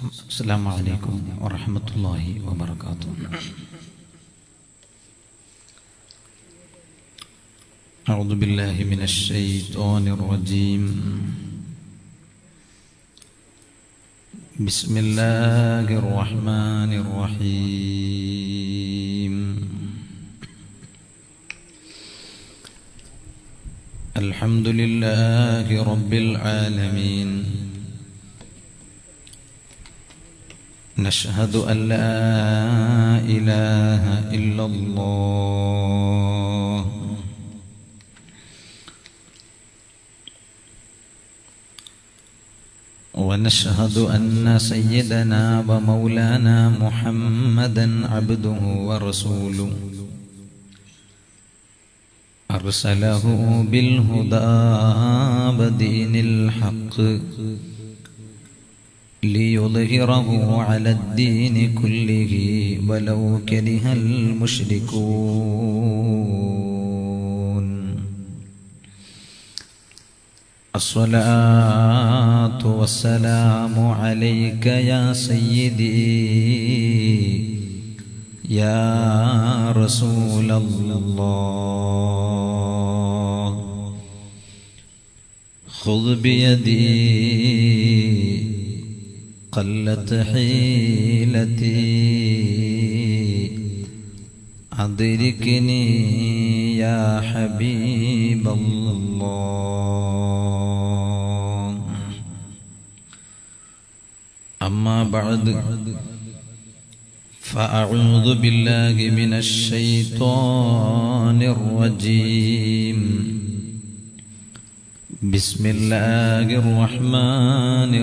السلام عليكم ورحمة الله وبركاته أعوذ بالله من الشيطان الرجيم بسم الله الرحمن الرحيم الحمد لله رب العالمين نشهد أن لا إله إلا الله ونشهد أن سيدنا ومولانا محمدا عبده ورسوله أرسله بالهدى ودين الحق ليظهره على الدين كله ولو كره المشركون الصلاة والسلام عليك يا سيدي يا رسول الله خذ بيدي قلت حيلتي أدركني يا حبيب الله أما بعد فأعوذ بالله من الشيطان الرجيم بسم الله الرحمن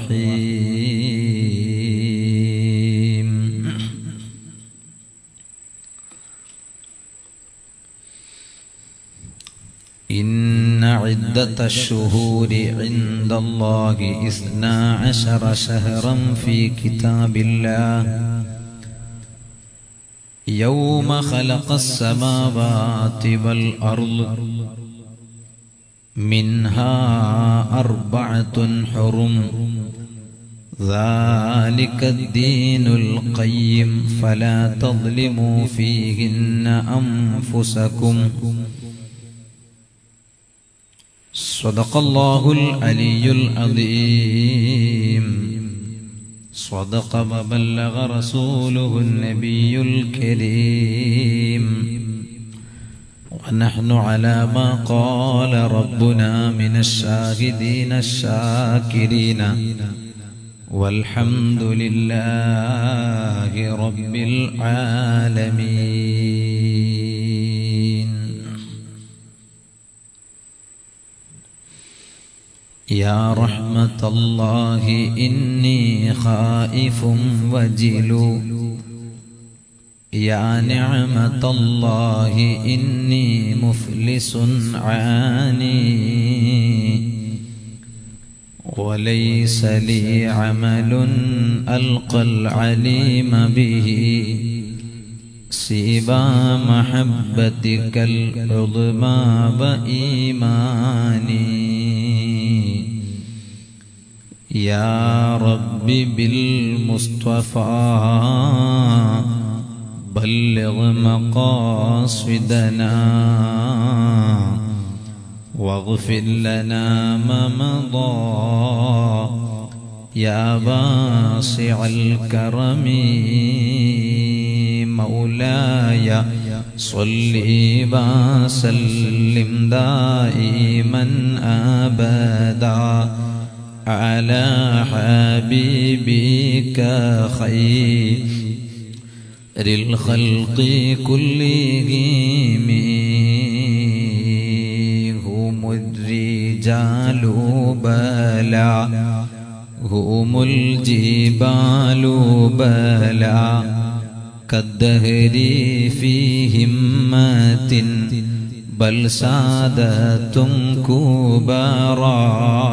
الرحيم إن عدة الشهور عند الله إثنا عشر شهرا في كتاب الله يوم خلق السماوات والأرض منها أربعة حرم ذلك الدين القيم فلا تظلموا فيهن أنفسكم صدق الله العلي العظيم صدق وبلغ رسوله النبي الكريم ونحن على ما قال ربنا من الشاهدين الشاكرين والحمد لله رب العالمين يا رحمة الله إني خائف وجل يا نعمة الله إني مفلس عاني وليس لي عمل ألقى العليم به سيبا محبتك العظمى وإيماني يا رب بالمصطفى بلغ مقاصدنا واغفر لنا ما مضى يا باسع الكرم مولاي صل وسلم دائما ابدا على حبيبك خير الخلق كلهم هم الرجال بلا هم الجبال بلا كالدهر في همة بل سادة كبرى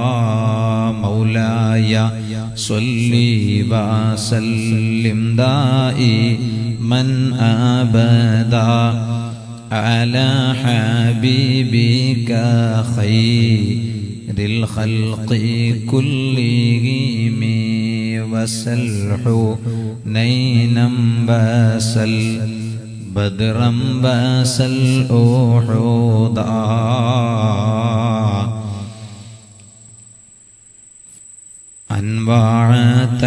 مولاي صلي وسلم دائما أبدا على حبيبك خير الخلق كلهم والسلحنينا باسل بدرا باسل أحوضا أنواع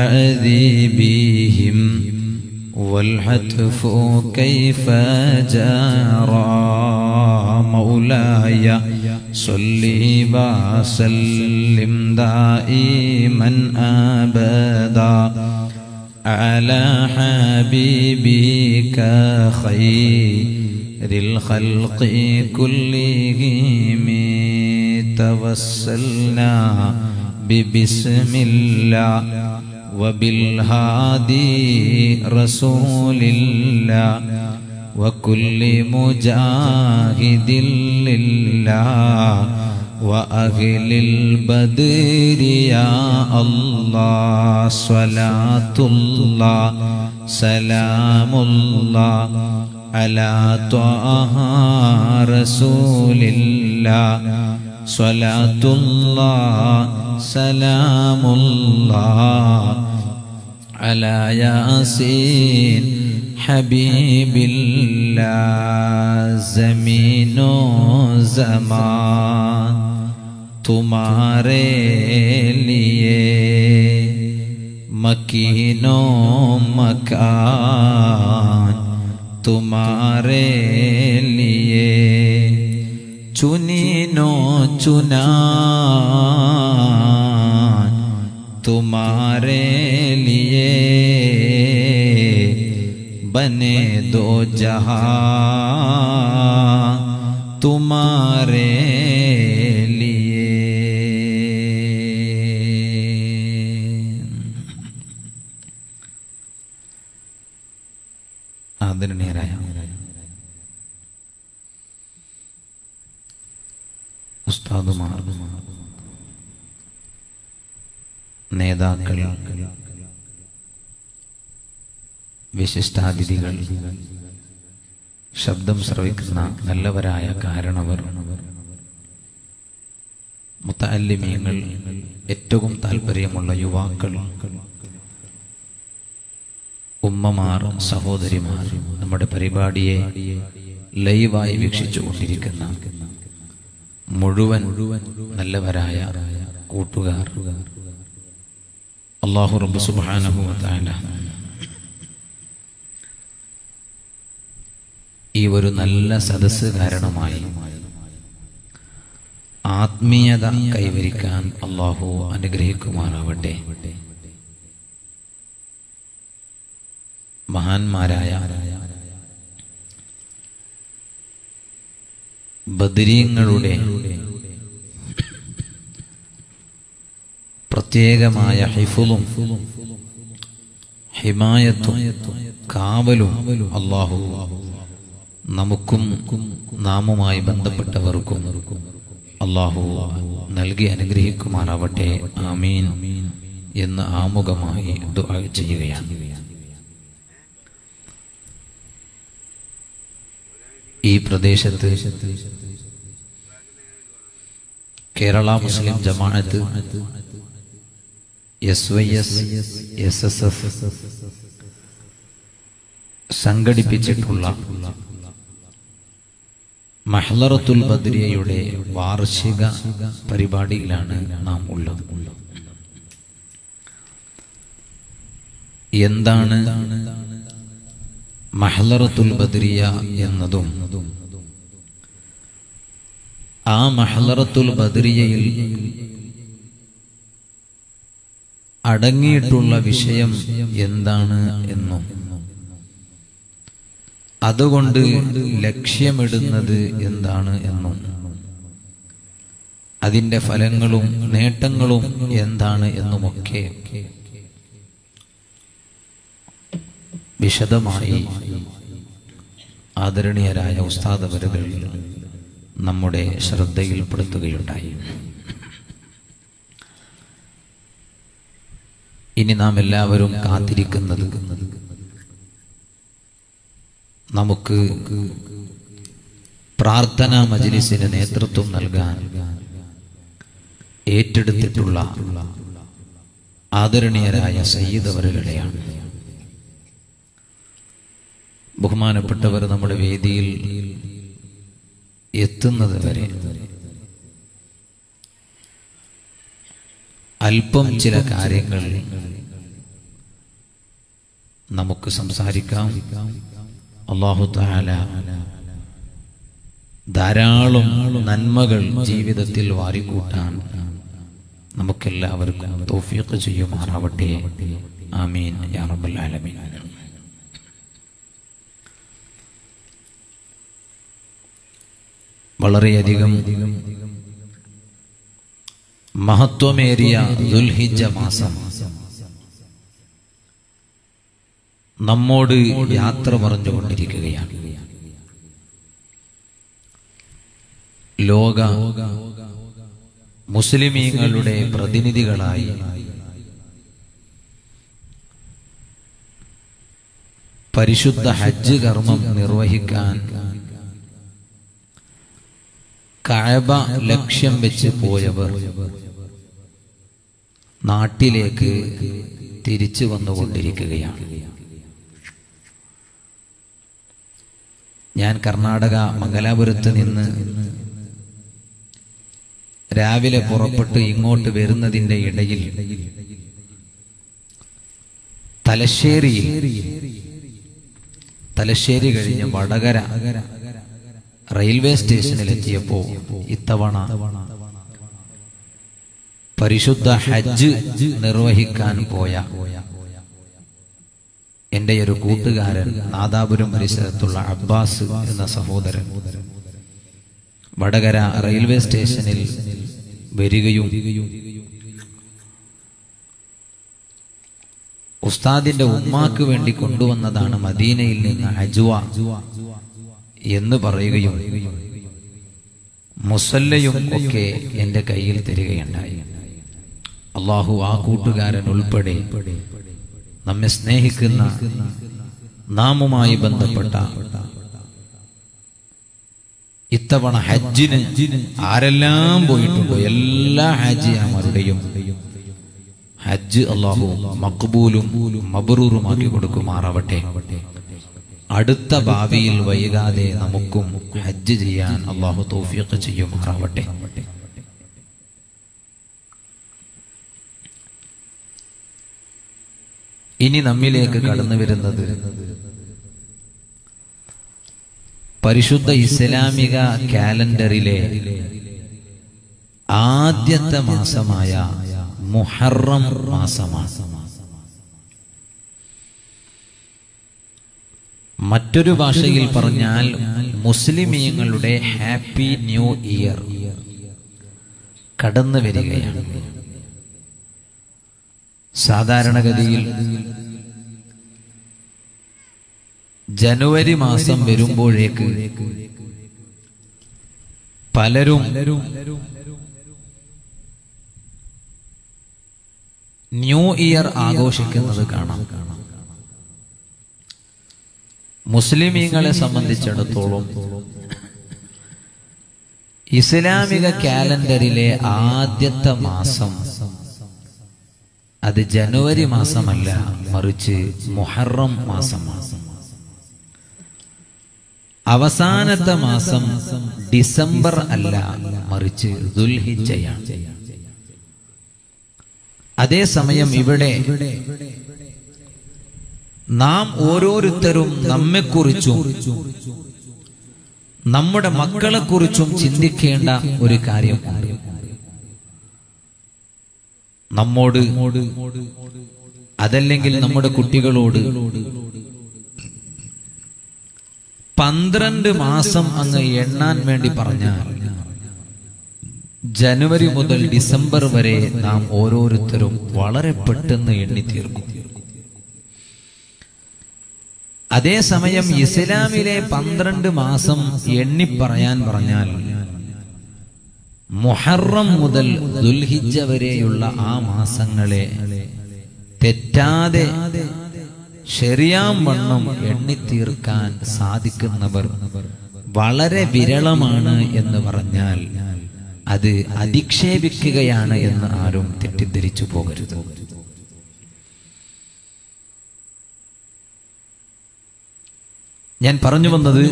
تعذيبهم والحتف كيف جرى مولاي صلي وسلم دائما أبدا على حبيبك خير الخلق كلهم توسلنا ببسم الله وبالهادي رسول الله وكل مجاهد لله وأهل البدر يا الله صلاة الله سلام الله على طه رسول الله صلاة الله سلام الله على ياسين حبيب الله زمين زمان तुम्हारे लिए मकीनो मकान तुम्हारे लिए चुनीनो चुना तुम्हारे लिए बने दो जहां तुम्हारे लिए ആദരണീയരായ ഉസ്താദുമാർ നേതാക്കൾ വിശിഷ്ടാതിഥികൾ ശബ്ദം ശ്രവിക്കുന്ന നല്ലവരായ കാരണവർ മുത്തല്ലിമീങ്ങൾ ഏറ്റവും താല്പര്യമുള്ള യുവാക്കൾ ഉമ്മമാർ സഹോദരിമാർ നമ്മുടെ പരിപാടിയെ ലൈവായി വീക്ഷിച്ചു കൊണ്ടിരിക്കുന്ന മുഴുവൻ നല്ലവരായ കൂട്ടുകാർ അള്ളാഹു റബ്ബ് സുബ്ഹാനഹു വ തആല ഈ ഒരു നല്ല സദസ്സ് കാരണമായി ആത്മീയത കൈവരിക്കാൻ അള്ളാഹു അനുഗ്രഹിക്കുമാറാവട്ടെ മഹാന്മാരായ ബദരീങ്ങളുടെ പ്രത്യേകമായ ഹിഫുലും ഹിമായത്തും കാവലും അള്ളാഹു നമുക്കും നാമുമായി ബന്ധപ്പെട്ടവർക്കും അള്ളാഹു നൽകി അനുഗ്രഹിക്കുമാറാവട്ടെ ആമീൻ എന്ന് ആമുഖമായി ദുആ ചെയ്യുകയാണ് ഈ പ്രദേശത്ത് Kerala Muslim Jamaath S Y S S S F സംഘടിപ്പിച്ചിട്ടുള്ള മഹ്ലറത്തുൽ ബദ്രിയയുടെ വാർഷിക പരിപാടിയിലാണ് നാം ഉള്ളത് എന്താണ് മഹ്ലറത്തുൽ ബദ്രിയ എന്നതും ആ മഹ്ലറത്തുൽ ബദ്രിയയിൽ അടങ്ങിയിട്ടുള്ള വിഷയം എന്താണ് എന്നും അതുകൊണ്ട് ലക്ഷ്യമിടുന്നത് എന്താണ് എന്നും അതിന്റെ ഫലങ്ങളും നേട്ടങ്ങളും എന്താണ് എന്നുമൊക്കെ വിശദമായി ആദരണീയരായ ഉസ്താദവരുകൾ നമ്മുടെ ശ്രദ്ധയിൽപ്പെടുത്തുകയുണ്ടായി ഇനി നാം എല്ലാവരും കാത്തിരിക്കുന്നത് നമുക്ക് പ്രാർത്ഥനാ മജ്ലിസിന് നേതൃത്വം നൽകാൻ ഏറ്റെടുത്തിട്ടുള്ള ആദരണീയരായ സയ്യിദ് അവരുടെയാണ് ബഹുമാനപ്പെട്ടവർ നമ്മുടെ വേദിയിൽ എത്തുന്നത് വരെ അല്പം ചില കാര്യങ്ങൾ നമുക്ക് സംസാരിക്കാം അള്ളാഹു താല ധാരാളം നന്മകൾ ജീവിതത്തിൽ വാരിക്കൂട്ടാൻ നമുക്കെല്ലാവർക്കും തൗഫീഖ് ചെയ്യുമാറാവട്ടെ ആമീൻ യാ റബ്ബൽ ആലമീൻ വളരെയധികം മഹത്വമേറിയ ദുൽഹിജ മാസം നമ്മോട് യാത്ര പറഞ്ഞുകൊണ്ടിരിക്കുകയാണ് ലോക മുസ്ലിമീങ്ങളുടെ പ്രതിനിധികളായി പരിശുദ്ധ ഹജ്ജ് കർമ്മം നിർവഹിക്കാൻ കഅബ ലക്ഷ്യം വെച്ച് പോയവർ നാട്ടിലേക്ക് തിരിച്ചു വന്നുകൊണ്ടിരിക്കുകയാണ് ഞാൻ കർണാടക മംഗലാപുരത്ത് നിന്ന് രാവിലെ പുറപ്പെട്ട് ഇങ്ങോട്ട് വരുന്നതിന്റെ ഇടയിൽ തലശ്ശേരിയിൽ തലശ്ശേരി കഴിഞ്ഞ് വടകര റെയിൽവേ സ്റ്റേഷനിൽ എത്തിയപ്പോ ഇത്തവണ പരിശുദ്ധ ഹജ്ജ് നിർവഹിക്കാൻ പോയ എന്റെ ഒരു കൂട്ടുകാരൻ നാദാപുരം പരിസരത്തുള്ള അബ്ബാസ് എന്ന സഹോദരൻ വടകര റെയിൽവേ സ്റ്റേഷനിൽ വരികയും ഉസ്താദിന്റെ ഉമ്മാക്ക് വേണ്ടി കൊണ്ടുവന്നതാണ് മദീനയിൽ നിന്ന് അജുവ എന്ന് പറയുകയും മുസല്ലയും ഒക്കെ എന്റെ കയ്യിൽ തരികയുണ്ടായി അള്ളാഹു ആ കൂട്ടുകാരൻ ഉൾപ്പെടെ നമ്മെ സ്നേഹിക്കുന്ന നാമുമായി ബന്ധപ്പെട്ട ഇത്തവണ ഹജ്ജിന് ആരെല്ലാം പോയിട്ടുണ്ടോ എല്ലാ ഹാജിയാമാരുടെയും ഹജ്ജ് അള്ളാഹു മക്ബൂലും മബറൂറുമാക്കി കൊടുക്കുമാറാവട്ടെ അടുത്ത ഭാവിയിൽ വൈകാതെ നമുക്കും ഹജ്ജ് ചെയ്യാൻ അള്ളാഹു തൗഫീഖ് ചെയ്യുമാറാവട്ടെ ഇനി നമ്മിലേക്ക് കടന്നു വരുന്നത് പരിശുദ്ധ ഇസ്ലാമിക കാലണ്ടറിലെ ആദ്യത്തെ മാസമായ മുഹറം മാസമാണ് മറ്റൊരു ഭാഷയിൽ പറഞ്ഞാൽ മുസ്ലിമീങ്ങളുടെ ഹാപ്പി ന്യൂ ഇയർ കടന്നു വരികയാണ് സാധാരണഗതിയിൽ ജനുവരി മാസം വരുമ്പോഴേക്ക് പലരും ന്യൂ ഇയർ ആഘോഷിക്കുന്നത് കാണാം മുസ്ലിമീങ്ങളെ സംബന്ധിച്ചിടത്തോളം ഇസ്ലാമിക കാലണ്ടറിലെ ആദ്യത്തെ മാസം അത് ജനുവരി മാസമല്ല മറിച്ച് മുഹറം മാസമാണ് അവസാനത്തെ മാസം ഡിസംബർ അല്ല മറിച്ച് ദുൽഹിജയാണ് അതേസമയം ഇവിടെ നാം ഓരോരുത്തരും നമ്മെക്കുറിച്ചും നമ്മുടെ മക്കളെക്കുറിച്ചും ചിന്തിക്കേണ്ട ഒരു കാര്യം നമ്മോട് അതല്ലെങ്കിൽ നമ്മുടെ കുട്ടികളോട് പന്ത്രണ്ട് മാസം അങ്ങ് എണ്ണാൻ വേണ്ടി പറഞ്ഞാൽ ജനുവരി മുതൽ ഡിസംബർ വരെ നാം ഓരോരുത്തരും വളരെ പെട്ടെന്ന് എണ്ണിത്തീർക്കും അതേസമയം ഇസ്ലാമിലെ പന്ത്രണ്ട് മാസം എണ്ണിപ്പറയാൻ പറഞ്ഞാൽ മുഹറം മുതൽ ദുൽഹിജ വരെയുള്ള ആ മാസങ്ങളെ തെറ്റാതെ ശരിയാം വണ്ണം എണ്ണിത്തീർക്കാൻ സാധിക്കുന്നവർ വളരെ വിരളമാണ് എന്ന് പറഞ്ഞാൽ അത് അധിക്ഷേപിക്കുകയാണ് എന്ന് ആരും തെറ്റിദ്ധരിച്ചു പോകരുത് ഞാൻ പറഞ്ഞു വന്നത്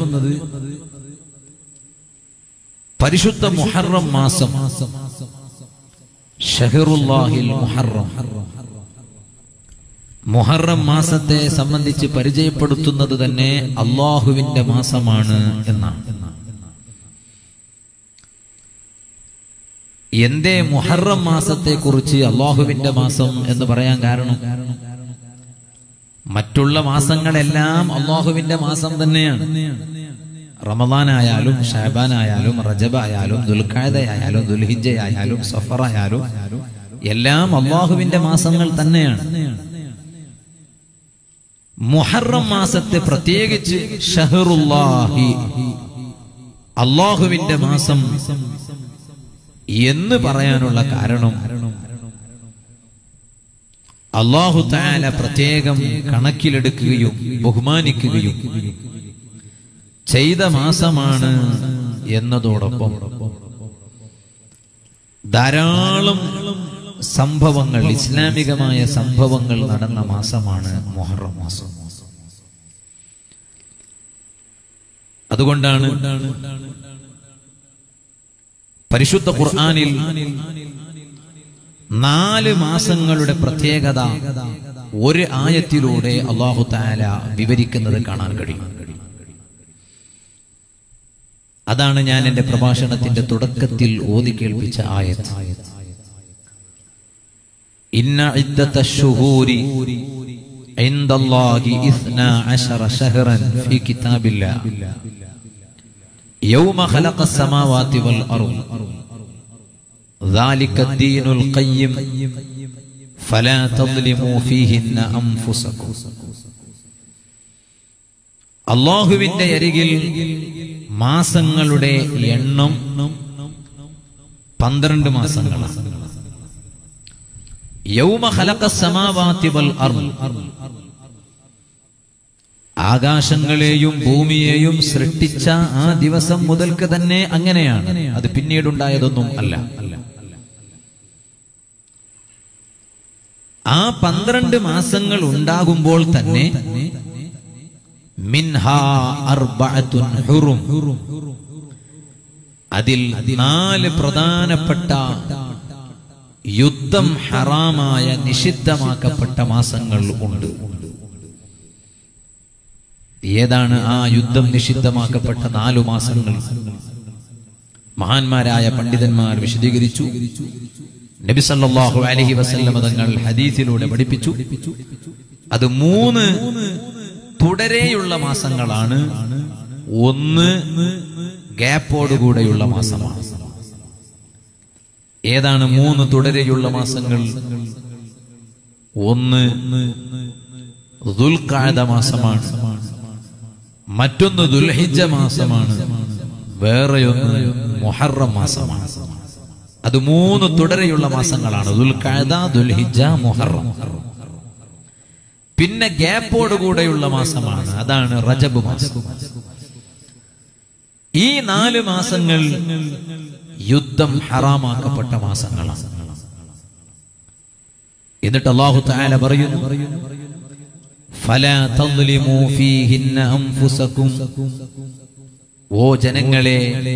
പരിശുദ്ധ മുഹറം മാസം ഷഹറുല്ലാഹിൽ മുഹറം മുഹറം മാസത്തെ സംബന്ധിച്ച് പരിചയപ്പെടുത്തുന്നത് തന്നെ അള്ളാഹുവിന്റെ മാസമാണ് എന്നാണ് എന്തേ മുഹറം മാസത്തെ കുറിച്ച് അള്ളാഹുവിന്റെ മാസം എന്ന് പറയാൻ കാരണം മറ്റുള്ള മാസങ്ങളെല്ലാം അള്ളാഹുവിന്റെ മാസം തന്നെയാണ് റമദാനായാലും ഷാബാനായാലും റജബായാലും ദുൽഖാദയായാലും ദുൽഹിജയായാലും സഫറായാലും എല്ലാം അള്ളാഹുവിന്റെ മാസങ്ങൾ തന്നെയാണ് മുഹറം മാസത്തെ പ്രത്യേകിച്ച് ഷഹറുല്ലാഹി അള്ളാഹുവിന്റെ മാസം എന്ന് പറയാനുള്ള കാരണം അള്ളാഹു താല പ്രത്യേകം കണക്കിലെടുക്കുകയും ബഹുമാനിക്കുകയും ചെയ്ത മാസമാണ് എന്നതോടൊപ്പം ധാരാളം സംഭവങ്ങൾ ഇസ്ലാമികമായ സംഭവങ്ങൾ നടന്ന മാസമാണ് മുഹറം മാസം അതുകൊണ്ടാണ് പരിശുദ്ധ ഖുർആനിൽ നാല് മാസങ്ങളുടെ പ്രത്യേകത ഒരു ആയത്തിലൂടെ അള്ളാഹു താല വിവരിക്കുന്നത് കാണാൻ കഴിയും അതാണ് ഞാൻ എന്റെ പ്രഭാഷണത്തിന്റെ തുടക്കത്തിൽ ഓതി കേൾപ്പിച്ച ആയത്ത് ഇന്ന ഇദ്ദത്ത ശുഹൂരി عند الله إثنى عشر شهرا في كتاب الله يوم خلق السماوات والأرض ذلك الدين القيم فلا تظلموا فيهن أنفسكم അള്ളാഹുവിന്റെ അരികിൽ മാസങ്ങളുടെ എണ്ണം പന്ത്രണ്ട് മാസങ്ങളാണ് യൗമ ഖലഖ സമാവാതി വൽ അർദ് ആകാശങ്ങളെയും ഭൂമിയെയും സൃഷ്ടിച്ച ആ ദിവസം മുതൽക്ക് തന്നെ അങ്ങനെയാണ് അത് പിന്നീടുണ്ടായതൊന്നും അല്ല ആ പന്ത്രണ്ട് മാസങ്ങൾ ഉണ്ടാകുമ്പോൾ തന്നെ മിൻഹാ അർബഅത്തുൻ ഹുറും അതിൽ നാല് പ്രധാനപ്പെട്ട യുദ്ധം ഹറാമായ നിഷിദ്ധമാക്കപ്പെട്ട മാസങ്ങൾ ഉണ്ട് ഏതാണ് ആ യുദ്ധം നിഷിദ്ധമാക്കപ്പെട്ട നാലു മാസങ്ങൾ മഹാന്മാരായ പണ്ഡിതന്മാർ വിശദീകരിച്ചു നബി സല്ലല്ലാഹു അലൈഹി വസല്ലമ തങ്ങൾ ഹദീസിലൂടെ പഠിപ്പിച്ചു അത് മൂന്ന് തുടരെയുള്ള മാസങ്ങളാണ് ഒന്ന് ഗ്യാപ്പോടുകൂടെയുള്ള മാസമാണ് ഏതാണ് മൂന്ന് തുടരെയുള്ള മാസങ്ങൾ ഒന്ന് ദുൽഖാദ മാസമാണ് മറ്റൊന്ന് ദുൽഹിജ മാസമാണ് വേറെയൊന്ന് മുഹറം മാസമാണ് അത് മൂന്ന് തുടരെയുള്ള മാസങ്ങളാണ് ദുൽഖാദ ദുൽഹിജ മുഹറം പിന്നെ ഗ്യാപ്പോട് കൂടെയുള്ള മാസമാണ് അതാണ് റജബ് മാസം ഈ നാല് മാസങ്ങൾ യുദ്ധം ഹറാമാക്കപ്പെട്ട മാസങ്ങളാണ് എന്നിട്ട് അള്ളാഹു താല പറയുന്നു ഫലാ തദ്ലിമൂ ഫീഹിന്ന അൻഫുസകും ഓ ജനങ്ങളെ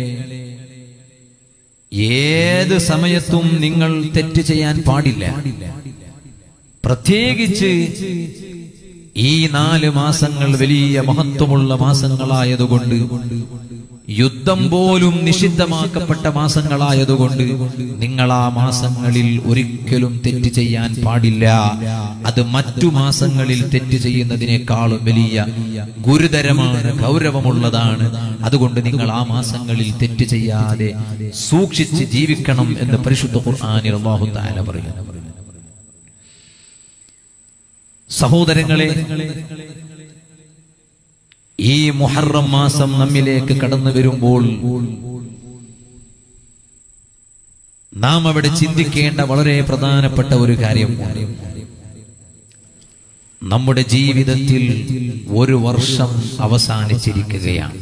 ഏത് സമയത്തും നിങ്ങൾ തെറ്റ് ചെയ്യാൻ പാടില്ല പ്രത്യേകിച്ച് ഈ നാല് മാസങ്ങൾ വലിയ മഹത്വമുള്ള മാസങ്ങളായതുകൊണ്ട് യുദ്ധം പോലും നിഷിദ്ധമാക്കപ്പെട്ട മാസങ്ങളായതുകൊണ്ട് നിങ്ങൾ ആ മാസങ്ങളിൽ ഒരിക്കലും തെറ്റ് ചെയ്യാൻ പാടില്ല അത് മറ്റു മാസങ്ങളിൽ തെറ്റ് ചെയ്യുന്നതിനേക്കാളും വലിയ ഗുരുതരമാണ് ഗൗരവമുള്ളതാണ് അതുകൊണ്ട് നിങ്ങൾ ആ മാസങ്ങളിൽ തെറ്റ് ചെയ്യാതെ സൂക്ഷിച്ച് ജീവിക്കണം എന്ന് പരിശുദ്ധ ഖുർആാനിൽ അള്ളാഹു താല പറയുന്നു സഹോദരങ്ങളെ ഈ മുഹറം മാസം നമ്മിലേക്ക് കടന്നു വരുമ്പോൾ നാം അവിടെ ചിന്തിക്കേണ്ട വളരെ പ്രധാനപ്പെട്ട ഒരു കാര്യം നമ്മുടെ ജീവിതത്തിൽ ഒരു വർഷം അവസാനിച്ചിരിക്കുകയാണ്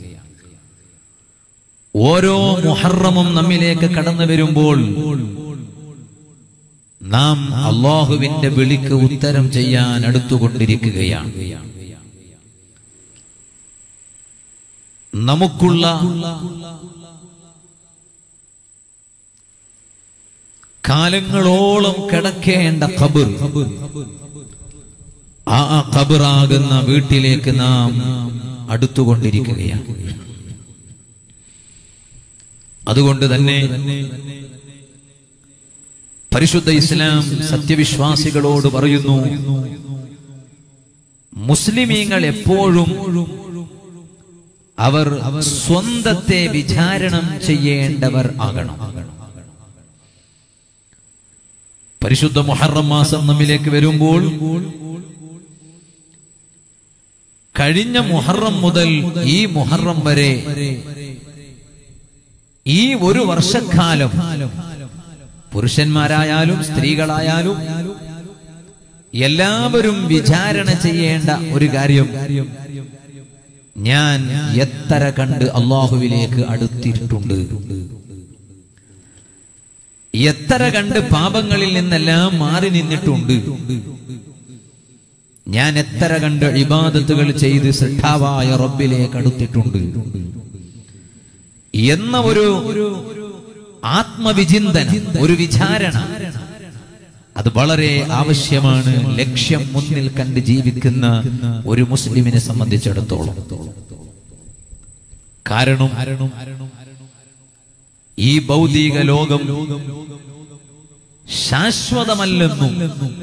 ഓരോ മുഹറമും നമ്മിലേക്ക് കടന്നു വരുമ്പോൾ നാം അള്ളാഹുവിന്റെ വിളിക്ക് ഉത്തരം ചെയ്യാൻ അടുത്തുകൊണ്ടിരിക്കുകയാണ് നമുക്കുള്ള കാലങ്ങളോളം കിടക്കേണ്ട ഖബർ ആ ഖബറാകുന്ന വീട്ടിലേക്ക് നാം അടുത്തുകൊണ്ടിരിക്കുകയാണ് അതുകൊണ്ട് തന്നെ പരിശുദ്ധ ഇസ്ലാം സത്യവിശ്വാസികളോട് പറയുന്നു മുസ്ലിമീങ്ങൾ എപ്പോഴും അവർ സ്വന്തത്തെ വിചാരണം ചെയ്യേണ്ടവർ ആകണം പരിശുദ്ധ മുഹറം മാസം നമ്മിലേക്ക് വരുമ്പോൾ കഴിഞ്ഞ മുഹറം മുതൽ ഈ മുഹറം വരെ ഈ ഒരു വർഷക്കാലം പുരുഷന്മാരായാലും സ്ത്രീകളായാലും എല്ലാവരും വിചാരണ ചെയ്യേണ്ട ഒരു കാര്യം ഞാൻ എത്ര കണ്ട് അള്ളാഹുവിലേക്ക് അടുത്തിട്ടുണ്ട് എത്ര കണ്ട് പാപങ്ങളിൽ നിന്നെല്ലാം മാറി നിന്നിട്ടുണ്ട് ഞാൻ എത്ര കണ്ട് ഇബാദത്തുകൾ ചെയ്ത് ശ്രദ്ധാവായ റബ്ബിലേക്ക് അടുത്തിട്ടുണ്ട് എന്ന ഒരു ആത്മവിചിന്തനം ഒരു വിചാരണ അത് വളരെ ആവശ്യമാണ് ലക്ഷ്യം മുന്നിൽ കണ്ട് ജീവിക്കുന്ന ഒരു മുസ്ലിമിനെ സംബന്ധിച്ചിടത്തോളം കാരണം ഈ ഭൗതിക ലോകം ശാശ്വതമല്ലെന്നും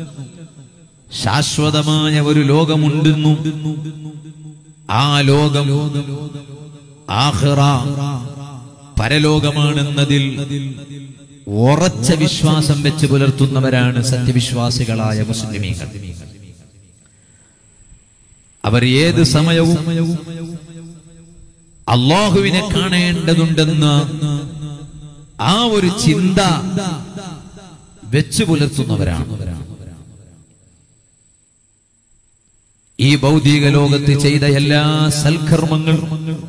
ശാശ്വതമായ ഒരു ലോകമുണ്ടെന്നും ആ ലോകം ആഹ്റ പരലോകമാണെന്നതിൽ ഉറച്ച വിശ്വാസം വെച്ച് പുലർത്തുന്നവരാണ് സത്യവിശ്വാസികളായ മുസ്ലിമീങ്ങൾ അവർ ഏത് സമയവും അള്ളാഹുവിനെ കാണേണ്ടതുണ്ടെന്ന ആ ഒരു ചിന്ത വെച്ചു പുലർത്തുന്നവരാണ് ഈ ഭൗതിക ലോകത്ത് ചെയ്ത എല്ലാ സൽക്കർമ്മങ്ങളും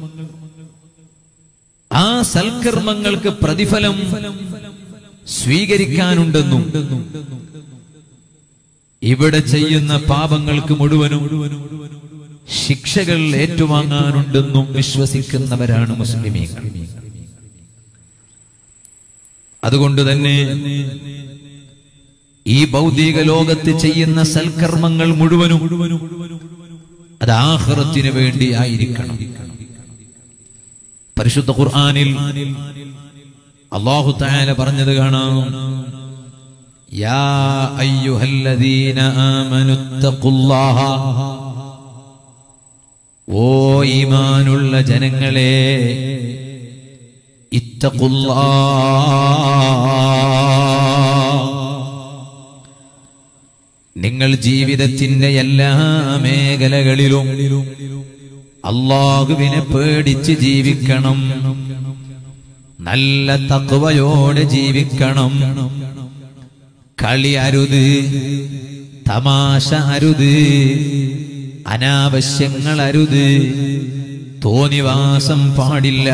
ആ സൽക്കർമ്മങ്ങൾക്ക് പ്രതിഫലം സ്വീകരിക്കാനുണ്ടെന്നും ഇവിടെ ചെയ്യുന്ന പാപങ്ങൾക്ക് മുഴുവനും ശിക്ഷകൾ ഏറ്റുവാങ്ങാനുണ്ടെന്നും വിശ്വസിക്കുന്നവരാണ് മുസ്ലിമീങ്ങൾ അതുകൊണ്ട് തന്നെ ഈ ഭൗതിക ലോകത്ത് ചെയ്യുന്ന സൽക്കർമ്മങ്ങൾ മുഴുവനും അത് ആഹ്റത്തിന് വേണ്ടി ആയിരിക്കണം പരിശുദ്ധ ഖുർആനിൽ അള്ളാഹു താല പറഞ്ഞത് കാണാം യാ അയ്യുഹല്ലദീന ആമനുത്തഖുല്ലാഹ ഓ ഈമാനുള്ള ജനങ്ങളെ നിങ്ങൾ ജീവിതത്തിന്റെ എല്ലാ മേഖലകളിലും അള്ളാഹുവിനെ പേടിച്ച് ജീവിക്കണം നല്ല തത്വയോടെ ജീവിക്കണം കളി അരുത് തമാശ അരുത് അനാവശ്യങ്ങൾ അരുത് തോന്നിവാസം പാടില്ല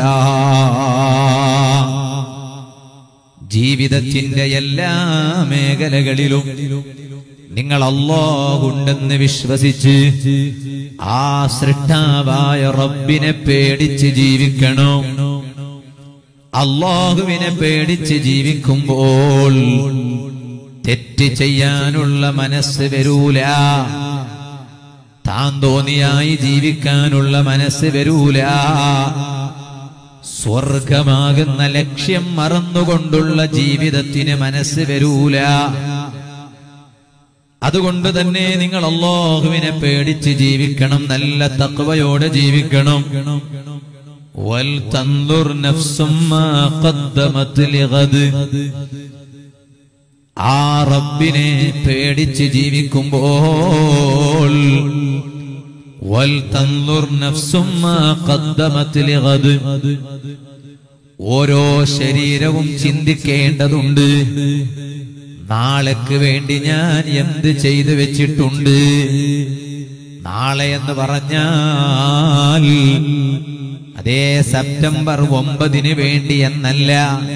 ജീവിതത്തിന്റെ എല്ലാ മേഖലകളിലും നിങ്ങൾ അള്ളാഹുണ്ടെന്ന് വിശ്വസിച്ച് ആ സൃഷ്ടാവായ റബ്ബിനെ പേടിച്ച് ജീവിക്കണം അള്ളാഹുവിനെ പേടിച്ച് ജീവിക്കുമ്പോൾ തെറ്റ് ചെയ്യാനുള്ള മനസ്സ് വരൂല താൻ തോന്നിയായി ജീവിക്കാനുള്ള മനസ്സ് വരൂല സ്വർഗമാകുന്ന ലക്ഷ്യം മറന്നുകൊണ്ടുള്ള ജീവിതത്തിന് മനസ്സ് വരൂല അതുകൊണ്ട് തന്നെ നിങ്ങൾ അള്ളാഹുവിനെ പേടിച്ച് ജീവിക്കണം നല്ല തക്വയോടെ ജീവിക്കണം വൽ തന്തുർ നഫ്സും മാ ഖദ്ദമത് ലിഗദ് ആ റബ്ബിനെ പേടിച്ച് ജീവിക്കുമ്പോൾ വൽ തന്തുർ നഫ്സും മാ ഖദ്ദമത് ലിഗദ് ഓരോ ശരീരവും ചിന്തിക്കേണ്ടതുണ്ട് നാളേക്ക് വേണ്ടി ഞാൻ എന്ത് ചെയ്തു വെച്ചിട്ടുണ്ട് നാളെ എന്ന് പറഞ്ഞാൽ അതേ സെപ്റ്റംബർ ഒമ്പതിന് വേണ്ടി എന്നല്ല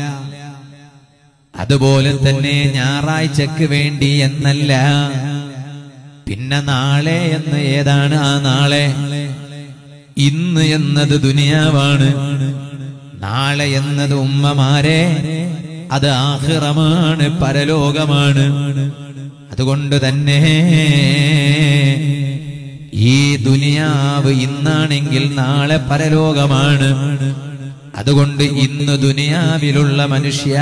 അതുപോലെ തന്നെ ഞായറാഴ്ചക്ക് വേണ്ടി എന്നല്ല പിന്നെ നാളെ എന്ന് ഏതാണ് ആ നാളെ ഇന്ന് എന്നത് ദുനിയാവാണ് നാളെ എന്നത് ഉമ്മമാരെ അത് ആഹിറമാണ് പരലോകമാണ് അതുകൊണ്ട് തന്നെ ഈ ദുനിയാവ് ഇന്നാണെങ്കിൽ നാളെ പരലോകമാണ് അതുകൊണ്ട് ഇന്ന് ദുനിയാവിലുള്ള മനുഷ്യ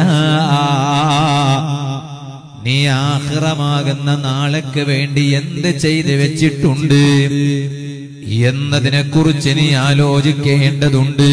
നീ ആഹ്റമാകുന്ന നാളേക്ക് വേണ്ടി എന്ത് ചെയ്ത് വെച്ചിട്ടുണ്ട് എന്നതിനെ കുറിച്ച് നീ ആലോചിക്കേണ്ടതുണ്ട്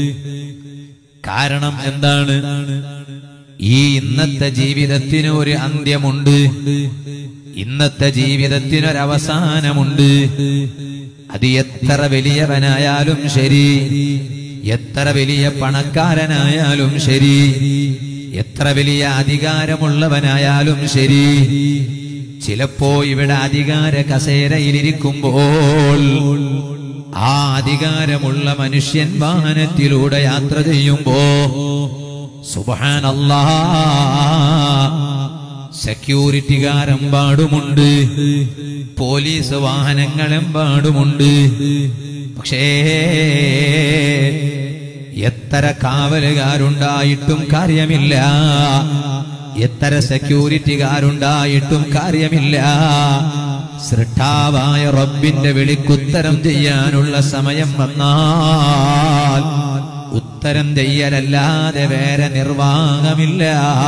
കാരണം എന്താണ് ഈ ഇന്നത്തെ ജീവിതത്തിന് ഒരു അന്ത്യമുണ്ട് ഇന്നത്തെ ജീവിതത്തിനൊരവസാനമുണ്ട് അത് എത്ര വലിയവനായാലും ശരി എത്ര വലിയ പണക്കാരനായാലും ശരി എത്ര വലിയ അധികാരമുള്ളവനായാലും ശരി ചിലപ്പോ ഇവിടെ അധികാര കസേരയിലിരിക്കുമ്പോൾ ആ അധികാരമുള്ള മനുഷ്യൻ വാഹനത്തിലൂടെ യാത്ര ചെയ്യുമ്പോ സുബാനല്ലാ സെക്യൂരിറ്റികാരെമ്പാടുമുണ്ട് പോലീസ് വാഹനങ്ങളെമ്പാടുമുണ്ട് പക്ഷേ എത്ര കാവലുകാരുണ്ടായിട്ടും കാര്യമില്ല എത്ര സെക്യൂരിറ്റികാരുണ്ടായിട്ടും കാര്യമില്ല സൃഷ്ടാവായ റബ്ബിന്റെ വിളിക്കുത്തരം ചെയ്യാനുള്ള സമയം വന്നാൽ ഉത്തരം ചെയ്യലല്ലാതെ വേറെ നിർവാഹമില്ല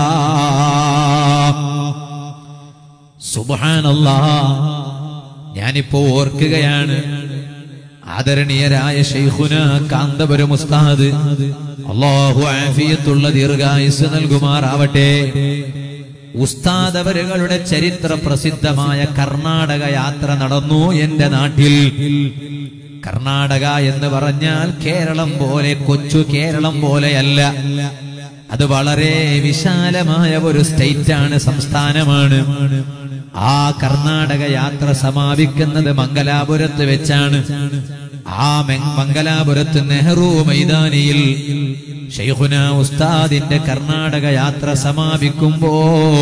സുബാനല്ലാ ഞാനിപ്പോ ഓർക്കുകയാണ് ആദരണീയരായ ഷെയ്ഖുന കാന്തപുരം ഉസ്താദ് അള്ളാഹു ആഫിയത്തുള്ള ദീർഘായുസ് നൽകുമാറാവട്ടെ ഉസ്താദ് അവരുകളുടെ ചരിത്ര പ്രസിദ്ധമായ കർണാടക യാത്ര നടന്നു എന്റെ നാട്ടിൽ കർണാടക എന്ന് പറഞ്ഞാൽ കേരളം പോലെ കൊച്ചു കേരളം പോലെയല്ല അത് വളരെ വിശാലമായ ഒരു സ്റ്റേറ്റ് ആണ് സംസ്ഥാനമാണ് ആ കർണാടക യാത്ര സമാപിക്കുന്നത് മംഗലാപുരത്ത് വെച്ചാണ് ആ മെ- മംഗലാപുരത്ത് നെഹ്റു മൈതാനിയിൽ ഷെയ്ഖുന ഉസ്താദിന്റെ കർണാടക യാത്ര സമാപിക്കുമ്പോൾ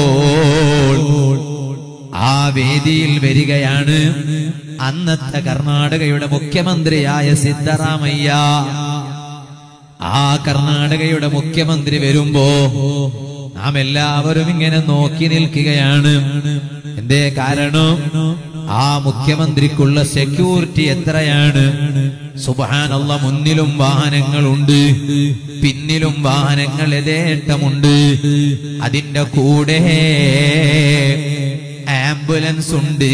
ആ വേദിയിൽ വരികയാണ് അന്നത്തെ കർണാടകയുടെ മുഖ്യമന്ത്രിയായ സിദ്ധറാമയ്യ ആ കർണാടകയുടെ മുഖ്യമന്ത്രി വരുമ്പോ നാം എല്ലാവരും ഇങ്ങനെ നോക്കി നിൽക്കുകയാണ് എന്തേ കാരണം ആ മുഖ്യമന്ത്രിക്കുള്ള സെക്യൂരിറ്റി എത്രയാണ് സുബാനുള്ള മുന്നിലും വാഹനങ്ങളുണ്ട് പിന്നിലും വാഹനങ്ങൾ യഥേട്ടമുണ്ട് അതിന്റെ കൂടെ ആംബുലൻസ് ഉണ്ട്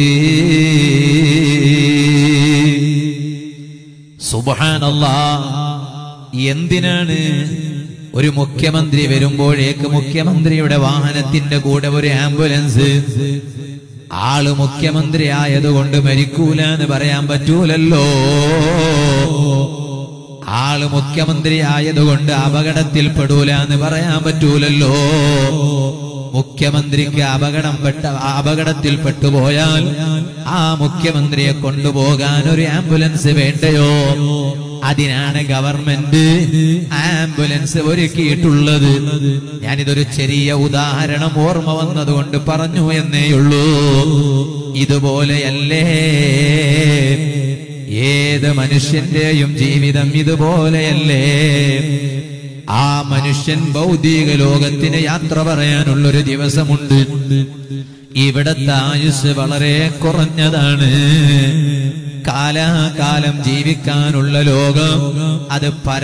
സുബാനല്ലാ എന്തിനാണ് ഒരു മുഖ്യമന്ത്രി വരുമ്പോഴേക്ക് മുഖ്യമന്ത്രിയുടെ വാഹനത്തിന്റെ കൂടെ ഒരു ആംബുലൻസ് ആള് മുഖ്യമന്ത്രി ആയതുകൊണ്ട് മരിക്കൂല എന്ന് പറയാൻ പറ്റൂലല്ലോ ആള് മുഖ്യമന്ത്രി ആയതുകൊണ്ട് അപകടത്തിൽ പെടൂല എന്ന് പറയാൻ പറ്റൂലല്ലോ മുഖ്യമന്ത്രിക്ക് അപകടം പെട്ട അപകടത്തിൽ പെട്ടുപോയാൽ ആ മുഖ്യമന്ത്രിയെ കൊണ്ടുപോകാൻ ഒരു ആംബുലൻസ് വേണ്ടയോ അതിനാണ് ഗവൺമെന്റ് ആംബുലൻസ് ഒരുക്കിയിട്ടുള്ളത് ഞാനിതൊരു ചെറിയ ഉദാഹരണം ഓർമ്മ വന്നതുകൊണ്ട് പറഞ്ഞു എന്നേയുള്ളൂ ഇതുപോലെയല്ലേ ഏത് മനുഷ്യന്റെയും ജീവിതം ഇതുപോലെയല്ലേ ആ മനുഷ്യൻ ഭൗതിക ലോകത്തിന് യാത്ര പറയാനുള്ളൊരു ദിവസമുണ്ട് ഇവിടത്തെ ആയുസ് വളരെ കുറഞ്ഞതാണ് കാലാകാലം ജീവിക്കാനുള്ള ലോകം അത്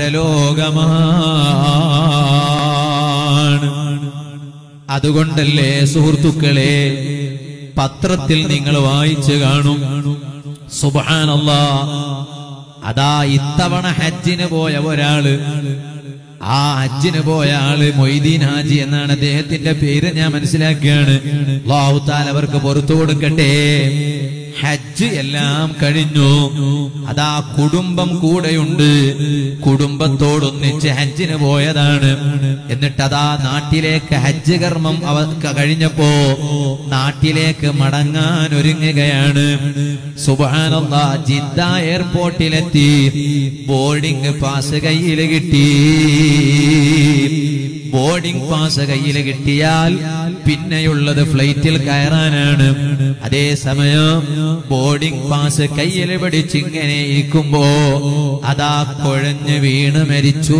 പരലോകമാണ് അതുകൊണ്ടല്ലേ സുഹൃത്തുക്കളെ പത്രത്തിൽ നിങ്ങൾ വായിച്ചു കാണും സുബാനല്ലാ അതാ ഇത്തവണ ഹജ്ജിന് പോയ ഒരാള് ആ ഹജ്ജിന് പോയ ആള് മൊയ്തീൻ ഹാജി എന്നാണ് അദ്ദേഹത്തിന്റെ പേര് ഞാൻ മനസ്സിലാക്കുകയാണ് അള്ളാഹുത്താൽ അവർക്ക് പുറത്തു കൊടുക്കട്ടെ ഹജ്ജ് എല്ലാം കഴിഞ്ഞു അതാ കുടുംബം കൂടെയുണ്ട് കുടുംബത്തോടൊന്നിച്ച് ഹജ്ജിന് പോയതാണ് എന്നിട്ട് അതാ നാട്ടിലേക്ക് ഹജ്ജ് കർമ്മം അവ കഴിഞ്ഞപ്പോ നാട്ടിലേക്ക് മടങ്ങാൻ ഒരുങ്ങുകയാണ് സുബാനല്ലാ ജിദ്ദ എയർപോർട്ടിലെത്തി ബോർഡിംഗ് പാസ് കയ്യിൽ കിട്ടി ബോർഡിംഗ് പാസ് കയ്യിൽ കിട്ടിയാൽ പിന്നെയുള്ളത് ഫ്ലൈറ്റിൽ കയറാനാണ് അതേസമയം ബോർഡിംഗ് പാസ് കയ്യിൽ പിടിച്ചിങ്ങനെ ഇരിക്കുമ്പോ അതാ കുഴഞ്ഞ് വീണ് മരിച്ചു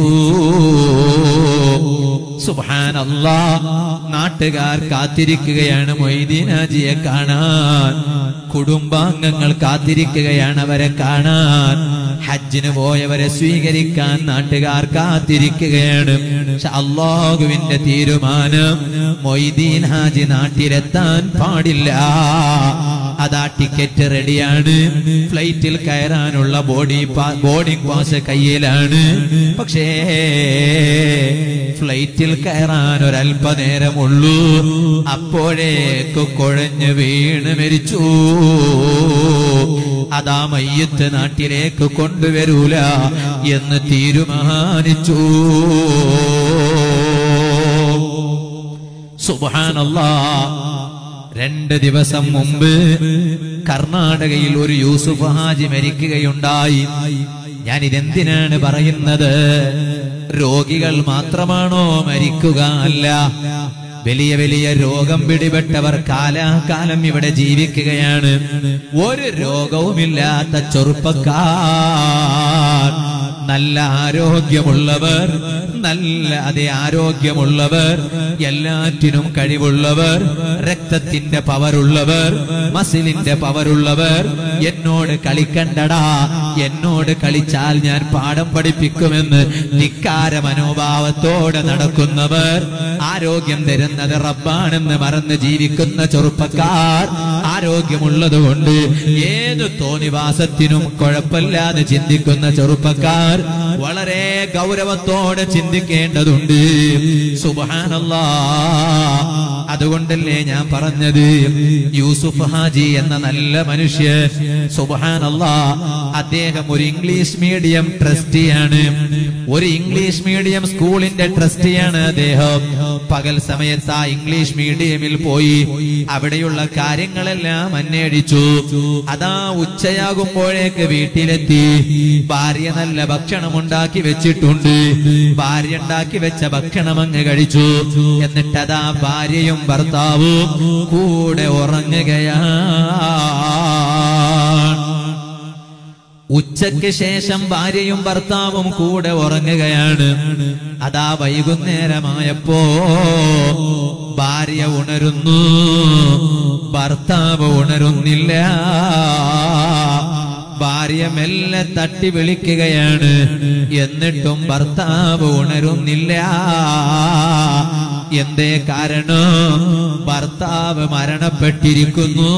സുബാനല്ലാ നാട്ടുകാർ കാത്തിരിക്കുകയാണ് മൊയ്തീനാജിയെ കാണാൻ കുടുംബാംഗങ്ങൾ കാത്തിരിക്കുകയാണ് അവരെ കാണാൻ ഹജ്ജിന് പോയവരെ സ്വീകരിക്കാൻ നാട്ടുകാർ കാത്തിരിക്കുകയാണ് പക്ഷെ അള്ളാഹുവിന്റെ തീരുമാനം മൊയ്തീൻ ഹാജി നാട്ടിലെത്താൻ പാടില്ല അതാ ടിക്കറ്റ് റെഡിയാണ് ഫ്ലൈറ്റിൽ കയറാനുള്ള ബോഡി ബോർഡിംഗ് പാസ് കയ്യിലാണ് പക്ഷേ ഫ്ലൈറ്റിൽ കയറാൻ ഒരല്പനേരമുള്ളൂ അപ്പോഴേക്ക് കുഴഞ്ഞ് വീണ് മരിച്ചു അതാ മയ്യത്ത് നാട്ടിലേക്ക് കൊണ്ടുവരൂല എന്ന് തീരുമാനിച്ചു സുബാനല്ലാ രണ്ട് ദിവസം മുമ്പ് കർണാടകയിൽ ഒരു യൂസുഫ് ഹാജി മരിക്കുകയുണ്ടായി ഞാൻ ഇതെന്തിനാണ് പറയുന്നത് രോഗികൾ മാത്രമാണോ മരിക്കുക അല്ല വലിയ വലിയ രോഗം പിടിപെട്ടവർ കാലാകാലം ഇവിടെ ജീവിക്കുകയാണ് ഒരു രോഗവുമില്ലാത്ത ചെറുപ്പക്കാർ നല്ല ആരോഗ്യമുള്ളവർ നല്ല അതേ ആരോഗ്യമുള്ളവർ എല്ലാറ്റിനും കഴിവുള്ളവർ രക്തത്തിന്റെ പവറുള്ളവർ മസിലിന്റെ പവറുള്ളവർ എന്നോട് കളിക്കണ്ടടാ എന്നോട് കളിച്ചാൽ ഞാൻ പാഠം പഠിപ്പിക്കുമെന്ന് ധിക്കാര മനോഭാവത്തോടെ നടക്കുന്നവർ ആരോഗ്യം തരുന്നത് റബ്ബാണെന്ന് മറന്ന് ജീവിക്കുന്ന ചെറുപ്പക്കാർ ആരോഗ്യമുള്ളതുകൊണ്ട് ഏത് തോന്നിവാസത്തിനും കുഴപ്പമില്ലാതെ ചിന്തിക്കുന്ന ചെറുപ്പക്കാർ വളരെ ഗൗരവത്തോടെ ചിന്തിക്കേണ്ടതുണ്ട് സുബാനല്ലാ അതുകൊണ്ടല്ലേ ഞാൻ പറഞ്ഞത് യൂസുഫ് ഹാജി എന്ന നല്ല മനുഷ്യൻ സുബാനല്ലാ അദ്ദേഹം ഒരു ഇംഗ്ലീഷ് മീഡിയം ട്രസ്റ്റിയാണ് ഒരു ഇംഗ്ലീഷ് മീഡിയം സ്കൂളിന്റെ ട്രസ്റ്റിയാണ് അദ്ദേഹം പകൽ സമയത്ത് ആ ഇംഗ്ലീഷ് മീഡിയമിൽ പോയി അവിടെയുള്ള കാര്യങ്ങളെല്ലാം അന്വേഷിച്ചു അതാ ഉച്ചയാകുമ്പോഴേക്ക് വീട്ടിലെത്തി ഭാര്യ നല്ല ഭക്ഷണം ഉണ്ടാക്കി വെച്ചിട്ടുണ്ട് ഭാര്യ ഉണ്ടാക്കി വെച്ച ഭക്ഷണം അങ്ങ് കഴിച്ചു എന്നിട്ട് അതാ ഭാര്യയും ഭർത്താവും കൂടെ ഉറങ്ങുകയാണ് ഉച്ചയ്ക്ക് ശേഷം ഭാര്യയും ഭർത്താവും കൂടെ ഉറങ്ങുകയാണ് അതാ വൈകുന്നേരമായപ്പോ ഭാര്യ ഉണരുന്നു ഭർത്താവ് ഉണരുന്നില്ല ഭാര്യ മെല്ലെ തട്ടി വിളിക്കുകയാണ് എന്നിട്ടും ഭർത്താവ് ഉണരുന്നില്ല എന്തേ കാരണം ഭർത്താവ് മരണപ്പെട്ടിരിക്കുന്നു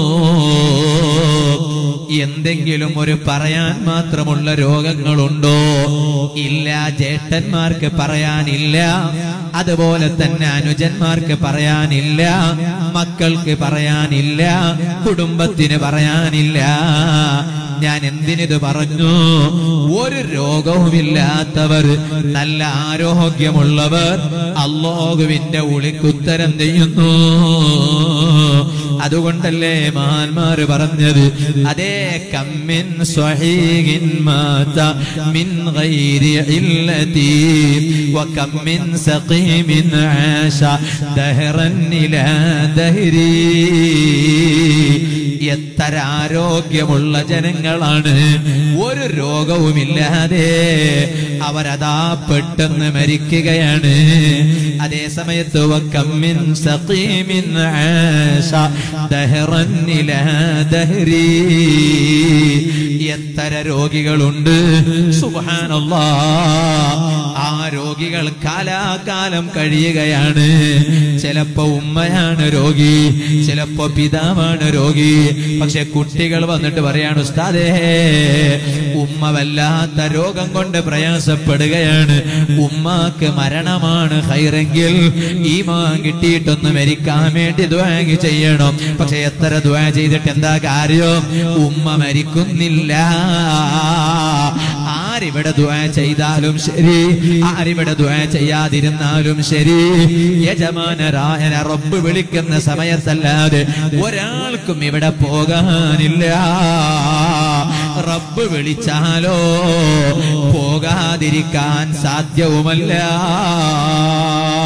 എന്തെങ്കിലും ഒരു പറയാൻ മാത്രമുള്ള രോഗങ്ങളുണ്ടോ ഇല്ല ജേട്ടന്മാർക്ക് പറയാനില്ല അതുപോലെ തന്നെ അനുജന്മാർക്ക് പറയാനില്ല മക്കൾക്ക് പറയാനില്ല കുടുംബത്തിന് പറയാനില്ല ഞാൻ എന്തിനിത് പറഞ്ഞു ഒരു രോഗവുമില്ലാത്തവർ നല്ല ആരോഗ്യമുള്ളവർ അള്ളാഹുവിന്റെ ഉളിക്കുത്തരം ചെയ്യുന്നു അതുകൊണ്ടല്ലേ മഹാന്മാർ പറഞ്ഞത് അതേ കമ്മിൻ സ്വഹീഹിൻ മാത മിൻ ഗൈരി ഇല്ലതി വകമ്മിൻ സഖീമിൻ ആശ ദഹറൻ ഇലാ ദഹരി എത്ര ആരോഗ്യമുള്ള ജനങ്ങളാണ് ഒരു രോഗവുമില്ലാതെ അവരതാ പെട്ടെന്ന് മരിക്കുകയാണ് അതേ സമയത്ത് വക്കമ്മിൻ സഖീമിൻ ആശ ദഹറൻ ഇലാ ദഹരി എത്ര രോഗികളുണ്ട് സുബ്ഹാനല്ലാ ആ രോഗികൾ കാലാകാലം കഴിയുകയാണ് ചിലപ്പോ ഉമ്മയാണ് രോഗി ചിലപ്പോ പിതാവാണ് രോഗി പക്ഷെ കുട്ടികൾ വന്നിട്ട് പറയാണ് ഉസ്താദേ ഉമ്മ വല്ലാത്ത രോഗം കൊണ്ട് പ്രയാസപ്പെടുകയാണ് ഉമ്മാക്ക് മരണമാണ് ഹൈറെങ്കിൽ ഈ മാൻ കിട്ടിയിട്ടൊന്ന് മരിക്കാൻ വേണ്ടി ദ്വാഗ് ചെയ്യണം പക്ഷെ എത്ര ദ്വാ ചെയ്തിട്ട് എന്താ കാര്യം ഉമ്മ മരിക്കുന്നില്ല ആരിവിടെ ദ്വാ ചെയ്താലും ശരി ആരിവിടെ ദ്വാ ചെയ്യാതിരുന്നാലും ശരി യജമാനരായന റബ്ബ് വിളിക്കുന്ന സമയത്തല്ലാതെ ഒരാൾക്കും ഇവിടെ പോകാനില്ല റബ്ബ് വിളിച്ചാലോ പോകാതിരിക്കാൻ സാധ്യവുമല്ല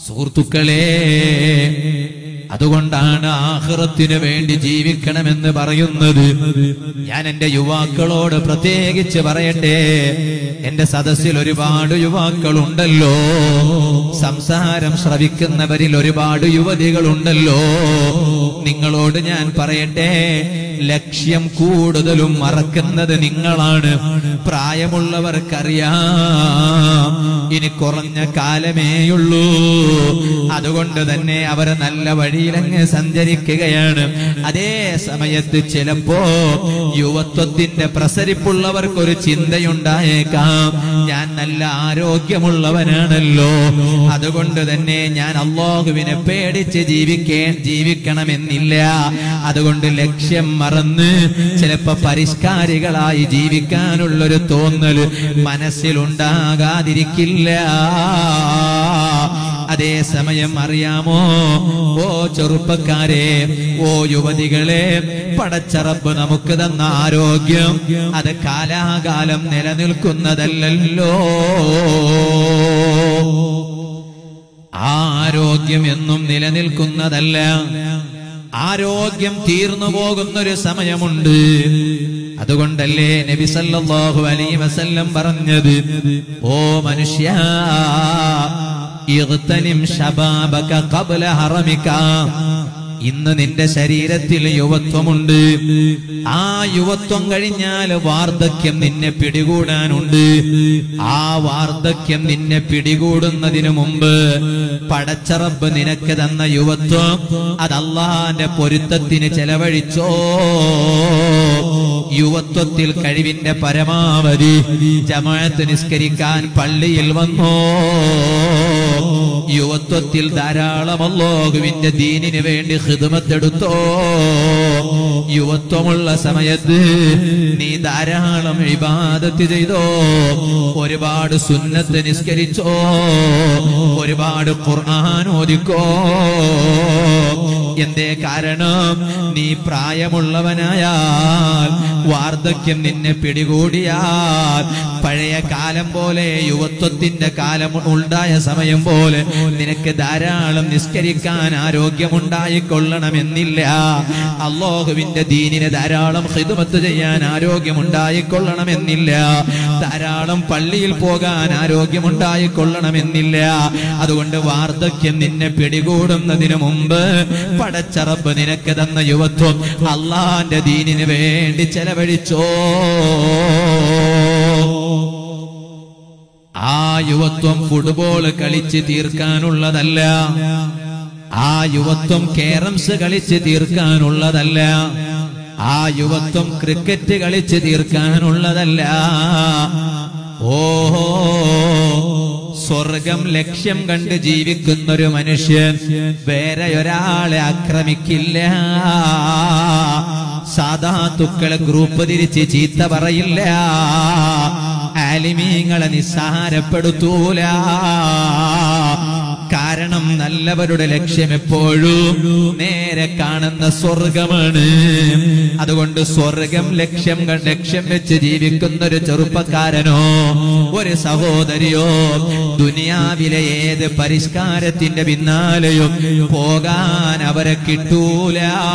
സുഹൃത്തുക്കളെ അതുകൊണ്ടാണ് ആഹ്റത്തിന് വേണ്ടി ജീവിക്കണമെന്ന് പറയുന്നത് ഞാൻ എന്റെ യുവാക്കളോട് പ്രത്യേകിച്ച് പറയട്ടെ എന്റെ സദസ്സിൽ ഒരുപാട് യുവാക്കളുണ്ടല്ലോ സംസാരം ശ്രവിക്കുന്നവരിൽ ഒരുപാട് യുവതികളുണ്ടല്ലോ നിങ്ങളോട് ഞാൻ പറയട്ടെ ലക്ഷ്യം കൂടുതലും മറക്കുന്നത് നിങ്ങളാണ് പ്രായമുള്ളവർക്കറിയാം ഇനി കുറഞ്ഞ കാലമേയുള്ളൂ അതുകൊണ്ട് തന്നെ അവർ നല്ല വഴിയിലങ്ങ് സഞ്ചരിക്കുകയാണ് അതേ സമയത്ത് ചിലപ്പോ യുവത്വത്തിന്റെ പ്രസരിപ്പുള്ളവർക്കൊരു ചിന്തയുണ്ടായേക്കാം ഞാൻ നല്ല ആരോഗ്യമുള്ളവനാണല്ലോ അതുകൊണ്ട് തന്നെ ഞാൻ അള്ളാഹുവിനെ പേടിച്ച് ജീവിക്കേ ജീവിക്കണമെന്നില്ല അതുകൊണ്ട് ലക്ഷ്യം മറന്ന് ചിലപ്പോ പരിഷ്കാരികളായി ജീവിക്കാനുള്ളൊരു തോന്നല് മനസ്സിലുണ്ടാകാതിരിക്കില്ല അതേ സമയം അറിയാമോ ഓ ചെറുപ്പക്കാരെ ഓ യുവതികളെ പടച്ചറപ്പ് നമുക്ക് തന്ന ആരോഗ്യം അത് കാലാകാലം നിലനിൽക്കുന്നതല്ലല്ലോ ആ ആരോഗ്യം എന്നും നിലനിൽക്കുന്നതല്ല ആരോഗ്യം തീർന്നു പോകുന്നൊരു സമയമുണ്ട് അതുകൊണ്ടല്ലേ നബി സല്ലല്ലാഹു അലൈഹി വസല്ലം പറഞ്ഞത് ഓ മനുഷ്യ ഇഗ്തനിം ശബാബക ഖബ്ല ഹറമിക ഇന്ന് നിന്റെ ശരീരത്തിൽ യുവത്വമുണ്ട് ആ യുവത്വം കഴിഞ്ഞാൽ വാർദ്ധക്യം നിന്നെ പിടികൂടാനുണ്ട് ആ വാർദ്ധക്യം നിന്നെ പിടികൂടുന്നതിനു മുമ്പ് പടച്ചറബ് നിനക്ക് തന്ന യുവത്വം അത് അള്ളാന്റെ പൊരുത്തത്തിന് ചെലവഴിച്ചോ യുവത്വത്തിൽ കഴിവിന്റെ പരമാവധി ജമാഅത്ത് നിസ്കരിക്കാൻ പള്ളിയിൽ വന്നോ യുവത്വത്തിൽ ധാരാളം അള്ളാഹുവിന്റെ ദീനിന് വേണ്ടി ഹിദമത്തെടുത്തോ യുവത്വമുള്ള സമയത്ത് നീ ധാരാളം ഇബാദത്ത് ചെയ്തോ ഒരുപാട് സുന്നത്ത് നിസ്കരിച്ചോ ഒരുപാട് ഖുർആൻ ഓദിക്കോ എന്തേ കാരണം നീ പ്രായമുള്ളവനായാൽ വാർദ്ധക്യം നിന്നെ പിടികൂടിയാൽ പഴയ കാലം പോലെ യുവത്വത്തിന്റെ കാലം ഉണ്ടായ സമയം പോലെ നിനക്ക് ധാരാളം നിസ്കരിക്കാൻ ആരോഗ്യമുണ്ടായിക്കൊള്ളണമെന്നില്ല അള്ളാഹുവിന്റെ ദീനിന് ധാരാളം ഹിദമത്ത് ചെയ്യാൻ ആരോഗ്യമുണ്ടായിക്കൊള്ളണമെന്നില്ല ധാരാളം പള്ളിയിൽ പോകാൻ ആരോഗ്യമുണ്ടായിക്കൊള്ളണമെന്നില്ല അതുകൊണ്ട് വാർദ്ധക്യം നിന്നെ പിടികൂടുന്നതിന് മുമ്പ് പടച്ചറബ് നിനക്ക് തന്ന യുവത്വം അള്ളാന്റെ ദീനിന് വേണ്ടി ചെലവഴിച്ചോ ആ യുവത്വം ഫുട്ബോൾ കളിച്ച് തീർക്കാനുള്ളതല്ല ആ യുവത്വം കേരംസ് കളിച്ച് തീർക്കാനുള്ളതല്ല ആ യുവത്വം ക്രിക്കറ്റ് കളിച്ച് തീർക്കാനുള്ളതല്ല ഓഹോ സ്വർഗം ലക്ഷ്യം കണ്ട് ജീവിക്കുന്നൊരു മനുഷ്യൻ വേറെ ഒരാളെ ആക്രമിക്കില്ല സാധാത്തുക്കളെ ഗ്രൂപ്പ് തിരിച്ച് ചീത്ത പറയില്ല ആലിമീങ്ങളെ നിസ്സാരപ്പെടുത്തൂല കാരണം നല്ലവരുടെ ലക്ഷ്യം എപ്പോഴും നേരെ കാണുന്ന സ്വർഗമാണ് അതുകൊണ്ട് സ്വർഗം ലക്ഷ്യം കണ്ട് ലക്ഷ്യം വെച്ച് ജീവിക്കുന്ന ഒരു ചെറുപ്പക്കാരനോ ഒരു സഹോദരിയോ ദുനിയാവിലെ ഏത് പരിഷ്കാരത്തിന്റെ പിന്നാലെയും പോകാൻ അവരെ കിട്ടൂല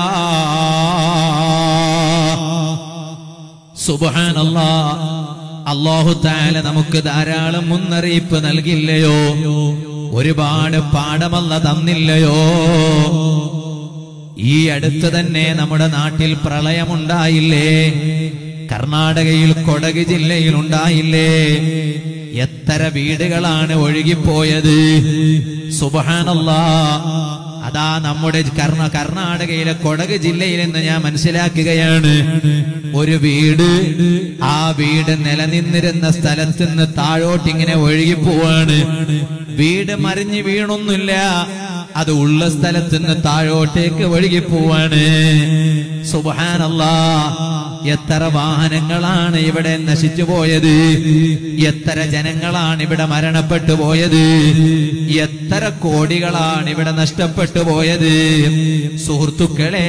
സുബാനല്ലാ അള്ളാഹു താല നമുക്ക് ധാരാളം മുന്നറിയിപ്പ് നൽകില്ലയോ ഒരുപാട് പാഠമല്ല തന്നില്ലയോ ഈ അടുത്ത് തന്നെ നമ്മുടെ നാട്ടിൽ പ്രളയമുണ്ടായില്ലേ കർണാടകയിൽ കൊടക് ജില്ലയിൽ ഉണ്ടായില്ലേ എത്ര വീടുകളാണ് ഒഴുകിപ്പോയത് സുബഹാനല്ലാ അതാ നമ്മുടെ കർണ കർണാടകയിലെ കൊടക് ജില്ലയിൽ നിന്ന് ഞാൻ മനസ്സിലാക്കുകയാണ് ഒരു വീട് ആ വീട് നിലനിന്നിരുന്ന സ്ഥലത്ത് നിന്ന് താഴോട്ട് ഇങ്ങനെ ഒഴുകിപ്പോവാണ് വീട് മറിഞ്ഞു വീണൊന്നുമില്ല അത് ഉള്ള സ്ഥലത്ത് നിന്ന് താഴോട്ടേക്ക് ഒഴുകി പോവാണ് സുബാനല്ലാ എത്ര വാഹനങ്ങളാണ് ഇവിടെ നശിച്ചു പോയത് എത്ര ജനങ്ങളാണ് ഇവിടെ മരണപ്പെട്ടു പോയത് എത്ര കോടികളാണ് ഇവിടെ നഷ്ടപ്പെട്ടു പോയത് സുഹൃത്തുക്കളെ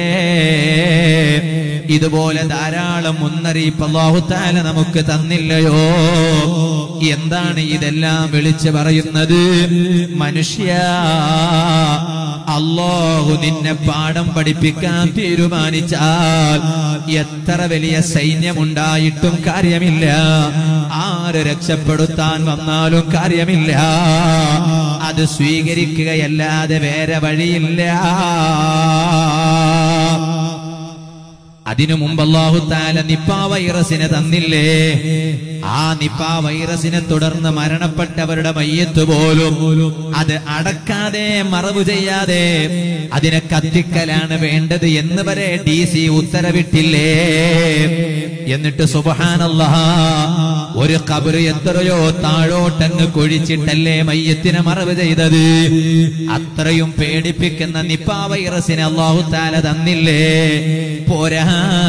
ഇതുപോലെ ധാരാളം മുന്നറിയിപ്പ് അള്ളാഹുത്താല നമുക്ക് തന്നില്ലയോ എന്താണ് ഇതെല്ലാം വിളിച്ചു പറയുന്നത് മനുഷ്യ അള്ളാഹു നിന്നെ പാഠം പഠിപ്പിക്കാൻ തീരുമാനിച്ചാൽ എത്ര വലിയ സൈന്യമുണ്ടായിട്ടും കാര്യമില്ല ആര് രക്ഷപ്പെടുത്താൻ വന്നാലും കാര്യമില്ല അത് സ്വീകരിക്കുകയല്ലാതെ വേറെ വഴിയില്ല അതിനു മുമ്പ് അള്ളാഹു താല നിപ്പ വൈറസിനെ തന്നില്ലേ ആ നിപ്പ വൈറസിനെ തുടർന്ന് മരണപ്പെട്ടവരുടെ മയ്യത്ത് പോലും അത് അടക്കാതെ മറവ് ചെയ്യാതെ അതിനെ കത്തിക്കലാണ് വേണ്ടത് എന്ന് വരെ ഡി സി ഉത്തരവിട്ടില്ലേ എന്നിട്ട് സുബഹാനല്ല ഒരു കബറ് എത്രയോ താഴോട്ടങ്ങ് കൊഴിച്ചിട്ടല്ലേ മയ്യത്തിനെ മറവ് ചെയ്തത് അത്രയും പേടിപ്പിക്കുന്ന നിപ്പ വൈറസിനെ അള്ളാഹു താല തന്നില്ലേ പോരാ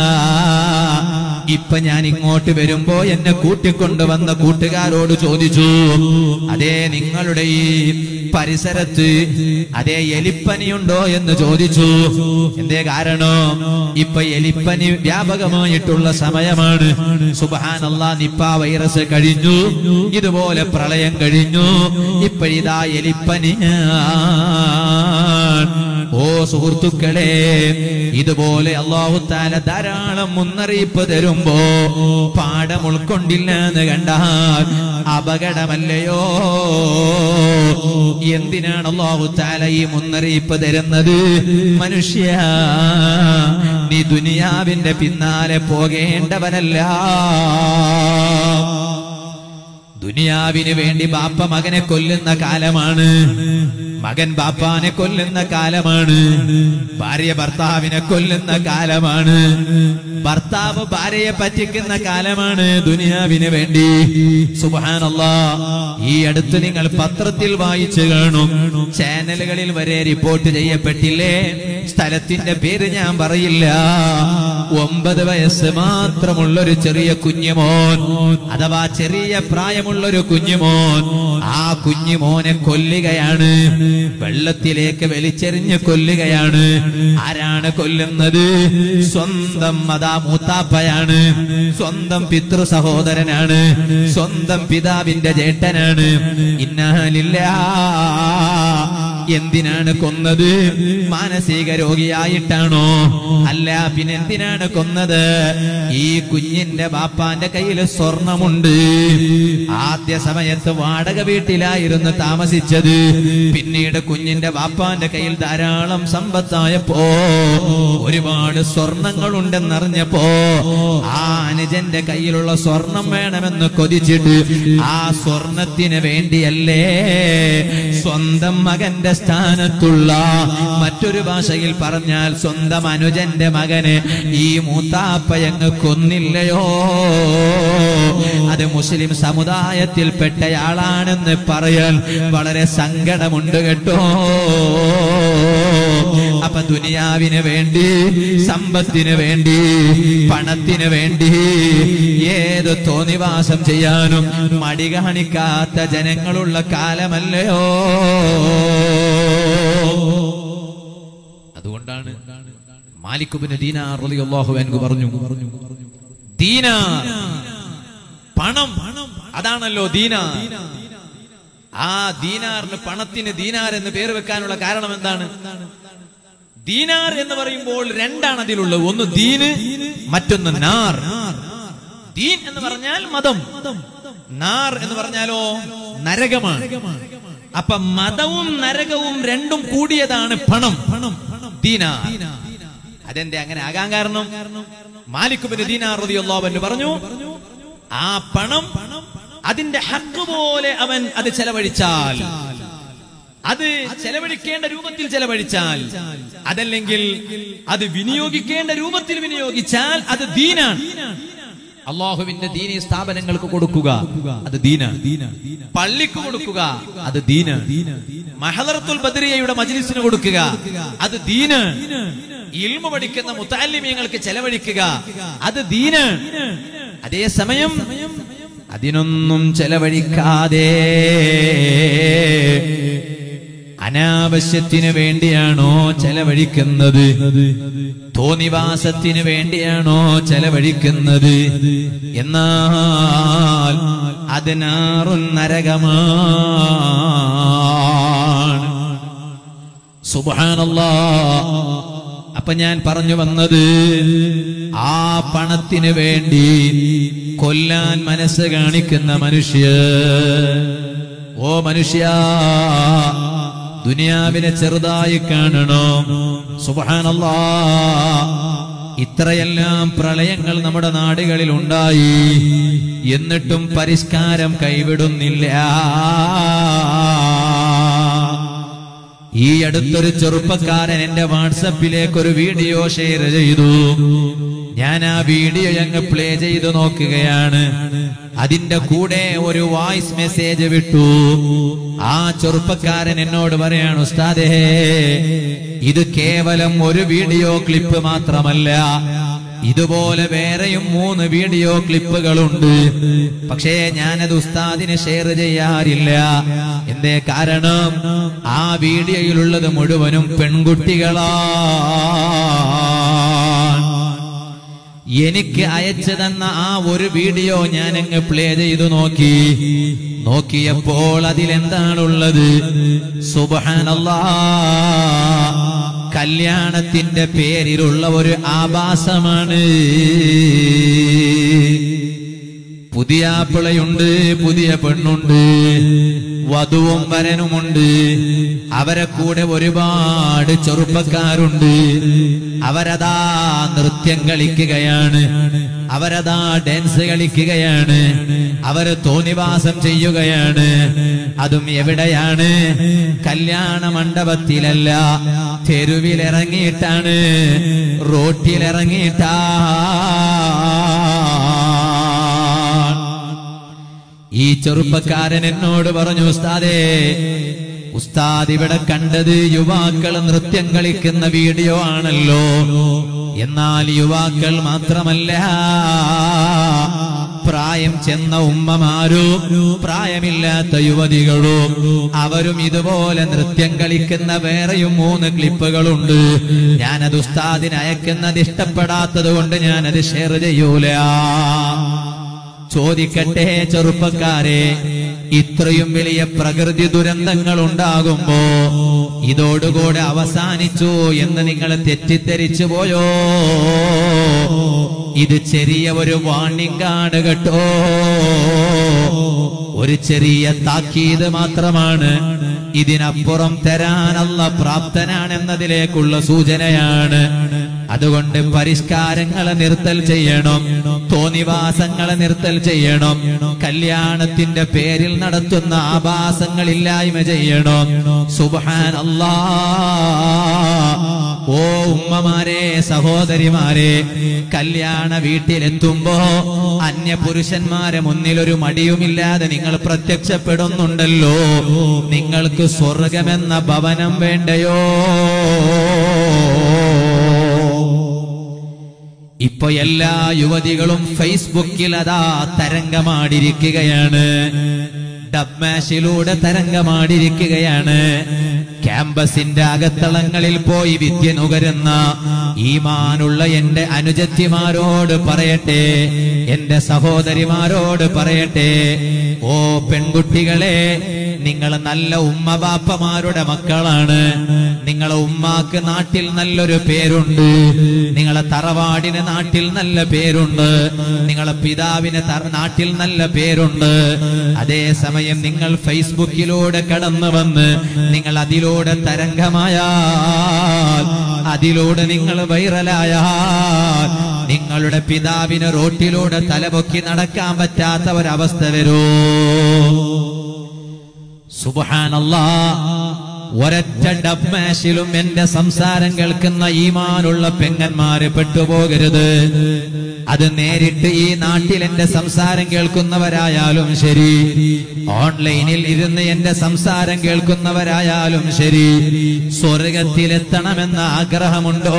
ഇപ്പൊ ഞാൻ ഇങ്ങോട്ട് വരുമ്പോ എന്നെ കൂട്ടിക്കൊണ്ടുവന്ന കൂട്ടുകാരോട് ചോദിച്ചു അതേ നിങ്ങളുടെ ഈ പരിസരത്ത് അതേ എലിപ്പനിയുണ്ടോ എന്ന് ചോദിച്ചു എന്തേ കാരണം ഇപ്പൊ എലിപ്പനി വ്യാപകമായിട്ടുള്ള സമയമാണ് സുബാനല്ല നിപ്പ വൈറസ് കഴിഞ്ഞു ഇതുപോലെ പ്രളയം കഴിഞ്ഞു ഇപ്പോഴിതാ എലിപ്പനി ഓ സുഹൃത്തുക്കളെ ഇതുപോലെ അള്ളാഹുത്താല ധാരാളം മുന്നറിയിപ്പ് തരുമ്പോ പാഠം ഉൾക്കൊണ്ടില്ല എന്ന് കണ്ടാൽ അപകടമല്ലയോ എന്തിനാണ് അള്ളാഹുത്താല ഈ മുന്നറിയിപ്പ് തരുന്നത് മനുഷ്യ നീ ദുനിയാവിന്റെ പിന്നാലെ പോകേണ്ടവനല്ല ദുനിയാവിന് വേണ്ടി ബാപ്പ മകനെ കൊല്ലുന്ന കാലമാണ് മകൻ ബാപ്പാനെ കൊല്ലുന്ന കാലമാണ് ഭാര്യ ഭർത്താവിനെ കൊല്ലുന്ന കാലമാണ് ഭർത്താവ് ഭാര്യയെ പറ്റിക്കുന്ന കാലമാണ് ദുനിയാവിന് വേണ്ടി സുബാനല്ല ഈ അടുത്ത് നിങ്ങൾ പത്രത്തിൽ വായിച്ചു കാണും ചാനലുകളിൽ വരെ റിപ്പോർട്ട് ചെയ്യപ്പെട്ടില്ലേ സ്ഥലത്തിന്റെ പേര് ഞാൻ പറയില്ല ഒമ്പത് വയസ്സ് മാത്രമുള്ള ഒരു ചെറിയ കുഞ്ഞുമോൻ അഥവാ ചെറിയ പ്രായമുള്ള ഒരു കുഞ്ഞുമോൻ ആ കുഞ്ഞുമോനെ കൊല്ലുകയാണ് വെള്ളത്തിലേക്ക് വലിച്ചെറിഞ്ഞ് കൊല്ലുകയാണ് ആരാണ് കൊല്ലുന്നത് സ്വന്തം മതാ മൂത്താപ്പയാണ് സ്വന്തം പിതൃ സഹോദരനാണ് സ്വന്തം പിതാവിന്റെ ചേട്ടനാണ് ഇന്നാലില്ല എന്തിനാണ് കൊന്നത് മാനസിക രോഗിയായിട്ടാണോ അല്ല പിന്നെ എന്തിനാണ് കൊന്നത് ഈ കുഞ്ഞിന്റെ ബാപ്പാന്റെ കയ്യിൽ സ്വർണമുണ്ട് ആദ്യ സമയത്ത് വാടക വീട്ടിലായിരുന്നു താമസിച്ചത് പിന്നീട് കുഞ്ഞിന്റെ ബാപ്പാന്റെ കയ്യിൽ ധാരാളം സമ്പത്തായപ്പോ ഒരുപാട് സ്വർണങ്ങൾ ഉണ്ടെന്നറിഞ്ഞപ്പോ ആ അനുജന്റെ കയ്യിലുള്ള സ്വർണം വേണമെന്ന് കൊതിച്ചിട്ട് ആ സ്വർണത്തിന് വേണ്ടിയല്ലേ സ്വന്തം മകന്റെ സ്ഥാനത്തുള്ള മറ്റൊരു ഭാഷയിൽ പറഞ്ഞാൽ സ്വന്തം അനുജന്റെ മകനെ ഈ മൂത്താപ്പയങ്ങ് കൊന്നില്ലയോ അത് മുസ്ലിം സമുദായത്തിൽപ്പെട്ടയാളാണെന്ന് പറയാൻ വളരെ സങ്കടമുണ്ട് കേട്ടോ അപ്പൊ ദുനിയാവിന് വേണ്ടി സമ്പത്തിന് വേണ്ടി പണത്തിന് വേണ്ടി ഏത് തോന്നിവാസം ചെയ്യാനും മടി കാണിക്കാത്ത ജനങ്ങളുള്ള കാലമല്ലയോ അതുകൊണ്ടാണ് മാലിക്കുബിന് ദീനാർ റളിയല്ലാഹു അൻഹു പറഞ്ഞു ദീനാർ പണം അതാണല്ലോ ദീനാർ ആ ദീനാറിന് പണത്തിന് ദീനാർ എന്ന് പേര് വെക്കാനുള്ള കാരണം എന്താണ് ദീനാർ എന്ന് പറയുമ്പോൾ രണ്ടാണ് അതിലുള്ളത് ഒന്ന് ദീന് മറ്റൊന്ന് നാർ ദീൻ എന്ന് പറഞ്ഞാൽ മതം നാർ എന്ന് പറഞ്ഞാലോ നരകമാണ് അപ്പൊ മതവും നരകവും രണ്ടും കൂടിയതാണ് പണം ദീനാർ അതെന്തേ അങ്ങനെ ആകാൻ കാരണം മാലിക്കുബിന് ദീനാർ റളിയല്ലാഹു അൻഹു പറഞ്ഞു ആ പണം അതിന്റെ ഹക്ക് പോലെ അവൻ അത് ചെലവഴിച്ചാൽ അത് ചെലവഴിക്കേണ്ട രൂപത്തിൽ ചെലവഴിച്ചാൽ അതല്ലെങ്കിൽ അത് വിനിയോഗിക്കേണ്ട രൂപത്തിൽ വിനിയോഗിച്ചാൽ അത് ദീനാണ് അള്ളാഹുവിന്റെ ദീനി സ്ഥാപനങ്ങൾക്ക് കൊടുക്കുക അത് ദീന പള്ളിക്ക് കൊടുക്കുക അത് ദീന മഹദറത്തുൽ ബദരിയയുടെ മജ്ലിസിന് കൊടുക്കുക അത് ദീന ഇൽമ പഠിക്കുന്ന മുത്താലിമ്യങ്ങൾക്ക് ചെലവഴിക്കുക അത് ദീന അതേസമയം അതിനൊന്നും ചെലവഴിക്കാതെ അനാവശ്യത്തിന് വേണ്ടിയാണോ ചെലവഴിക്കുന്നത് തോന്നിവാസത്തിന് വേണ്ടിയാണോ ചെലവഴിക്കുന്നത് എന്നാൽ അതിനാറും നരകമാണ് സുബാനല്ലാ അപ്പൊ ഞാൻ പറഞ്ഞു വന്നത് ആ പണത്തിന് വേണ്ടി കൊല്ലാൻ മനസ്സ് കാണിക്കുന്ന മനുഷ്യ ഓ മനുഷ്യ ദുനിയാവിനെ ചെറുതായി കാണണോ സുബാനല്ലാ ഇത്രയെല്ലാം പ്രളയങ്ങൾ നമ്മുടെ നാടുകളിൽ ഉണ്ടായി എന്നിട്ടും പരിഷ്കാരം കൈവിടുന്നില്ല ഈ അടുത്തൊരു ചെറുപ്പക്കാരൻ എന്റെ വാട്സപ്പിലേക്ക് ഒരു വീഡിയോ ഷെയർ ചെയ്തു ഞാൻ ആ വീഡിയോ അങ്ങ് പ്ലേ ചെയ്തു നോക്കുകയാണ് അതിന്റെ കൂടെ ഒരു വോയിസ് മെസ്സേജ് വിട്ടു ആ ചെറുപ്പക്കാരൻ എന്നോട് പറയാണ് ഉസ്താദേ ഇത് കേവലം ഒരു വീഡിയോ ക്ലിപ്പ് മാത്രമല്ല ഇതുപോലെ വേറെയും മൂന്ന് വീഡിയോ ക്ലിപ്പുകളുണ്ട് പക്ഷേ ഞാനത് ഉസ്താദിന് ഷെയർ ചെയ്യാറില്ല എന്തേ കാരണം ആ വീഡിയോയിലുള്ളത് മുഴുവനും പെൺകുട്ടികളാണ് എനിക്ക് അയച്ചു തന്ന ആ ഒരു വീഡിയോ ഞാൻ അങ്ങ് പ്ലേ ചെയ്തു നോക്കി നോക്കിയപ്പോൾ അതിലെന്താണുള്ളത് സുബാനല്ലാ കല്യാണത്തിന്റെ പേരിലുള്ള ഒരു ആഭാസമാണ് പുതിയ പിളയുണ്ട് പുതിയ പെണ്ണുണ്ട് വധുവും വരനുമുണ്ട് അവരെ കൂടെ ഒരുപാട് ചെറുപ്പക്കാരുണ്ട് അവരതാ നൃത്യം കളിക്കുകയാണ് അവരതാ ഡാൻസ് കളിക്കുകയാണ് അവര് തോന്നിവാസം ചെയ്യുകയാണ് അതും എവിടെയാണ് കല്യാണ മണ്ഡപത്തിലല്ല തെരുവിലിറങ്ങിയിട്ടാണ് റോട്ടിലിറങ്ങിയിട്ടാണ് ഈ ചെറുപ്പക്കാരൻ എന്നോട് പറഞ്ഞു ഉസ്താദേ ഉസ്താദ് ഇവിടെ കണ്ടത് യുവാക്കൾ നൃത്യം കളിക്കുന്ന വീഡിയോ ആണല്ലോ എന്നാൽ യുവാക്കൾ മാത്രമല്ല പ്രായം ചെന്ന ഉമ്മമാരും പ്രായമില്ലാത്ത യുവതികളും അവരും ഇതുപോലെ നൃത്യം കളിക്കുന്ന വേറെയും മൂന്ന് ക്ലിപ്പുകളുണ്ട് ഞാനത് ഉസ്താദിന് അയക്കുന്നത് ഇഷ്ടപ്പെടാത്തത് കൊണ്ട് ഞാനത് ഷെയർ ചെയ്യൂല ചോദിക്കട്ടെ ചെറുപ്പക്കാരെ ഇത്രയും വലിയ പ്രകൃതി ദുരന്തങ്ങൾ ഉണ്ടാകുമ്പോ ഇതോടുകൂടെ അവസാനിച്ചു എന്ന് നിങ്ങൾ തെറ്റിദ്ധരിച്ചു പോയോ ഇത് ചെറിയ ഒരു വാണിംഗ് ആണ് കേട്ടോ ഒരു ചെറിയ താക്കീത് മാത്രമാണ് ഇതിനപ്പുറം തരാനല്ല പ്രാപ്തനാണെന്നതിലേക്കുള്ള സൂചനയാണ് അതുകൊണ്ട് പരിഷ്കാരങ്ങളെ നിർത്തൽ ചെയ്യണം തോന്നിവാസങ്ങളെ നിർത്തൽ ചെയ്യണം കല്യാണത്തിന്റെ പേരിൽ നടത്തുന്ന ആഭാസങ്ങൾ ഇല്ലായ്മ ചെയ്യണം സുബാൻ അല്ലാ ഓ ഉമ്മമാരെ സഹോദരിമാരെ കല്യാണ വീട്ടിലെത്തുമ്പോ അന്യ പുരുഷന്മാരെ മുന്നിൽ ഒരു മടിയുമില്ലാതെ നിങ്ങൾ പ്രത്യക്ഷപ്പെടുന്നുണ്ടല്ലോ നിങ്ങൾക്ക് സ്വർഗമെന്ന ഭവനം വേണ്ടയോ ഇപ്പൊ എല്ലാ യുവതികളും ഫേസ്ബുക്കിൽ അതാ തരംഗമാടിയിരിക്കുകയാണ് ഡബ്മാഷിലൂടെ തരംഗമാടിയിരിക്കുകയാണ് ക്യാമ്പസിന്റെ അകത്തളങ്ങളിൽ പോയി വിദ്യ നുകരുന്ന ഈമാനുള്ള എന്റെ അനുജത്തിമാരോട് പറയട്ടെ എന്റെ സഹോദരിമാരോട് പറയട്ടെ ഓ പെൺകുട്ടികളെ നിങ്ങൾ നല്ല ഉമ്മ ബാപ്പമാരുടെ മക്കളാണ് നിങ്ങളെ ഉമ്മാക്ക് നാട്ടിൽ നല്ലൊരു പേരുണ്ട് നിങ്ങളെ തറവാടിന് നാട്ടിൽ നല്ല പേരുണ്ട് നിങ്ങളെ പിതാവിന് തറ- നാട്ടിൽ നല്ല പേരുണ്ട് അതേസമയം നിങ്ങൾ ഫേസ്ബുക്കിലൂടെ കടന്നു വന്ന് നിങ്ങൾ അതിലൂടെ തരംഗമായാൽ അതിലൂടെ നിങ്ങൾ വൈറലായാൽ നിങ്ങളുടെ പിതാവിന് റോട്ടിലൂടെ തലപൊക്കി നടക്കാൻ പറ്റാത്ത ഒരവസ്ഥ വരൂ സുബഹാനല്ലാ ഒരൊറ്റ ഡബ്മാഷിലും എന്റെ സംസാരം കേൾക്കുന്ന ഈമാനുള്ള പെങ്ങന്മാര് പെട്ടുപോകരുത് അത് നേരിട്ട് ഈ നാട്ടിൽ എന്റെ സംസാരം കേൾക്കുന്നവരായാലും ശരി ഓൺലൈനിൽ ഇരുന്ന് എന്റെ സംസാരം കേൾക്കുന്നവരായാലും ശരി സ്വർഗത്തിലെത്തണമെന്ന ആഗ്രഹമുണ്ടോ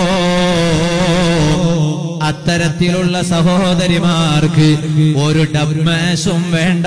അത്തരത്തിലുള്ള സഹോദരിമാർക്ക് ഒരു ഡബ്മേശും വേണ്ട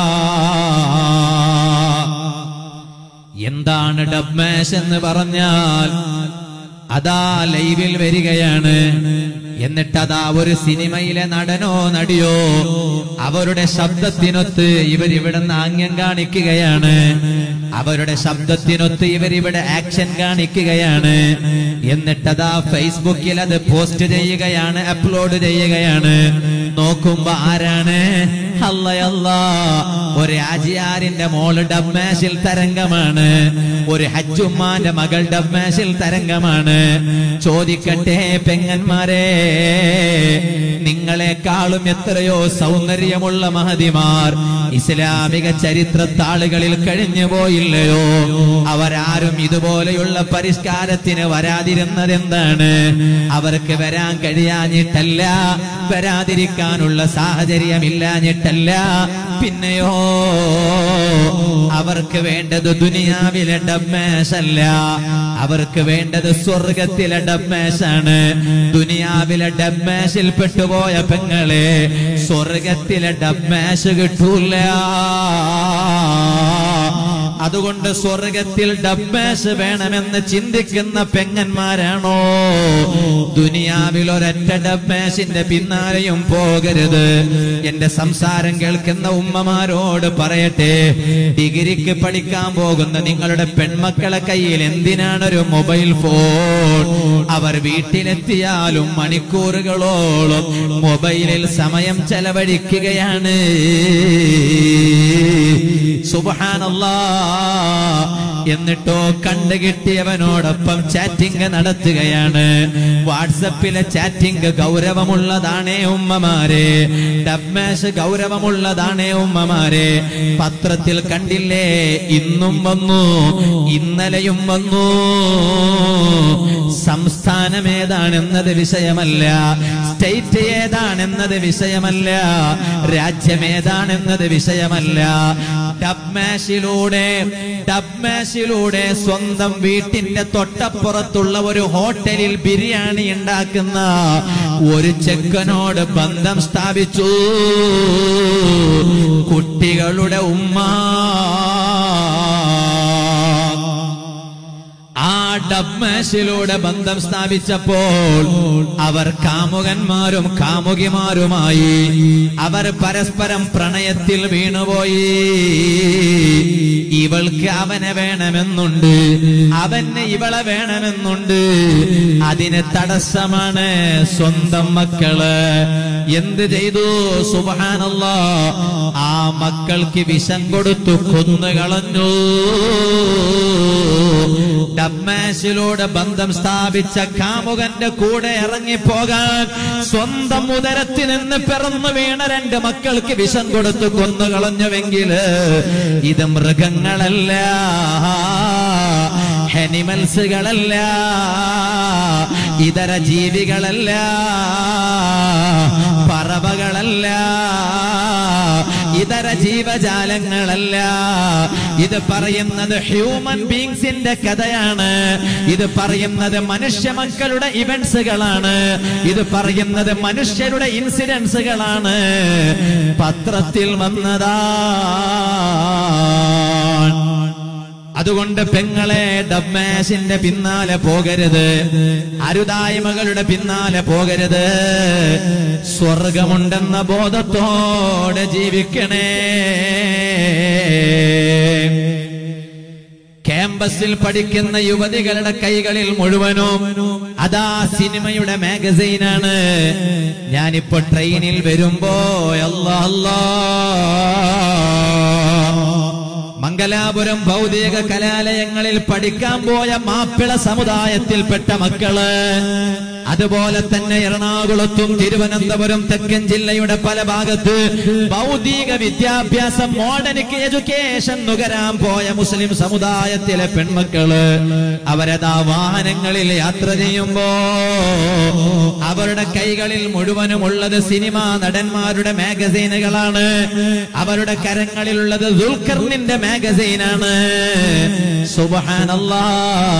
എന്താണ് ഡബ്മേശ് എന്ന് പറഞ്ഞാൽ അതാ ലൈവിൽ വരികയാണ് എന്നിട്ട് അതാ ഒരു സിനിമയിലെ നടനോ നടിയോ അവരുടെ ശബ്ദത്തിനൊത്ത് ഇവരിവിടുന്ന് ആംഗ്യം കാണിക്കുകയാണ് അവരുടെ ശബ്ദത്തിനൊത്ത് ഇവരിവിടെ ആക്ഷൻ കാണിക്കുകയാണ് എന്നിട്ടതാ ഫേസ്ബുക്കിൽ അത് പോസ്റ്റ് ചെയ്യുകയാണ് അപ്ലോഡ് ചെയ്യുകയാണ് നോക്കുമ്പോ ആരാണ് അല്ലയല്ല ഒരു ആജിയാരിന്റെ മോള് ഡബ്മേശിൽ തരംഗമാണ് ഒരു ഹജ്ജുമ്മാന്റെ മകൾ ഡബ്മേശിൽ തരംഗമാണ് ചോദിക്കട്ടെ പെങ്ങന്മാരെ നിങ്ങളെക്കാളും എത്രയോ സൗന്ദര്യമുള്ള മഹതിമാർ ഇസ്ലാമിക ചരിത്ര താളുകളിൽ കഴിഞ്ഞു പോയില്ലയോ അവരാരും ഇതുപോലെയുള്ള പരിഷ്കാരത്തിന് വരാതിരുന്നത് എന്താണ് അവർക്ക് വരാൻ കഴിയാഞ്ഞിട്ടല്ല വരാതിരിക്കാനുള്ള സാഹചര്യമില്ലാഞ്ഞിട്ടല്ല പിന്നെയോ അവർക്ക് വേണ്ടത് ദുനിയാവിലെ ഡബ്മേശല്ല അവർക്ക് വേണ്ടത് സ്വർഗത്തിലെ ഡബ്മേശാണ് ദുനിയാവിലെ ഡബ്മേശിൽ പെട്ടുപോയ പെങ്ങളെ സ്വർഗത്തിലെ ഡബ്മേശ് കിട്ടൂല അതുകൊണ്ട് സ്വർഗത്തിൽ ഡബ്മേശ് വേണമെന്ന് ചിന്തിക്കുന്ന പെങ്ങന്മാരാണോ ദുനിയാവിൽ ഒരൊറ്റ ഡബ്മേശിന്റെ പിന്നാലെയും പോകരുത് എന്റെ സംസാരം കേൾക്കുന്ന ഉമ്മമാരോട് പറയട്ടെ ഡിഗ്രിക്ക് പഠിക്കാൻ പോകുന്ന നിങ്ങളുടെ പെൺമക്കളെ കയ്യിൽ എന്തിനാണൊരു മൊബൈൽ ഫോൺ അവർ വീട്ടിലെത്തിയാലും മണിക്കൂറുകളോളം മൊബൈലിൽ സമയം ചെലവഴിക്കുകയാണ് സുബഹാനല്ലാ എന്നിട്ടോ കണ്ടുകിട്ടിയവനോടൊപ്പം ചാറ്റിംഗ് നടത്തുകയാണ് വാട്സപ്പിലെ ചാറ്റിംഗ് ഗൗരവമുള്ളതാണേ ഉമ്മമാരെ ഡബ്മേഷ് ഗൗരവമുള്ളതാണേ ഉമ്മമാരെ പത്രത്തിൽ കണ്ടില്ലേ ഇന്നും വന്നു ഇന്നലെയും വന്നു സംസ്ഥാനം ഏതാണെന്നത് വിഷയമല്ല സ്റ്റേറ്റ് ഏതാണെന്നത് വിഷയമല്ല രാജ്യം ഏതാണെന്നത് വിഷയമല്ല ഡബ്മാഷിലൂടെ ഡബ്മാഷിലൂടെ സ്വന്തം വീട്ടിന്റെ തൊട്ടപ്പുറത്തുള്ള ഒരു ഹോട്ടലിൽ ബിരിയാണി ഉണ്ടാക്കുന്ന ഒരു ചെക്കനോട് ബന്ധം സ്ഥാപിച്ചു കുട്ടികളുടെ ഉമ്മ ആ ഡബ്മാഷിലൂടെ ബന്ധം സ്ഥാപിച്ചപ്പോൾ അവർ കാമുകന്മാരും കാമുകിമാരുമായി അവർ പരസ്പരം പ്രണയത്തിൽ വീണുപോയി ഇവൾക്ക് അവനെ വേണമെന്നുണ്ട് അവന് ഇവളെ വേണമെന്നുണ്ട് അതിന് തടസ്സമാണ് സ്വന്തം മക്കള് എന്ത് ചെയ്തു സുബാനല്ല ആ മക്കൾക്ക് വിഷം കൊടുത്തു കൊന്നുകളഞ്ഞു ഡബ്മാഷിലൂടെ ബന്ധം സ്ഥാപിച്ച കാമുകന്റെ കൂടെ ഇറങ്ങിപ്പോകാൻ സ്വന്തം ഉദരത്തിൽ നിന്ന് പിറന്നു വീണ രണ്ട് മക്കൾക്ക് വിഷം കൊടുത്തു കൊന്നുകളഞ്ഞുവെങ്കില് ഇത് മൃഗങ്ങളല്ല ഹെനിമൽസുകളല്ല ഇതര ജീവികളല്ല പറവകളല്ല ഇതര ജീവജാലങ്ങളല്ല ഇത് പറയുന്നത് ഹ്യൂമൻ ബീങ്സിന്റെ കഥയാണ് ഇത് പറയുന്നത് മനുഷ്യ മക്കളുടെ ഇവന്റ്സുകളാണ് ഇത് പറയുന്നത് മനുഷ്യരുടെ ഇൻസിഡൻസുകളാണ് പത്രത്തിൽ വന്നതാ അതുകൊണ്ട് പെങ്ങളെ ഡബ്മേശിന്റെ പിന്നാലെ പോകരുത് അരുതായ്മകളുടെ പിന്നാലെ പോകരുത് സ്വർഗമുണ്ടെന്ന ബോധത്തോടെ ജീവിക്കണേ ക്യാമ്പസിൽ പഠിക്കുന്ന യുവതികളുടെ കൈകളിൽ മുഴുവനും അതാ സിനിമയുടെ മാഗസൈനാണ് ഞാനിപ്പോ ട്രെയിനിൽ വരുമ്പോ അല്ലാ അല്ലാ മംഗലാപുരം ഭൗതിക കലാലയങ്ങളിൽ പഠിക്കാൻ പോയ മാപ്പിള സമുദായത്തിൽപ്പെട്ട മക്കള് അതുപോലെ തന്നെ എറണാകുളത്തും തിരുവനന്തപുരം തെക്കൻ ജില്ലയുടെ പല ഭാഗത്ത് ഭൗതിക വിദ്യാഭ്യാസം മോഡേണിക് എഡ്യൂക്കേഷൻ നുകരാൻ പോയ മുസ്ലിം സമുദായത്തിലെ പെൺമക്കള് അവരതാ വാഹനങ്ങളിൽ യാത്ര ചെയ്യുമ്പോ അവരുടെ കൈകളിൽ മുഴുവനും ഉള്ളത് സിനിമാ നടന്മാരുടെ മാഗസീനുകളാണ് അവരുടെ കരങ്ങളിലുള്ളത് ദുൽഖറിന്റെ മാഗസീനാണ് സുബഹാനല്ലാ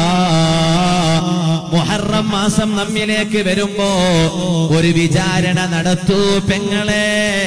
മുഹറം മാസം നമ്മിലേക്ക് വരുമ്പോ ഒരു വിചാരണ നടത്തൂ പെങ്ങളെ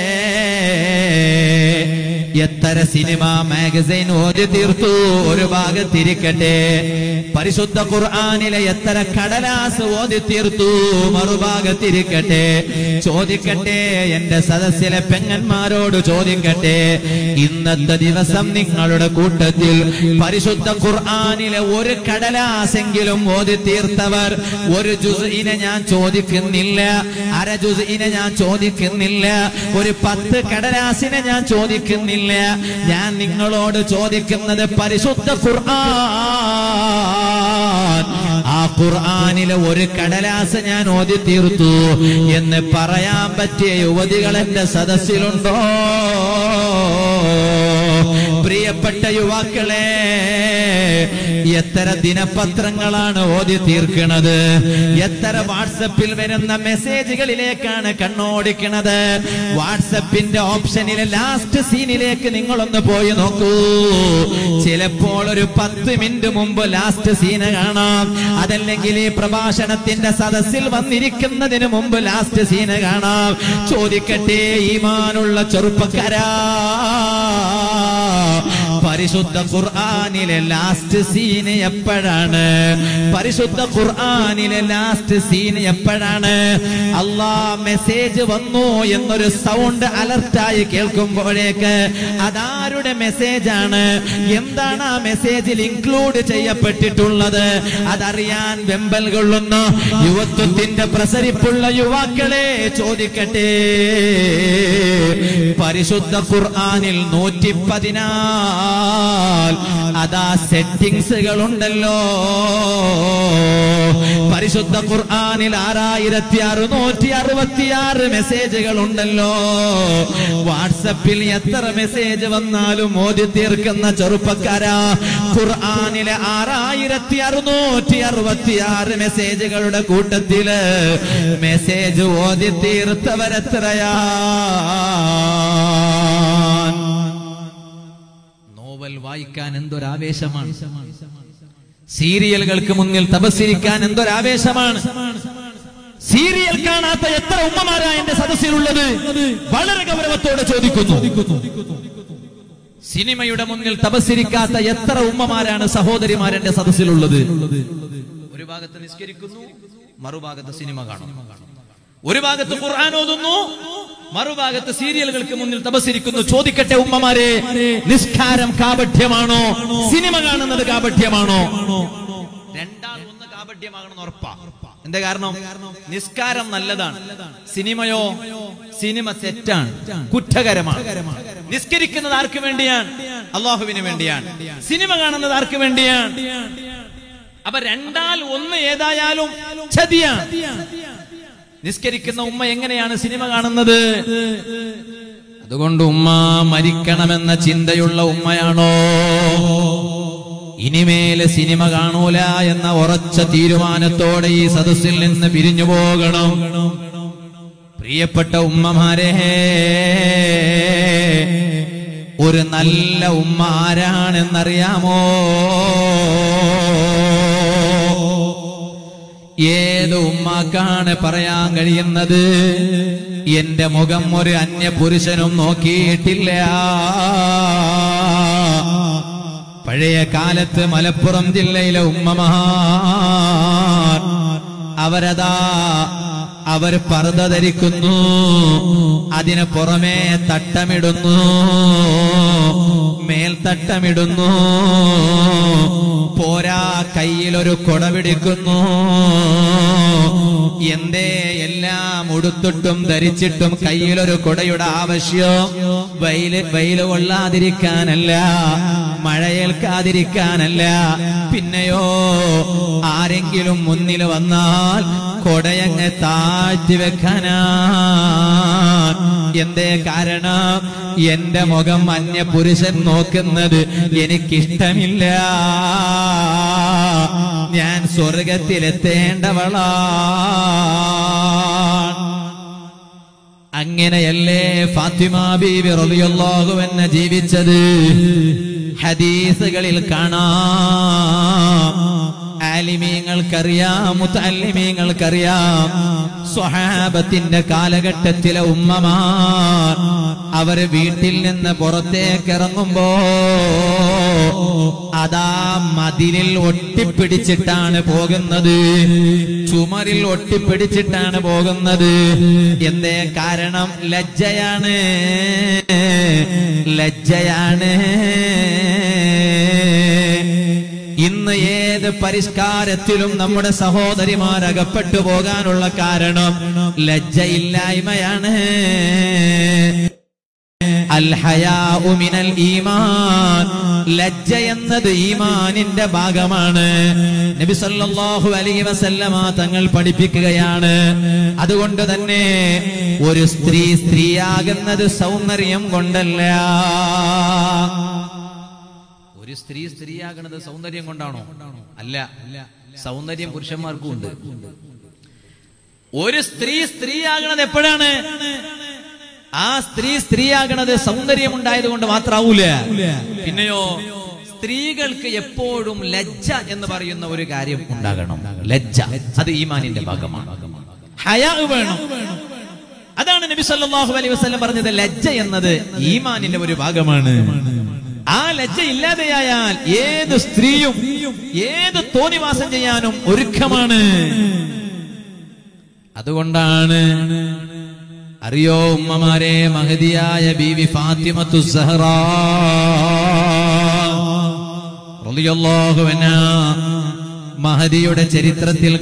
എത്ര സിനിമ മാഗസൈൻ ഓതി തീർത്തു ഒരു ഭാഗത്തിരിക്കട്ടെ പരിശുദ്ധ ഖുർആാനിലെ എത്ര കടലാസ് ഓതി തീർത്തു മറുഭാഗത്തിരിക്കട്ടെ ചോദിക്കട്ടെ എന്റെ സദസ്സിലെ പെങ്ങന്മാരോട് ചോദിക്കട്ടെ ഇന്നത്തെ ദിവസം നിങ്ങളുടെ കൂട്ടത്തിൽ പരിശുദ്ധ ഖുർആാനിലെ ഒരു കടലാസെങ്കിലും ഓതി തീർത്തവർ ഒരു ജുസിനെ ഞാൻ ചോദിക്കുന്നില്ല അര ജുസിനെ ഞാൻ ചോദിക്കുന്നില്ല ഒരു പത്ത് കടലാസിനെ ഞാൻ ചോദിക്കുന്നില്ല ഞാൻ നിങ്ങളോട് ചോദിക്കുന്നത് പരിശുദ്ധ ഖുർആൻ ആ ഖുർആനിലെ ഒരു കടലാസ് ഞാൻ ഓതി തീർത്തു എന്ന് പറയാൻ പറ്റിയ യുവതികൾ എന്റെ സദസ്സിലുണ്ടോ പ്രിയപ്പെട്ട യുവാക്കളെ എത്ര ദിനപത്രങ്ങളാണ് ഓതി തീർക്കുന്നത് എത്ര വാട്സപ്പിൽ വരുന്ന മെസ്സേജുകളിലേക്കാണ് കണ്ണോടിക്കണത് വാട്സപ്പിന്റെ ഓപ്ഷനിലെ ലാസ്റ്റ് സീനിലേക്ക് നിങ്ങളൊന്ന് പോയി നോക്കൂ ചിലപ്പോൾ ഒരു പത്ത് മിനിറ്റ് മുമ്പ് ലാസ്റ്റ് സീന് കാണാം അതല്ലെങ്കിൽ ഈ പ്രഭാഷണത്തിന്റെ സദസ്സിൽ വന്നിരിക്കുന്നതിന് മുമ്പ് ലാസ്റ്റ് സീന് കാണാം ചോദിക്കട്ടെ ഈമാനുള്ള ചെറുപ്പക്കാരാ പരിശുദ്ധ ഖുർആനിലെ ലാസ്റ്റ് സീന് എപ്പോഴാണ് പരിശുദ്ധ ഖുർആനിലെ ലാസ്റ്റ് സീന് എപ്പോഴാണ് അള്ളാ മെസ്സേജ് വന്നു എന്നൊരു സൗണ്ട് അലർട്ടായി കേൾക്കുമ്പോഴേക്ക് അതാരുടെ മെസ്സേജ് ആണ് എന്താണ് ആ മെസ്സേജിൽ ഇൻക്ലൂഡ് ചെയ്യപ്പെട്ടിട്ടുള്ളത് അതറിയാൻ വെമ്പൽ കൊള്ളുന്ന യുവത്വത്തിന്റെ പ്രസരിപ്പുള്ള യുവാക്കളെ ചോദിക്കട്ടെ പരിശുദ്ധ ഖുർആനിൽ നൂറ്റി പതിനാല് അതാ സെറ്റിംഗ്സുകളുണ്ടല്ലോ പരിശുദ്ധ ഖുർആനിൽ ആറായിരത്തി അറുന്നൂറ്റി അറുപത്തിയാറ് മെസ്സേജുകൾ ഉണ്ടല്ലോ വാട്സപ്പിൽ എത്ര മെസ്സേജ് വന്നാലും ഓതി തീർക്കുന്ന ചെറുപ്പക്കാരാ ഖുർആനിലെ ആറായിരത്തി അറുന്നൂറ്റി അറുപത്തിയാറ് മെസ്സേജുകളുടെ കൂട്ടത്തില് മെസ്സേജ് ഓതി തീർത്തവരെത്രയാ നോവൽ വായിക്കാൻ എന്തൊരാവേശമാണ് സീരിയലുകൾക്ക് മുന്നിൽ തപസ്സിരിക്കാൻ എന്തൊരാവേശമാണ് സീരിയൽ കാണാത്ത എത്ര ഉമ്മമാരാ എന്റെ സദസ്സിലുള്ളത് വളരെ ഗൗരവത്തോടെ ചോദിക്കുന്നു സിനിമയുടെ മുന്നിൽ തപസ്സിരിക്കാത്ത എത്ര ഉമ്മമാരാണ് സഹോദരിമാർ എന്റെ സദസ്സിലുള്ളത് ഒരു ഭാഗത്ത് നിസ്കരിക്കുന്നു മറുഭാഗത്ത് സിനിമ കാണുന്നു ഒരു ഭാഗത്ത് ഖുർആൻ ഓതുന്നു മറുഭാഗത്ത് സീരിയലുകൾക്ക് മുന്നിൽ തപസ്സിരിക്കുന്നു ചോദിക്കട്ടെ ഉമ്മമാരെ നിസ്കാരം കാപഠ്യമാണോ സിനിമ കാണുന്നത് കാപഠ്യമാണോ രണ്ടാൾ ഒന്ന് കാപഠ്യമാകണമെന്ന് ഉറപ്പാ എന്താ കാരണം നിസ്കാരം നല്ലതാണ് സിനിമയോ സിനിമ തെറ്റാണ് കുറ്റകരമാണ് നിസ്കരിക്കുന്നത് ആർക്ക് വേണ്ടിയാണ് അള്ളാഹുവിന് വേണ്ടിയാണ് സിനിമ കാണുന്നത് ആർക്ക് വേണ്ടിയാണ് അപ്പൊ രണ്ടാൽ ഒന്ന് ഏതായാലും ചതിയാണ് നിസ്കരിക്കുന്ന ഉമ്മ എങ്ങനെയാണ് സിനിമ കാണുന്നത് അതുകൊണ്ട് ഉമ്മ മരിക്കണമെന്ന ചിന്തയുള്ള ഉമ്മയാണോ ഇനിമേല് സിനിമ കാണൂല എന്ന ഉറച്ച തീരുമാനത്തോടെ ഈ സദസ്സിൽ നിന്ന് പിരിഞ്ഞു പോകണം പ്രിയപ്പെട്ട ഉമ്മമാരെ ഒരു നല്ല ഉമ്മ ആരാണെന്നറിയാമോ ഏത് ഉമ്മാക്കാണ് പറയാൻ കഴിയുന്നത് എന്റെ മുഖം ഒരു അന്യ പുരുഷനും നോക്കിയിട്ടില്ല പഴയ കാലത്ത് മലപ്പുറം ജില്ലയിലെ ഉമ്മമാർ അവരതാ അവർ പർദ്ദ ധരിക്കുന്നു അതിന് പുറമേ തട്ടമിടുന്നു മേൽത്തട്ടമിടുന്നു പോരാ കയ്യിലൊരു കൊട പിടിക്കുന്നു എന്തേ എല്ലാം ഉടുത്തിട്ടും ധരിച്ചിട്ടും കയ്യിലൊരു കുടയുടെ ആവശ്യം വെയില് വെയില് കൊള്ളാതിരിക്കാനല്ല മഴയേൽക്കാതിരിക്കാനല്ല പിന്നെയോ ആരെങ്കിലും മുന്നിൽ വന്നാൽ കൊടയങ്ങ് താഴ്ത്തി വെക്കാനാ എന്തേ കാരണം എന്റെ മുഖം അന്യ പുരുഷൻ നോക്കുന്നത് എനിക്കിഷ്ടമില്ല ഞാൻ സ്വർഗത്തിലെത്തേണ്ടവളാ അങ്ങനെയല്ലേ ഫാത്തിമ ബീവി റളിയല്ലാഹു അൻഹ ജീവിച്ചത് ഹദീസുകളിൽ കാണാം ആലിമീങ്ങൾക്കറിയാം മുത്തല്ലിമീങ്ങൾക്കറിയാം സ്വഹാബത്തിന്റെ കാലഘട്ടത്തിലെ ഉമ്മമാർ അവര് വീട്ടിൽ നിന്ന് പുറത്തേക്ക് ഇറങ്ങുമ്പോ അതാ മതിലിൽ ഒട്ടിപ്പിടിച്ചിട്ടാണ് പോകുന്നത് ചുമരിൽ ഒട്ടിപ്പിടിച്ചിട്ടാണ് പോകുന്നത് എന്തേ കാരണം ലജ്ജയാണ് ലജ്ജയാണ് ഇന്ന് ഏത് പരിഷ്കാരത്തിലും നമ്മുടെ സഹോദരിമാരകപ്പെട്ടു പോകാനുള്ള കാരണം ലജ്ജയില്ലായ്മയാണ് അൽ ഹയാഉ മിനൽ ഈമാൻ ലജ്ജ എന്നത് ഈമാനിന്റെ ഭാഗമാണ് നബി സല്ലല്ലാഹു അലൈഹി വസല്ലമ തങ്ങൾ പഠിപ്പിക്കുകയാണ് അതുകൊണ്ട് തന്നെ ഒരു സ്ത്രീ സ്ത്രീയാകുന്നത് സൗന്ദര്യം കൊണ്ടല്ല ഒരു സ്ത്രീ സ്ത്രീയാകുന്നത് സൗന്ദര്യം കൊണ്ടാണോ അല്ല സൗന്ദര്യം പുരുഷന്മാർക്കും ഉണ്ട് ഒരു സ്ത്രീ സ്ത്രീയാകണത് എപ്പോഴാണ് ആ സ്ത്രീ സ്ത്രീയാകണത് സൗന്ദര്യം ഉണ്ടായത് കൊണ്ട് മാത്രാവൂല പിന്നെയോ സ്ത്രീകൾക്ക് എപ്പോഴും ലജ്ജ എന്ന് പറയുന്ന ഒരു കാര്യം ഉണ്ടാകണം ലജ്ജ അത് ഈമാനിന്റെ ഭാഗമാണ് ഹയാ വേണം അതാണ് നബി സല്ലല്ലാഹു അലൈഹി വസല്ലം പറഞ്ഞത് ലജ്ജ എന്നത് ഈമാനിന്റെ ഒരു ഭാഗമാണ് ആ ലജ്ജ ഇല്ലാതെയായാൽ ഏത് സ്ത്രീയും ഏത് തോന്നിവാസം ചെയ്യാനും ഒരുക്കമാണ് അതുകൊണ്ടാണ് അറിയോ ഉമ്മമാരെ മഹതിയായ ബീവി ഫാത്തിമത്തു സഹറ റളിയല്ലാഹു അൻഹാ മഹദിയുടെ ചരിത്രത്തിൽ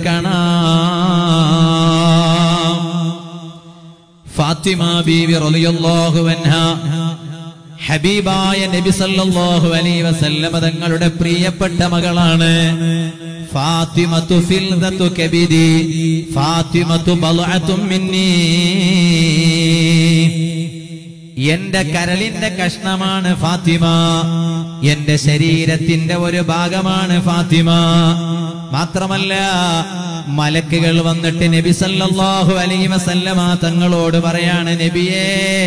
കാണാം ഫാത്തിമ ബീവി റളിയല്ലാഹു അൻഹാ ഹബീബായ നബി സല്ലല്ലാഹു അലൈഹി വസല്ലമ തങ്ങളുടെ പ്രിയപ്പെട്ട മകളാണ് ഫാത്തിമത്തു ഫിൽദത്തു കബിദി ഫാത്തിമത്തു ബൽഅത്തും മിന്നീ എന്റെ കരളിന്റെ കഷ്ണമാണ് ഫാത്തിമ എന്റെ ശരീരത്തിന്റെ ഒരു ഭാഗമാണ് ഫാത്തിമ മാത്രമല്ല മലക്കുകൾ വന്നിട്ട് നബി സല്ലല്ലാഹു അലൈഹി വസല്ലമ തങ്ങളോട് പറയാണ് നബിയേ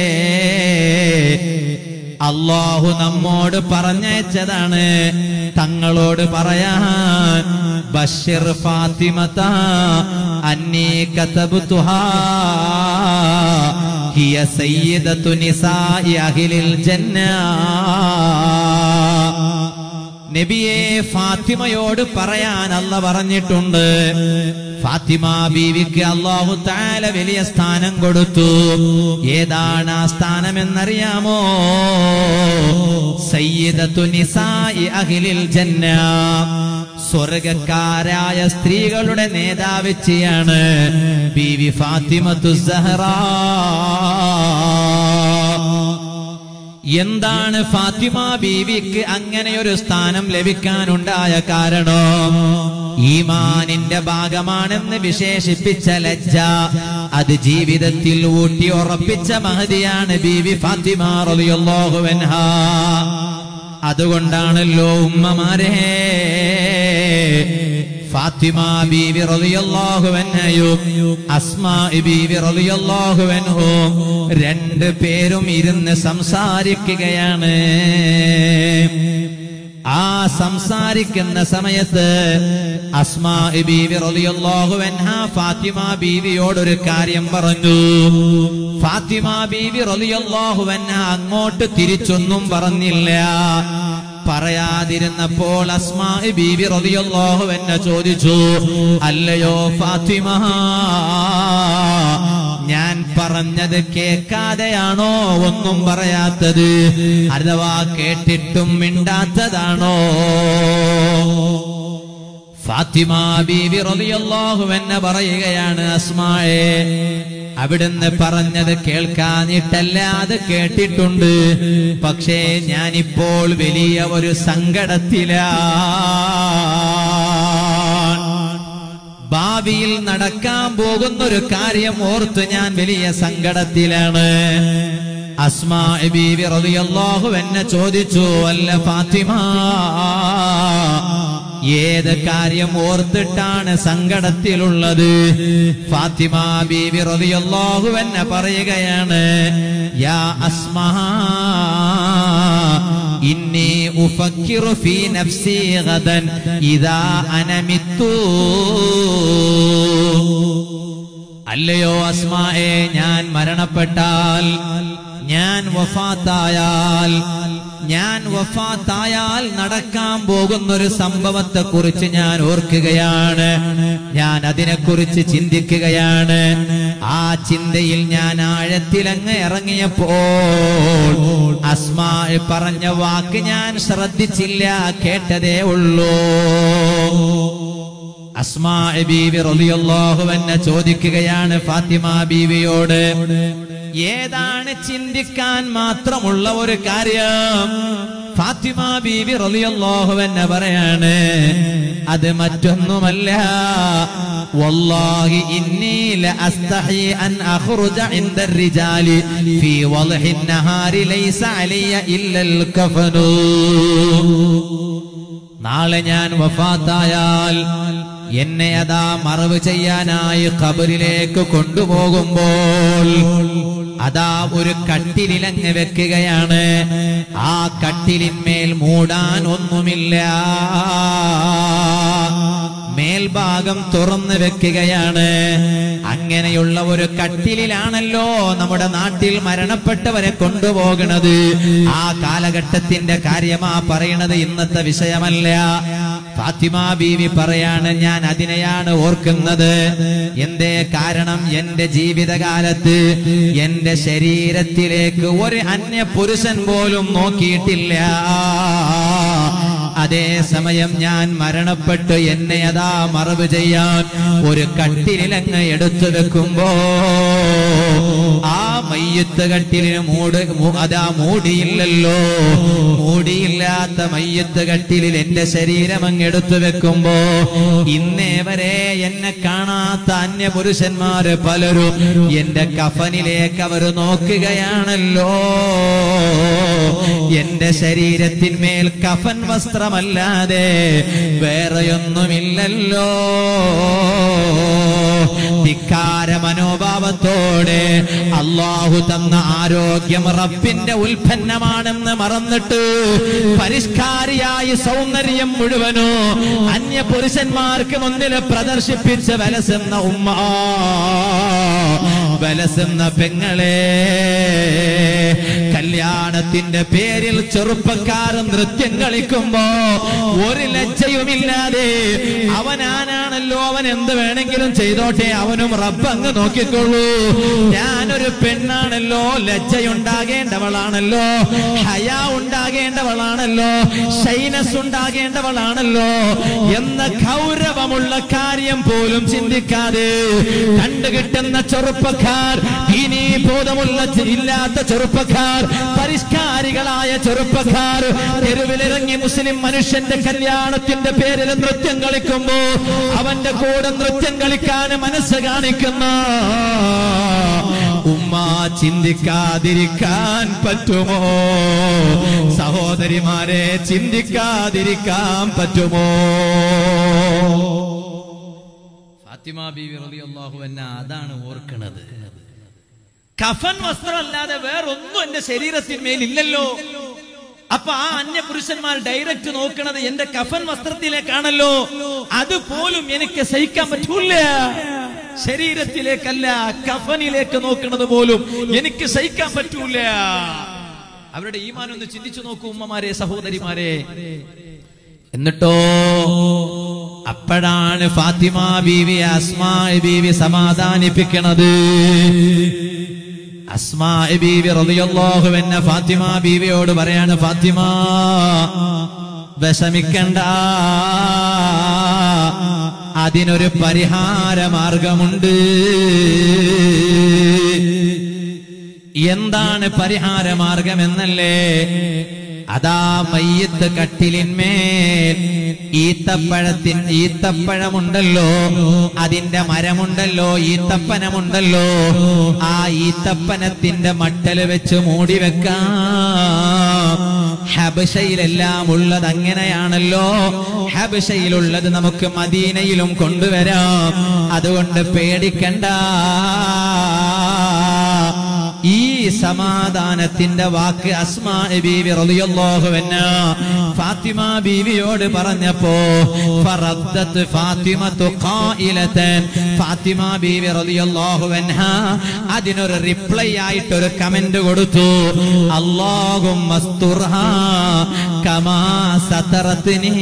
അള്ളാഹു നമ്മോട് പറഞ്ഞയച്ചതാണ് തങ്ങളോട് പറയാൻ ബഷിർ ഫാത്തിമത അന്നീ കതബുതുഹാ ഹിയ സയ്യിദത്തു നിസാഇ അഹ്ലിൽ ജന്ന നബിയെ ഫാത്തിമയോട് പറയാൻ അല്ല പറഞ്ഞിട്ടുണ്ട് ഫാത്തിമ ബീവിക്ക് അള്ളാഹു താല വലിയ സ്ഥാനം കൊടുത്തു ഏതാണ് ആ സ്ഥാനം എന്നറിയാമോ സയ്യിദത്തു നിസാഇ അഹ്ലിൽ ജന്ന സ്വർഗക്കാരായ സ്ത്രീകളുടെ നേതാവിച്ചിയാണ് ബീവി ഫാത്തിമത്തു സഹറ എന്താണ് ഫാത്തിമ ബീവിക്ക് അങ്ങനെ ഒരു സ്ഥാനം ലഭിക്കാനുണ്ടായ കാരണം ഈമാനിന്റെ ഭാഗമാണെന്ന് വിശേഷിപ്പിച്ച ലജ്ജ അത് ജീവിതത്തിൽ ഊട്ടി ഉറപ്പിച്ച മഹതിയാണ് ബീവി ഫാത്തിമ റളിയല്ലാഹു അൻഹാ അതുകൊണ്ടാണല്ലോ ഉമ്മമാരെ ഫാത്തിമ ബീവി റളിയല്ലാഹു അൻഹയും അസ്മാ ബീവി റളിയല്ലാഹു അൻഹും രണ്ട് പേരും ഇരുന്ന് സംസാരിക്കുകയാണ് ആ സംസാരിക്കുന്ന സമയത്ത് അസ്മാ ബീവി റളിയല്ലാഹു അൻഹ ഫാത്തിമ ബീവിയോടൊരു കാര്യം പറഞ്ഞു ഫാത്തിമ ബീവി റളിയല്ലാഹു അൻഹ അങ്ങോട്ട് തിരിച്ചൊന്നും പറഞ്ഞില്ല പറയാതിരുന്നപ്പോൾ അസ്മാ ബീവി റളിയല്ലാഹു അൻഹ ചോദിച്ചു അല്ലയോ ഫാത്തിമ ഞാൻ പറഞ്ഞത് കേൾക്കാതെയാണോ ഒന്നും പറയാത്തത് അഥവാ കേട്ടിട്ടും മിണ്ടാത്തതാണോ ഫാത്തിമ ബീവി റളിയല്ലാഹു എന്നെ പറയുകയാണ് അസ്മായെ അവിടുന്ന് പറഞ്ഞത് കേൾക്കാനിട്ടല്ല അത് കേട്ടിട്ടുണ്ട് പക്ഷേ ഞാനിപ്പോൾ വലിയ ഒരു സങ്കടത്തിലാണ് ഭാവിയിൽ നടക്കാൻ പോകുന്ന ഒരു കാര്യം ഓർത്ത് ഞാൻ വലിയ സങ്കടത്തിലാണ് അസ്മാ ബീവി റളിയല്ലാഹു എന്നെ ചോദിച്ചു അല്ല ഫാത്തിമ ഏത് കാര്യം ഓർത്തിട്ടാണ് സങ്കടത്തിലുള്ളത് ഫാത്തിമ ബീവി റളിയല്ലാഹു എന്നെ പറയുകയാണ് യാ അസ്മാ ഇന്നി ഉഫക്കിറു ഫീ നഫ്സി ഗദൻ ഇദാ അനമിത്തു അല്ലയോ അസ്മായെ ഞാൻ മരണപ്പെട്ടാൽ ഞാൻ വഫാത്തായാൽ ഞാൻ വഫാത്തായാൽ നടക്കാൻ പോകുന്ന ഒരു സംഭവത്തെ കുറിച്ച് ഞാൻ ഓർക്കുകയാണ് ഞാൻ അതിനെക്കുറിച്ച് ചിന്തിക്കുകയാണ് ആ ചിന്തയിൽ ഞാൻ ആഴത്തിലങ്ങ് ഇറങ്ങിയപ്പോൾ അസ്മാ പറഞ്ഞ വാക്ക് ഞാൻ ശ്രദ്ധിച്ചില്ല കേട്ടതേ ഉള്ളൂ അസ്മാ ബീവി റളിയല്ലാഹു അൻഹ ചോദിക്കുകയാണ് ഫാത്തിമ ബീവിയോട് ഏതാണ് ചിന്തിക്കാൻ മാത്രമുള്ള ഒരു കാര്യം ഫാത്തിമ ബീവി റളിയല്ലാഹു അൻഹ പറയാണ് അത് മറ്റൊന്നുമല്ല വല്ലാഹി ഇന്നി ലഅസ്തഹി അൻ അഖ്റുജ ഇൻദ الرجال في وضح النهار ليس علي إلا الكفن നാളെ ഞാൻ വഫാത്തായാൽ എന്നെ അതാ മറവ് ചെയ്യാനായി ഖബറിലേക്ക് കൊണ്ടുപോകുമ്പോൾ അതാ ഒരു കട്ടിലിലങ്ങ് വെക്കുകയാണ് ആ കട്ടിലിന്മേൽ മൂടാൻ ഒന്നുമില്ല മേൽഭാഗം തുറന്നു വെക്കുകയാണ് അങ്ങനെയുള്ള ഒരു കട്ടിലിലാണല്ലോ നമ്മുടെ നാട്ടിൽ മരണപ്പെട്ടവരെ കൊണ്ടുപോകണത് ആ കാലഘട്ടത്തിന്റെ കാര്യമാ പറയണത് ഇന്നത്തെ വിഷയമല്ല ഫാത്തിമ ബീവി പറയാണ് ഞാൻ അതിനെയാണ് ഓർക്കുന്നത് എന്തേ കാരണം എന്റെ ജീവിതകാലത്ത് എന്റെ ശരീരത്തിലേക്ക് ഒരു അന്യ പുരുഷൻ പോലും നോക്കിയിട്ടില്ല അതേ സമയം ഞാൻ മരണപ്പെട്ട് എന്നെ അതാ മറവ് ചെയ്യാൻ ഒരു കട്ടിലങ്ങ് എടുത്തു വെക്കുമ്പോ ആ മയ്യത്ത് കട്ടിലിന് മൂട് മൂ- അതാ മൂടിയില്ലല്ലോ മൂടിയില്ലാത്ത മയ്യത്ത് കട്ടിലിൽ എന്റെ ശരീരം അങ്ങ് എടുത്തു വെക്കുമ്പോ ഇന്നേ വരെ എന്നെ കാണാത്ത അന്യ പുരുഷന്മാര് പലരും എന്റെ കഫനിലേക്ക് അവർ നോക്കുകയാണല്ലോ എന്റെ ശരീരത്തിന്മേൽ കഫൻ വസ്ത്രമല്ലാതെ വേറെയൊന്നുമില്ലല്ലോ ധിക്കാര മനോഭാവത്തോടെ അള്ളാഹു തന്ന ആരോഗ്യം റബ്ബിന്റെ ഉൽപ്പന്നമാണെന്ന് മറന്നിട്ട് പരിഷ്കാരിയായി സൗന്ദര്യം മുഴുവനോ അന്യ പുരുഷന്മാർക്ക് മുന്നിൽ പ്രദർശിപ്പിച്ച് വലസെന്ന ഉമ്മ വലസെന്ന പെങ്ങളെ കല്യാണത്തിന്റെ പേരിൽ ചെറുപ്പക്കാർ നൃത്യം കളിക്കുമ്പോ ഒരു ലജ്ജയുമില്ലാതെ അവനാനാണല്ലോ അവൻ എന്ത് വേണമെങ്കിലും ചെയ്തോട്ടെ അവനും റബ്ബ് അങ്ങ് നോക്കിക്കൊള്ളൂ ഞാനൊരു പെണ്ണാണല്ലോ ലജ്ജയുണ്ടാകേണ്ടവളാണല്ലോ ഹയ ഉണ്ടാകേണ്ടവളാണല്ലോ ശൈനസ് ഉണ്ടാകേണ്ടവളാണല്ലോ എന്ന ഗൗരവമുള്ള കാര്യം പോലും ചിന്തിക്കാതെ കണ്ടുകിട്ടുന്ന ചെറുപ്പക്കാർ ഇനി ബോധമുള്ള ചെ- ഇല്ലാത്ത ചെറുപ്പക്കാർ പരിഷ്കാരികളായ ചെറുപ്പക്കാർ തെരുവിലിറങ്ങി മുസ്ലിം മനുഷ്യന്റെ കല്യാണത്തിന്റെ പേരിൽ നൃത്യം കളിക്കുമ്പോ അവന്റെ കൂടെ നൃത്യം കളിക്കാൻ മനസ്സ് കാണിക്കുന്ന ഉമ്മ ചിന്തിക്കാതിരിക്കാൻ പറ്റുമോ സഹോദരിമാരെ ചിന്തിക്കാതിരിക്കാൻ പറ്റുമോ ഫാത്തിമ ബീവി റളിയല്ലാഹു അൻഹ അതാണ് ഓർക്കണത് കഫൻ വസ്ത്രമല്ലാതെ വേറൊന്നും എന്റെ ശരീരത്തിന്മേൽ ഇല്ലല്ലോ അപ്പൊ ആ അന്യ പുരുഷന്മാർ ഡയറക്റ്റ് നോക്കണത് എന്റെ കഫൻ വസ്ത്രത്തിലേക്കാണല്ലോ അതുപോലും എനിക്ക് സഹിക്കാൻ പറ്റൂല ശരീരത്തിലേക്കല്ല കഫനിലേക്ക് നോക്കുന്നത് പോലും എനിക്ക് സഹിക്കാൻ പറ്റൂല അവരുടെ ഈമാൻ ഒന്ന് ചിന്തിച്ചു നോക്കൂ ഉമ്മമാരെ സഹോദരിമാരെ എന്നിട്ടോ അപ്പോഴാണ് ഫാത്തിമ ബീവി അസ്മാ ബീവി സമാധാനിപ്പിക്കണത് അസ്മാ ബീവി റളിയല്ലാഹു അൻഹ ഫാത്തിമ ബീവിയോട് പറയാണ് ഫാത്തിമ വിഷമിക്കണ്ട അതിനൊരു പരിഹാര മാർഗമുണ്ട് എന്താണ് പരിഹാര മാർഗമെന്നല്ലേ അതാ മയ്യത്ത് കട്ടിലിന്മേൽ ഈത്തപ്പഴത്തിൻ ഈത്തപ്പഴമുണ്ടല്ലോ അതിന്റെ മരമുണ്ടല്ലോ ഈത്തപ്പനമുണ്ടല്ലോ ആ ഈത്തപ്പനത്തിന്റെ മട്ടല് വെച്ച് മൂടി വെക്കാം ഹബശയിലെല്ലാം ഉള്ളത് അങ്ങനെയാണല്ലോ ഹബശയിലുള്ളത് നമുക്ക് മദീനയിലും കൊണ്ടുവരാം അതുകൊണ്ട് പേടിക്കണ്ട ഈ സമാധാനത്തിന്റെ വാക്ക് അസ്മാ ബീവി റളിയല്ലാഹു അൻഹ ഫാത്തിമ ബീവിയോട് പറഞ്ഞപ്പോ ഫറദ്ദത്ത് ഫാത്തിമത്തു ഖായിലതൻ ഫാത്തിമ ബീവി റളിയല്ലാഹു അൻഹ അതിനൊരു റിപ്ലൈ ആയിട്ട് ഒരു കമന്റ് കൊടുത്തു അല്ലാഹും മസ്തുർഹാ കമാ സതറത്നി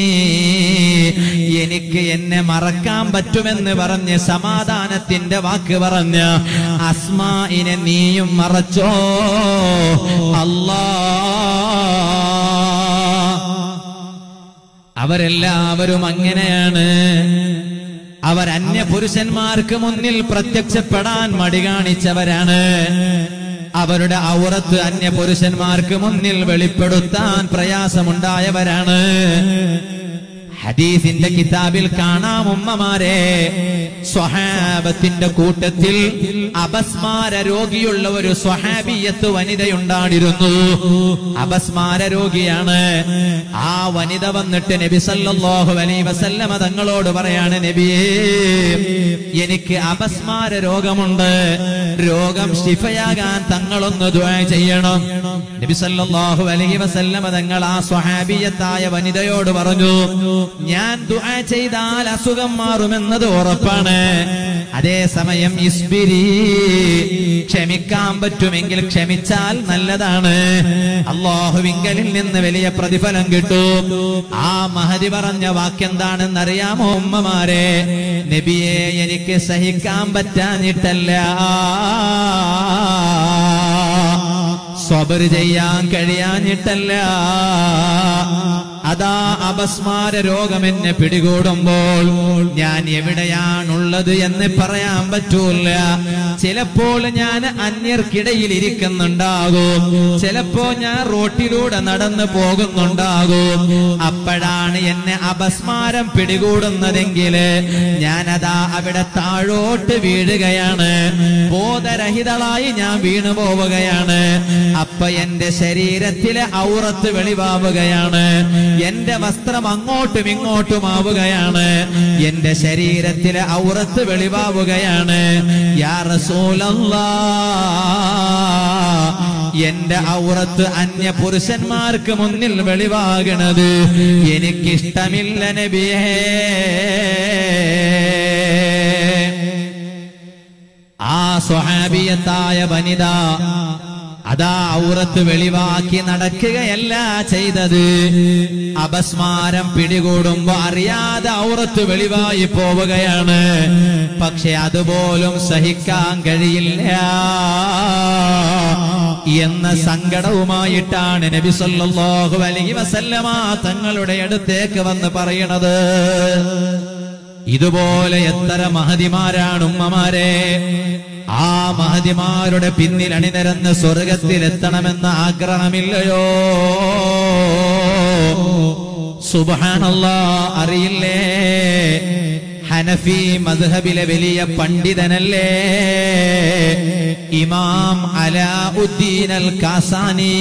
എനിക്ക് എന്നെ മറക്കാൻ പറ്റുമെന്ന് പറഞ്ഞ് സമാധാനത്തിന്റെ വാക്ക് പറഞ്ഞ അസ്മായിനെ നീയും മറച്ചോ അല്ലാ അവരെല്ലാവരും അങ്ങനെയാണ് അവർ അന്യ പുരുഷന്മാർക്ക് മുന്നിൽ പ്രത്യക്ഷപ്പെടാൻ മടി കാണിച്ചവരാണ് അവരുടെ ഔറത്ത് അന്യ പുരുഷന്മാർക്ക് മുന്നിൽ വെളിപ്പെടുത്താൻ പ്രയാസമുണ്ടായവരാണ് ഹദീസിന്റെ കിതാബിൽ കാണാം ഉമ്മമാരെ സ്വഹാബത്തിന്റെ കൂട്ടത്തിൽ അപസ്മാര രോഗിയുള്ള ഒരു സ്വഹാബിയത്ത് വനിതയുണ്ടായിരുന്നു അപസ്മാര രോഗിയാണ് ആ വനിത വന്നിട്ട് നബി സല്ലല്ലാഹു അലൈഹി വസല്ലമ തങ്ങളോട് പറയാണ് നബിയേ എനിക്ക് അപസ്മാര രോഗമുണ്ട് രോഗം ശിഫയാകാൻ തങ്ങളൊന്ന് ദുആ ചെയ്യണം നബി സല്ലല്ലാഹു അലൈഹി വസല്ലമ തങ്ങൾ ആ സ്വഹാബിയത്തായ വനിതയോട് പറഞ്ഞു ഞാൻ ദുആ ചെയ്താൽ അസുഖം മാറുമെന്നത് ഉറപ്പാണ് അതേസമയം ഇസ്ബിരി ക്ഷമിക്കാൻ പറ്റുമെങ്കിൽ ക്ഷമിച്ചാൽ നല്ലതാണ് അള്ളാഹുവിങ്കലിൽ നിന്ന് വലിയ പ്രതിഫലം കിട്ടും ആ മഹതി പറഞ്ഞ വാക്യെന്താണെന്ന് അറിയാമോ ഉമ്മമാരെ നബിയെ എനിക്ക് സഹിക്കാൻ പറ്റാഞ്ഞിട്ടല്ല സ്വബർ ചെയ്യാൻ കഴിയാഞ്ഞിട്ടല്ല അതാ അപസ്മാര രോഗം എന്നെ പിടികൂടുമ്പോൾ ഞാൻ എവിടെയാണുള്ളത് എന്ന് പറയാൻ പറ്റൂല ചിലപ്പോൾ ഞാൻ അന്യർക്കിടയിൽ ഇരിക്കുന്നുണ്ടാകും ചിലപ്പോ ഞാൻ റോട്ടിലൂടെ നടന്നു പോകുന്നുണ്ടാകും അപ്പോഴാണ് എന്നെ അപസ്മാരം പിടികൂടുന്നതെങ്കിൽ ഞാനതാ അവിടെ താഴോട്ട് വീഴുകയാണ് ബോധരഹിതളായി ഞാൻ വീണു പോവുകയാണ് അപ്പൊ എന്റെ ശരീരത്തിലെ ഔറത്ത് വെളിവാവുകയാണ് എന്റെ വസ്ത്രം അങ്ങോട്ടും ഇങ്ങോട്ടും ആവുകയാണ് എന്റെ ശരീരത്തിലെ ഔറത്ത് വെളിവാവുകയാണ് യാ റസൂലല്ലാ എന്റെ ഔറത്ത് അന്യ പുരുഷന്മാർക്ക് മുന്നിൽ വെളിവാകണത് എനിക്കിഷ്ടമില്ല നബിയേ ആ സ്വഹാബിയത്തായ വനിത അതാ ഔറത്ത് വെളിവാക്കി നടക്കുകയല്ല ചെയ്തത് അപസ്മാരം പിടികൂടുമ്പോ അറിയാതെ ഔറത്ത് വെളിവായി പോവുകയാണ് പക്ഷെ അതുപോലും സഹിക്കാൻ കഴിയില്ല എന്ന സങ്കടവുമായിട്ടാണ് നബി സല്ലല്ലാഹു അലൈഹി വസല്ലമ തങ്ങളുടെ അടുത്തേക്ക് വന്ന് പറയണത് ഇതുപോലെ എത്ര മഹതിമാരാണ് ഉമ്മമാരെ ആ മഹതിമാരുടെ പിന്നിൽ അണിനിരന്ന് സ്വർഗത്തിലെത്തണമെന്ന ആഗ്രഹമില്ലയോ സുബാനല്ല അറിയില്ലേ ഹനഫി മദ്ഹബിലെ വലിയ പണ്ഡിതനല്ലേ ഇമാം അലാഉദ്ദീൻ അൽ കാസാനി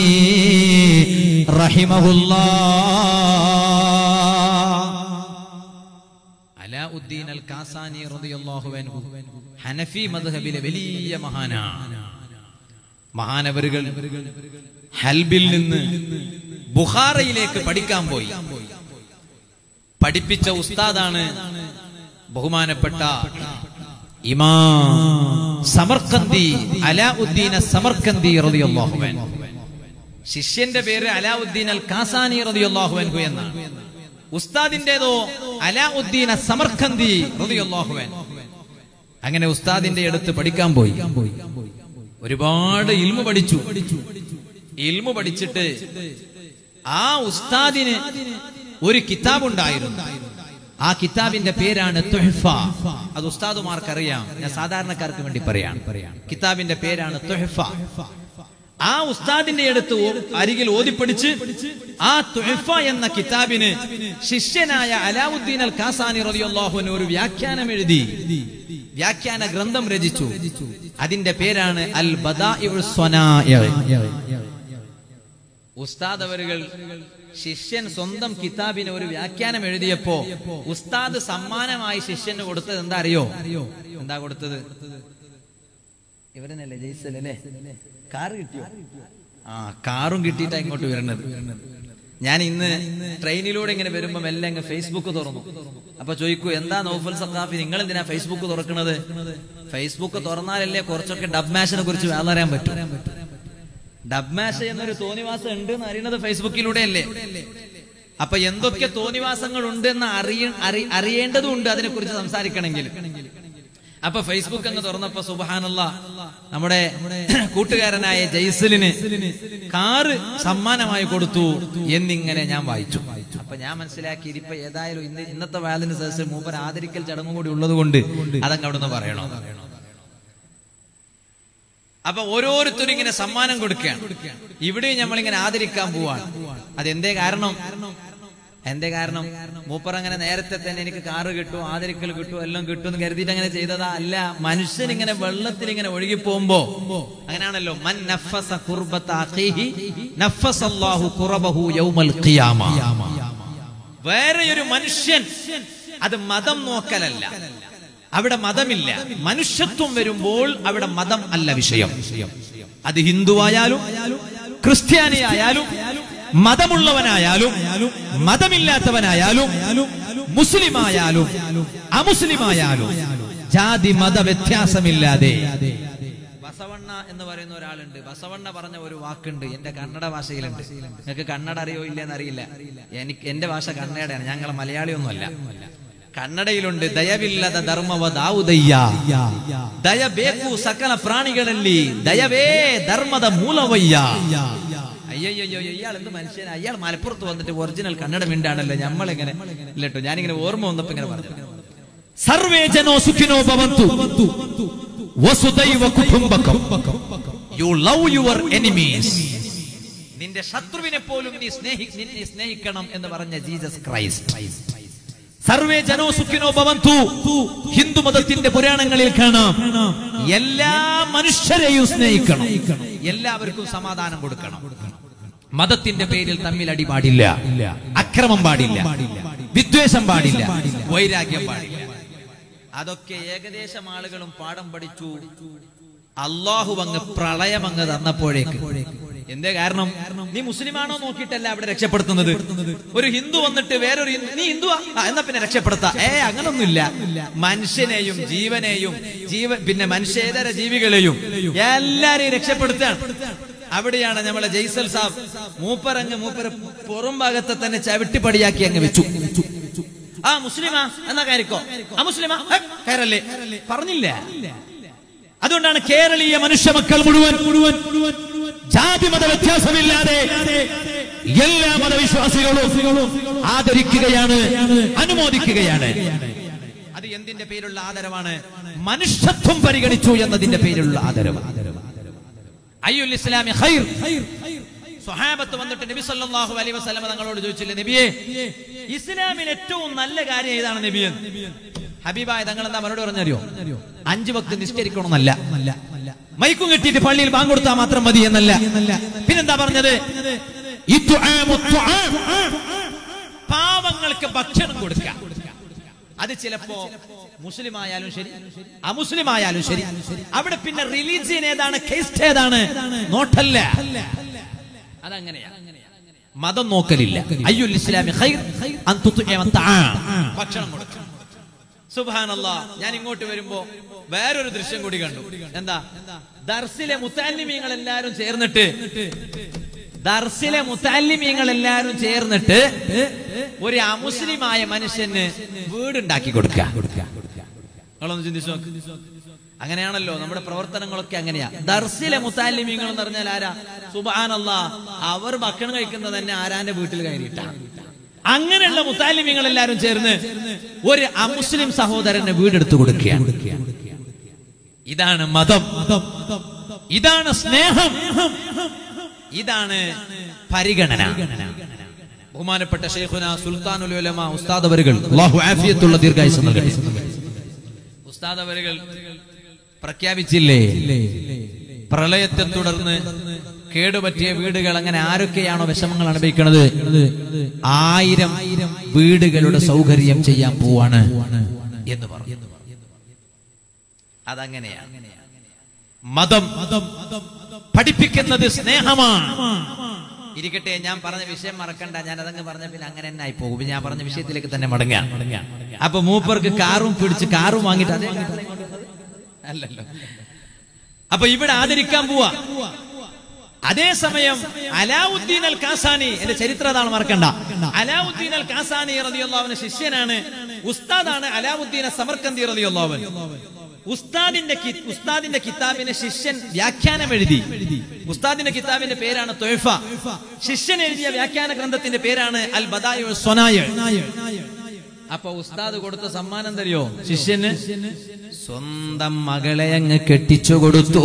റഹിമഹുല്ലാ അലാഉദ്ദീൻ അൽ കാസാനി റളിയല്ലാഹു അൻഹു ഹനഫി മദ്ഹബിലെ വലിയ മഹാനാണ് മഹാനവരുകൾ ഹൽബിൽ നിന്ന് ബുഖാറയിലേക്ക് പഠിക്കാൻ പോയി പഠിപ്പിച്ച ഉസ്താദാണ് ബഹുമാനപ്പെട്ട ഇമാം സമർക്കന്തി അലാഉദ്ദീൻ സമർക്കന്തി റളിയല്ലാഹു അൻഹു ശിഷ്യന്റെ പേര് അലാഉദ്ദീൻ അൽ കാസാനി റളിയല്ലാഹു അൻഹു എന്നാണ് ഉസ്താദിന്റേതോ അലാഉദ്ദീൻ സമർഖന്തി റളിയല്ലാഹു അൻഹു അങ്ങനെ ഉസ്താദിന്റെ അടുത്ത് പഠിക്കാൻ പോയി ഒരുപാട് ഇൽമു പഠിച്ചു ഇൽമു പഠിച്ചിട്ട് ആ ഉസ്താദിന് ഒരു കിതാബ് ഉണ്ടായിരുന്നു ആ കിതാബിന്റെ പേരാണ് തുഹ്ഫ അത് ഉസ്താദുമാർക്കറിയാം ഞാൻ സാധാരണക്കാർക്ക് വേണ്ടി പറയാം കിതാബിന്റെ പേരാണ് തുഹ്ഫ ആ ഉസ്താദിന്റെ അടുത്ത് ഓ- അരികിൽ ഓതിപ്പിടിച്ച് ആ തുഹ്ഫ എന്ന കിതാബിന് ശിഷ്യനായ അലാവുദ്ദീൻ അൽ ഖാസാനി റളിയല്ലാഹുവിന് ഒരു വ്യാഖ്യാനം എഴുതി വ്യാഖ്യാന ഗ്രന്ഥം രചിച്ചു അതിന്റെ പേരാണ് അൽ ബദാഇഉ സ്വനാഇ ഉസ്താദ് അവരുകൾ ശിഷ്യൻ സ്വന്തം കിതാബിന് ഒരു വ്യാഖ്യാനം എഴുതിയപ്പോ ഉസ്താദ് സമ്മാനമായി ശിഷ്യന് കൊടുത്തത് എന്താ അറിയോ എന്താ കൊടുത്തത് ഇവരനല്ലേ ജയ്സൽ അല്ലേ കാറ് കിട്ടിയോ ആ കാറും കിട്ടിയിട്ടാ ഇങ്ങോട്ട് വരുന്നത് ഞാൻ ഇന്ന് ട്രെയിനിലൂടെ ഇങ്ങനെ വരുമ്പോ എല്ലാം അങ്ങ് ഫേസ്ബുക്ക് തുറന്നു അപ്പൊ ചോദിക്കൂ എന്താ നൗഫൽ സഖാഫി നിങ്ങൾ എന്തിനാ ഫേസ്ബുക്ക് തുറക്കുന്നത് ഫേസ്ബുക്ക് തുറന്നാലല്ലേ കുറച്ചൊക്കെ ഡബ് മാഷിനെ കുറിച്ച് വേളറിയാൻ പറ്റും ഡബ് മാഷ് എന്നൊരു തോന്നിവാസം ഉണ്ട് എന്ന് അറിയുന്നത് ഫേസ്ബുക്കിലൂടെയല്ലേ അപ്പൊ എന്തൊക്കെ തോന്നിവാസങ്ങൾ ഉണ്ട് എന്ന് അറിയ അറി- അറിയേണ്ടതുണ്ട് അതിനെ കുറിച്ച് സംസാരിക്കണമെങ്കിൽ അപ്പൊ ഫേസ്ബുക്ക് അങ്ങ് തുറന്നപ്പോ സുബഹാനല്ല നമ്മുടെ കൂട്ടുകാരനായ ജയ്സലിന് കാറ് സമ്മാനമായി കൊടുത്തു എന്നിങ്ങനെ ഞാൻ വായിച്ചു അപ്പൊ ഞാൻ മനസ്സിലാക്കി ഇതിപ്പോ ഏതായാലും ഇന്ന് ഇന്നത്തെ വാലിന് സദസ്സിൽ മൂപ്പർ ആദരിക്കൽ ചടങ്ങും കൂടി ഉള്ളത് കൊണ്ട് അതങ്ങ് അവിടുന്ന് പറയണോ അപ്പൊ ഓരോരുത്തരും ഇങ്ങനെ സമ്മാനം കൊടുക്കുകയാണ് ഇവിടെയും നമ്മളിങ്ങനെ ആദരിക്കാൻ പോവാണ് അതെന്തേ കാരണം എന്തേ കാരണം മൂപ്പർ അങ്ങനെ നേരത്തെ തന്നെ എനിക്ക് കാറ് കിട്ടും ആദരിക്കൽ കിട്ടും എല്ലാം കിട്ടും എന്ന് കരുതിയിട്ട് അങ്ങനെ ചെയ്തതാ അല്ല മനുഷ്യൻ ഇങ്ങനെ വെള്ളത്തിൽ ഇങ്ങനെ ഒഴുകി പോകുമ്പോ അങ്ങനെയാണല്ലോ മൻ നഫസ ഖുർബത അഖീഹി നഫസല്ലാഹു ഖുറബഹു യൗമൽ ഖിയാമ വേറെ ഒരു മനുഷ്യൻ അത് മതം നോക്കലല്ല അവിടെ മതമില്ല മനുഷ്യത്വം വരുമ്പോൾ അവിടെ മതം അല്ല വിഷയം അത് ഹിന്ദുവായാലും ക്രിസ്ത്യാനിയായാലും മതമുള്ളവനായാലും മതമില്ലാത്തവനായാലും മുസ്ലിമായാലും അമുസ്ലിമായാലും ജാതി മത വ്യത്യാസമില്ലാതെ ബസവണ്ണ എന്ന് പറയുന്ന ഒരാളുണ്ട് ബസവണ്ണ പറഞ്ഞ ഒരു വാക്കുണ്ട് എന്റെ കന്നഡ ഭാഷയിലുണ്ട് നിങ്ങൾക്ക് കന്നഡ അറിയോ ഇല്ലെന്ന് അറിയില്ല എനിക്ക് എന്റെ ഭാഷ കന്നഡയാണ് ഞങ്ങൾ മലയാളിയൊന്നുമല്ല ಕನ್ನಡയിലുണ്ട് ದಯವಿಲ್ಲದ ಧರ್ಮವ ದಾವುದಯ್ಯ ದಯ ಬೇಕು ಸಕಲ ಪ್ರಾಣಿಗಳಲ್ಲಿ ದಯವೇ ಧರ್ಮದ ಮೂಲವಯ್ಯ അയ്യോ ഇയാൾ എന്ത് മനുഷ്യനാ അയാൾ മലപ്പുറത്ത് വന്നിട്ട് ഒറിജിനൽ കന്നഡ മിണ്ടാണല്ലോ നമ്മളെങ്ങനെ ഇല്ലട്ടോ ഞാനിങ്ങനെ ഓർമ്മ വന്നപ്പോ ഇങ്ങനെ പറഞ്ഞു സർവേ ജനോ സുഖിനോ ഭവന്തു വസുദൈവ കുടുംബകം യു ലവ് യുവർ എനിമീസ് നിന്റെ ശത്രുവിനെ പോലും നീ സ്നേഹി നിന്നെ സ്നേഹിക്കണം എന്ന് പറഞ്ഞ ജീസസ് ക്രൈസ്റ്റ് സർവേ ജനോ സുഖിനോ ഭവന്തു ഹിന്ദു മതത്തിന്റെ പുരാണങ്ങളിൽ കാണാം എല്ലാ മനുഷ്യരെയും സ്നേഹിക്കണം എല്ലാവർക്കും സമാധാനം കൊടുക്കണം മതത്തിന്റെ പേരിൽ തമ്മിൽ അടി പാടില്ല അക്രമം പാടില്ല വിദ്വേഷം പാടില്ല വൈരാഗ്യം പാടില്ല അതൊക്കെ ഏകദേശം ആളുകളും പാഠം പഠിച്ചു അള്ളാഹു അങ്ങ് പ്രളയം അങ്ങ് തന്നപ്പോഴേക്ക് എന്തേ കാരണം നീ മുസ്ലിമാണോ നോക്കിയിട്ടല്ല അവിടെ രക്ഷപ്പെടുത്തുന്നത് ഒരു ഹിന്ദു വന്നിട്ട് വേറൊരു ഹിന്ദു നീ ഹിന്ദുവാ ആ, എന്നാ പിന്നെ രക്ഷപ്പെടുത്താ ഏ അങ്ങനൊന്നുമില്ല മനുഷ്യനെയും ജീവനെയും ജീവ പിന്നെ മനുഷ്യേതര ജീവികളെയും എല്ലാരെയും രക്ഷപ്പെടുത്താണ് അവിടെയാണ് നമ്മളെ ജയ്സൽ സാബ് മൂപ്പറങ്ങ് മൂപ്പര പുറം ഭാഗത്തെ തന്നെ ചവിട്ടിപ്പടിയാക്കി അങ്ങ് വെച്ചു ആ മുസ്ലിമാ എന്നാ കയറിക്കോ ആ മുസ്ലിമാ ഹെ, കയറല്ലേ പറഞ്ഞില്ല അതുകൊണ്ടാണ് കേരളീയ മനുഷ്യ മക്കൾ മുഴുവൻ മുഴുവൻ ജാതി മത വ്യത്യാസമില്ലാതെ എല്ലാ മതവിശ്വാസികളും ആദരിക്കുകയാണ് അനുമോദിക്കുകയാണ് അത് എന്തിന്റെ പേരുള്ള ആദരവാണ് മനുഷ്യത്വം പരിഗണിച്ചു എന്നതിന്റെ പേരിലുള്ള ആദരവ് അയ്യുൽ ഇസ്ലാമി ഖൈർ സ്വഹാബത്ത് വന്നിട്ട് നബി സല്ലല്ലാഹു അലൈഹി വസല്ലമ തങ്ങളോട് ചോദിച്ചില്ലേ നബിയെ ഇസ്ലാമിൽ ഏറ്റവും നല്ല കാര്യം ഏതാണ് നബിയെ ഹബീബായ തങ്ങൾ എന്താ മറുപടി പറഞ്ഞറിയോ അഞ്ചു ഭക്തി നിഷ്കരിക്കണമെന്നല്ല മൈക്കും കെട്ടിയിട്ട് പള്ളിയിൽ ബാങ്ക് കൊടുത്താൽ മാത്രം മതി എന്നല്ല പിന്നെന്താ പറഞ്ഞത് ഇത്തുആമു ത്വആം. പാവങ്ങൾക്ക് ഭക്ഷണം കൊടുക്കുക അത് ചിലപ്പോ മുസ്ലിം ആയാലും ശരി അമുസ്ലിം ആയാലും ശരി അവിടെ പിന്നെ റിലീജിയൻ ഏതാണ് കേസ്റ്റ് ഏതാണ് നോട്ടല്ല അതങ്ങനെയാ മതം നോക്കലില്ല അയ്യുൽ ഇസ്ലാമി ഖൈർ അൻ തുത്ഇമ തആം. ഭക്ഷണം കൊടുക്കണം സുബ്ഹാനല്ലാ ഞാൻ ഇങ്ങോട്ട് വരുമ്പോ വേറൊരു ദൃശ്യം കൂടി കണ്ടു എന്താ ദർസിലെ മുത്താലിമീങ്ങൾ എല്ലാരും ചേർന്നിട്ട് ദർസിലെ മുത്താലിമീങ്ങൾ എല്ലാരും ചേർന്നിട്ട് ഒരു അമുസ്ലിമായ മനുഷ്യന് വീടുണ്ടാക്കി കൊടുക്കുക നിങ്ങളൊന്ന് ചിന്തിച്ചു നോക്ക് അങ്ങനെയാണല്ലോ നമ്മുടെ പ്രവർത്തനങ്ങളൊക്കെ അങ്ങനെയാ ദർസിലെ മുത്താലിമീങ്ങൾ എന്ന് പറഞ്ഞാൽ ആരാ സുബാനല്ല അവർ ഭക്ഷണം കഴിക്കുന്നത് തന്നെ ആരാന്റെ വീട്ടിൽ കയറിയിട്ടാണ് അങ്ങനെയുള്ള മുത്താലിമ്യങ്ങൾ എല്ലാവരും ചേർന്ന് ഒരു അമുസ്ലിം സഹോദരന് വീടെടുത്തു കൊടുക്കുകയാണ് ഇതാണ് മതം ഇതാണ് സ്നേഹം ഇതാണ് പരിഗണന ബഹുമാനപ്പെട്ട ഷെയ്ഖുന സുൽത്താനുൽ ഉലമ ഉസ്താദ് അവരുകൾ അല്ലാഹു ആഫിയത്തുള്ള ദീർഘായുസ് നൽകട്ടെ ഉസ്താദ് അവരുകൾ പ്രഖ്യാപിച്ചില്ലേ പ്രളയത്തെ തുടർന്ന് കേടുപറ്റിയ വീടുകൾ അങ്ങനെ ആരൊക്കെയാണോ വിഷമങ്ങൾ അനുഭവിക്കുന്നത് ആയിരം വീടുകളുടെ സൗകര്യം ചെയ്യാൻ പോവാണ് എന്ന് പറഞ്ഞു അതങ്ങനെയാണ് മതം പഠിപ്പിക്കുന്നത് സ്നേഹമാണ് ഇരിക്കട്ടെ ഞാൻ പറഞ്ഞ വിഷയം മറക്കണ്ട ഞാൻ അതങ്ങ് പറഞ്ഞ പിന്നെ അങ്ങനെ തന്നെ ആയി പോകും ഞാൻ പറഞ്ഞ വിഷയത്തിലേക്ക് തന്നെ മടങ്ങാം അപ്പൊ മൂപ്പർക്ക് കാറും പിടിച്ച് കാറും വാങ്ങിയിട്ട് അതേ അല്ലല്ലോ അപ്പൊ ഇവിടെ ആദരിക്കാൻ പോവാ അതേസമയം അലാവുദ്ദീൻ അൽ കാസാനി എന്റെ ചരിത്രം അതാണ് മറക്കണ്ട അലാവുദ്ദീൻ അൽ കാസാനി റളിയല്ലാഹുവിന്റെ ശിഷ്യനാണ് ഉസ്താദാണ് അലാവുദ്ദീൻ സമർക്കന്തി റളിയല്ലാഹുവൻ ഉസ്താദിന്റെ കി- ഉസ്താദിന്റെ കിതാബിന് ശിഷ്യൻ വ്യാഖ്യാനം എഴുതി ഉസ്താദിന്റെ കിതാബിന്റെ പേരാണ് തൊയ്ഫ ശിഷ്യൻ എഴുതിയ വ്യാഖ്യാന ഗ്രന്ഥത്തിന്റെ പേരാണ് അൽ ബദായു സൊനായ അപ്പൊ ഉസ്താദ് കൊടുത്ത സമ്മാനം തരിയോ ശിഷ്യന് സ്വന്തം മകളെ അങ്ങ് കെട്ടിച്ചു കൊടുത്തു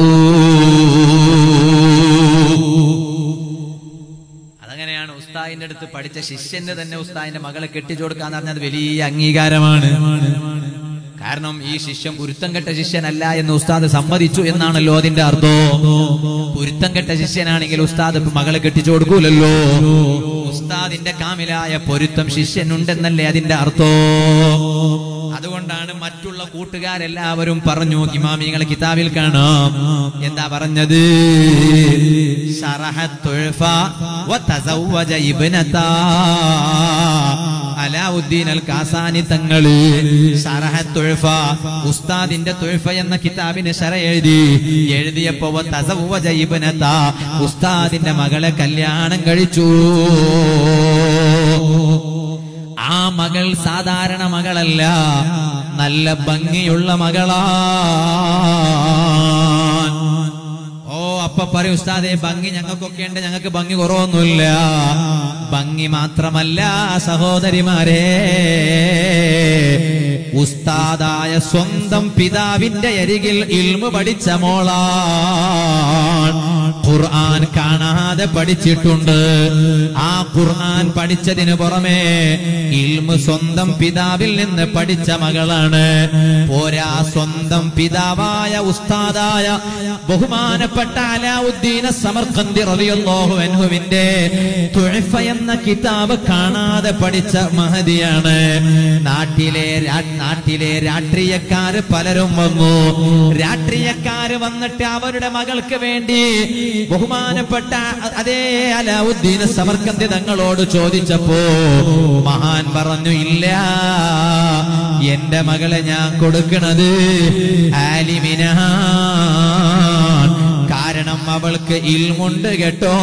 അതങ്ങനെയാണ് ഉസ്താദിന്റെ അടുത്ത് പഠിച്ച ശിഷ്യന്റെ തന്നെ ഉസ്താദിന്റെ മകളെ കെട്ടിച്ചു കൊടുക്കാന്ന് പറഞ്ഞത് വലിയ അംഗീകാരമാണ് കാരണം ഈ ശിഷ്യൻ പൊരുത്തം കെട്ട ശിഷ്യനല്ല എന്ന് ഉസ്താദ് സമ്മതിച്ചു എന്നാണല്ലോ അതിന്റെ അർത്ഥം പൊരുത്തം കെട്ട ശിഷ്യനാണെങ്കിൽ ഉസ്താദ് ഇപ്പൊ മകളെ കെട്ടിച്ചു കൊടുക്കൂലല്ലോ ഉസ്താദിന്റെ കാമിലായ പൊരുത്തം ശിഷ്യനുണ്ടെന്നല്ലേ അതിന്റെ അർത്ഥം അതുകൊണ്ടാണ് മറ്റുള്ള കൂട്ടുകാരെല്ലാവരും പറഞ്ഞു ഇമാമിങ്ങളെ കിതാബിൽ കാണാം എന്താ പറഞ്ഞത് ശറഹത്തുൽഫ വതസവ്വജ ഇബ്നതാ അലാവുദ്ദീൻ അൽ കാസാനി തങ്ങള് ശറഹത്തുൽഫ ഉസ്താദിന്റെ തുൽഫ എന്ന കിതാബിന് ശര എഴുതി എഴുതിയപ്പോ വതസവ്വജ ഇബ്നതാ ഉസ്താദിന്റെ മകളെ കല്യാണം കഴിച്ചു ആ മകൾ സാധാരണ മകളല്ല നല്ല ഭംഗിയുള്ള മകളാ ഓ അപ്പൊ പറയും ഉസ്താദെ ഭംഗി ഞങ്ങൾക്കൊക്കെ ഉണ്ട് ഞങ്ങൾക്ക് ഭംഗി കുറവൊന്നുമില്ല ഭംഗി മാത്രമല്ല സഹോദരിമാരെ ഉസ്താദായ സ്വന്തം പിതാവിന്റെ അരികിൽ ഇൽമു പഠിച്ച മോളാൻ ഖുർആൻ കാണാതെ പഠിച്ചിട്ടുണ്ട് ആ ഖുർആൻ പഠിച്ചതിന് പുറമെ ഇൽമു സ്വന്തം പിതാവിൽ നിന്ന് പഠിച്ച മകളാണ് പോരാ സ്വന്തം പിതാവായ ഉസ്താദായ ബഹുമാനപ്പെട്ട അലാവുദ്ദീന സമർഖന്തി റളിയല്ലാഹു അൻഹുവിന്റെ തുഴഫ എന്ന കിതാബ് കാണാതെ പഠിച്ച മഹതിയാണ് നാട്ടിലെ രാ- നാട്ടിലെ രാഷ്ട്രീയക്കാര് പലരും വന്നു രാഷ്ട്രീയക്കാര് വന്നിട്ട് അവരുടെ മകൾക്ക് വേണ്ടി ബഹുമാനപ്പെട്ട അതേ അലാവുദ്ദീന സമർക്കന്തി തങ്ങളോട് ചോദിച്ചപ്പോ മഹാൻ പറഞ്ഞു ഇല്ല എന്റെ മകളെ ഞാൻ കൊടുക്കണത് ആലിമിനാണ് കാരണം അവൾക്ക് ഇൽമുണ്ട് കേട്ടോ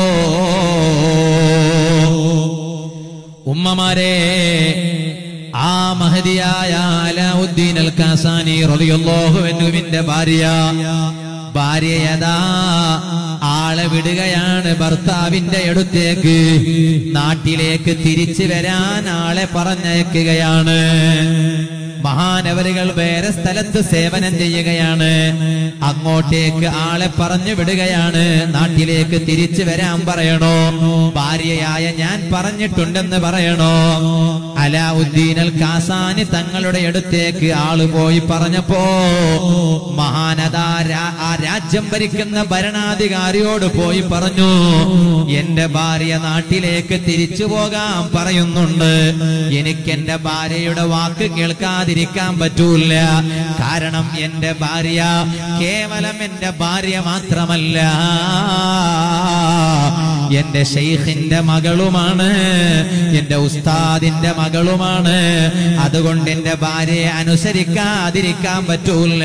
ഉമ്മമാരെ ആ മഹതിയായ അലാവുദ്ദീൻ അൽ കാസാനി റളിയല്ലാഹു അൻഹുവിന്റെ ഭാര്യ ഭാര്യയതാ ആളെ വിടുകയാണ് ഭർത്താവിന്റെ അടുത്തേക്ക് നാട്ടിലേക്ക് തിരിച്ചു വരാൻ ആളെ പറഞ്ഞയക്കുകയാണ് മഹാനവരുകൾ വേറെ സ്ഥലത്ത് സേവനം ചെയ്യുകയാണ് അങ്ങോട്ടേക്ക് ആളെ പറഞ്ഞു വിടുകയാണ് നാട്ടിലേക്ക് തിരിച്ചു വരാൻ പറയണോ ഭാര്യയായ ഞാൻ പറഞ്ഞിട്ടുണ്ടെന്ന് പറയണോ അലാവുദ്ദീൻ അൽ കാസാനി തങ്ങളുടെ അടുത്തേക്ക് ആള് പോയി പറഞ്ഞപ്പോ മഹാനത ആ രാജ്യം ഭരിക്കുന്ന ഭരണാധികാരിയോട് പോയി പറഞ്ഞു എന്റെ ഭാര്യ നാട്ടിലേക്ക് തിരിച്ചു പോകാൻ പറയുന്നുണ്ട് എനിക്ക് എന്റെ ഭാര്യയുടെ വാക്ക് കേൾക്കാതിരിക്കാൻ പറ്റൂല കാരണം എന്റെ ഭാര്യ കേവലം എന്റെ ഭാര്യ മാത്രമല്ല എന്റെ ഷെയ്ഖിന്റെ മകളുമാണ് എന്റെ ഉസ്താദിന്റെ മകളുമാണ് അതുകൊണ്ട് എന്റെ ഭാര്യയെ അനുസരിക്കാതിരിക്കാൻ പറ്റൂല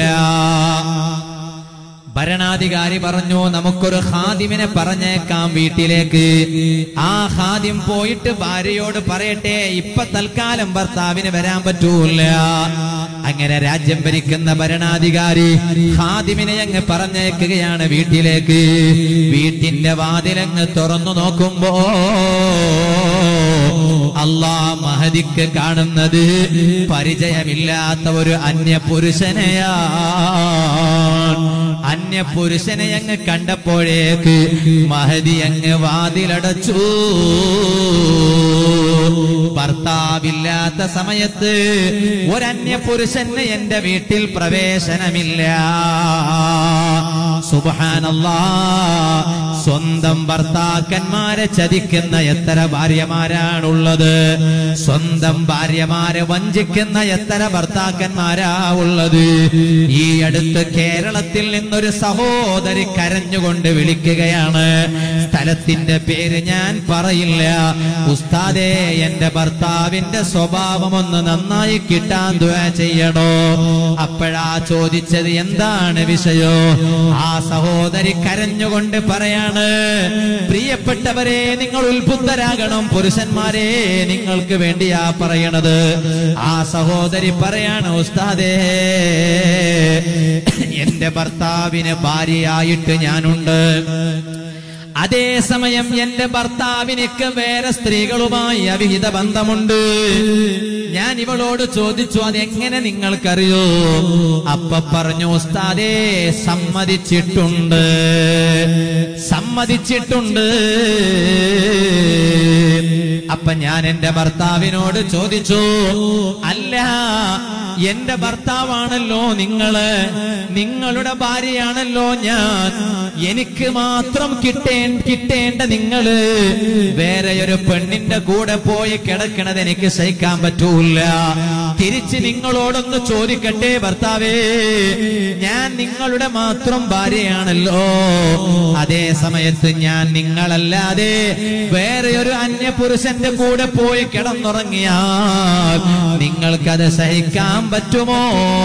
ഭരണാധികാരി പറഞ്ഞു നമുക്കൊരു ഹാദിമിനെ പറഞ്ഞേക്കാം വീട്ടിലേക്ക് ആ ഹാദിം പോയിട്ട് ഭാര്യയോട് പറയട്ടെ ഇപ്പൊ തൽക്കാലം ഭർത്താവിന് വരാൻ പറ്റൂല അങ്ങനെ രാജ്യം ഭരിക്കുന്ന ഭരണാധികാരി ഹാദിമിനെ അങ്ങ് പറഞ്ഞേക്കുകയാണ് വീട്ടിലേക്ക് വീട്ടിന്റെ വാതിലങ്ങ് തുറന്നു നോക്കുമ്പോ അള്ളാ മഹദിക്ക് കാണുന്നത് പരിചയമില്ലാത്ത ഒരു അന്യ പുരുഷനെയാ അന്യ പുരുഷനെ അങ്ങ് കണ്ടപ്പോഴേക്ക് മഹദി അങ്ങ് വാതിലടച്ചു ഭർത്താവില്ലാത്ത സമയത്ത് ഒരന്യ പുരുഷന് എന്റെ വീട്ടിൽ പ്രവേശനമില്ല സുബാനല്ലാ സ്വന്തം ഭർത്താക്കന്മാരെ ചതിക്കുന്ന എത്ര ഭാര്യമാരാണുള്ളത് സ്വന്തം ഭാര്യമാരെ വഞ്ചിക്കുന്ന എത്ര ഭർത്താക്കന്മാരാ ഉള്ളത് ഈ അടുത്ത് കേരളത്തിൽ നിന്നൊരു സഹോദരി കരഞ്ഞുകൊണ്ട് വിളിക്കുകയാണ് സ്ഥലത്തിന്റെ പേര് ഞാൻ പറയില്ല ഉസ്താദേ എന്റെ ഭർത്താവിന്റെ സ്വഭാവം ഒന്ന് നന്നായി കിട്ടാൻ ദുആ ചെയ്യണോ അപ്പോഴാ ചോദിച്ചത് എന്താണ് വിഷയോ ആ സഹോദരി കരഞ്ഞുകൊണ്ട് പറയാണ് പ്രിയപ്പെട്ടവരെ നിങ്ങൾ ഉത്ബുദ്ധരാകണം പുരുഷന്മാരെ നിങ്ങൾക്ക് വേണ്ടിയാ പറയണത് ആ സഹോദരി പറയാണ് ഉസ്താദേ എന്റെ ഭർത്താവിന് ഭാര്യയായിട്ട് ഞാനുണ്ട് അതേസമയം എന്റെ ഭർത്താവിനൊക്കെ വേറെ സ്ത്രീകളുമായി അവിഹിത ബന്ധമുണ്ട് ഞാൻ ഇവളോട് ചോദിച്ചു അതെങ്ങനെ നിങ്ങൾക്കറിയോ അപ്പ പറഞ്ഞു ഉസ്താദേ സമ്മതിച്ചിട്ടുണ്ട് സമ്മതിച്ചിട്ടുണ്ട് അപ്പൊ ഞാൻ എന്റെ ഭർത്താവിനോട് ചോദിച്ചു അല്ല എന്റെ ഭർത്താവാണല്ലോ നിങ്ങള് നിങ്ങളുടെ ഭാര്യയാണല്ലോ ഞാൻ എനിക്ക് മാത്രം കിട്ടേ കിട്ടേണ്ട നിങ്ങള് വേറെ ഒരു പെണ്ണിന്റെ കൂടെ പോയി കിടക്കണത് എനിക്ക് സഹിക്കാൻ പറ്റൂല തിരിച്ച് നിങ്ങളോടൊന്ന് ചോദിക്കട്ടെ ഭർത്താവേ ഞാൻ നിങ്ങളുടെ മാത്രം ഭാര്യയാണല്ലോ അതേ സമയത്ത് ഞാൻ നിങ്ങളല്ലാതെ വേറെ ഒരു അന്യപുരുഷന്റെ കൂടെ പോയി കിടന്നുറങ്ങിയാൽ നിങ്ങൾക്കത് സഹിക്കാൻ പറ്റുമോ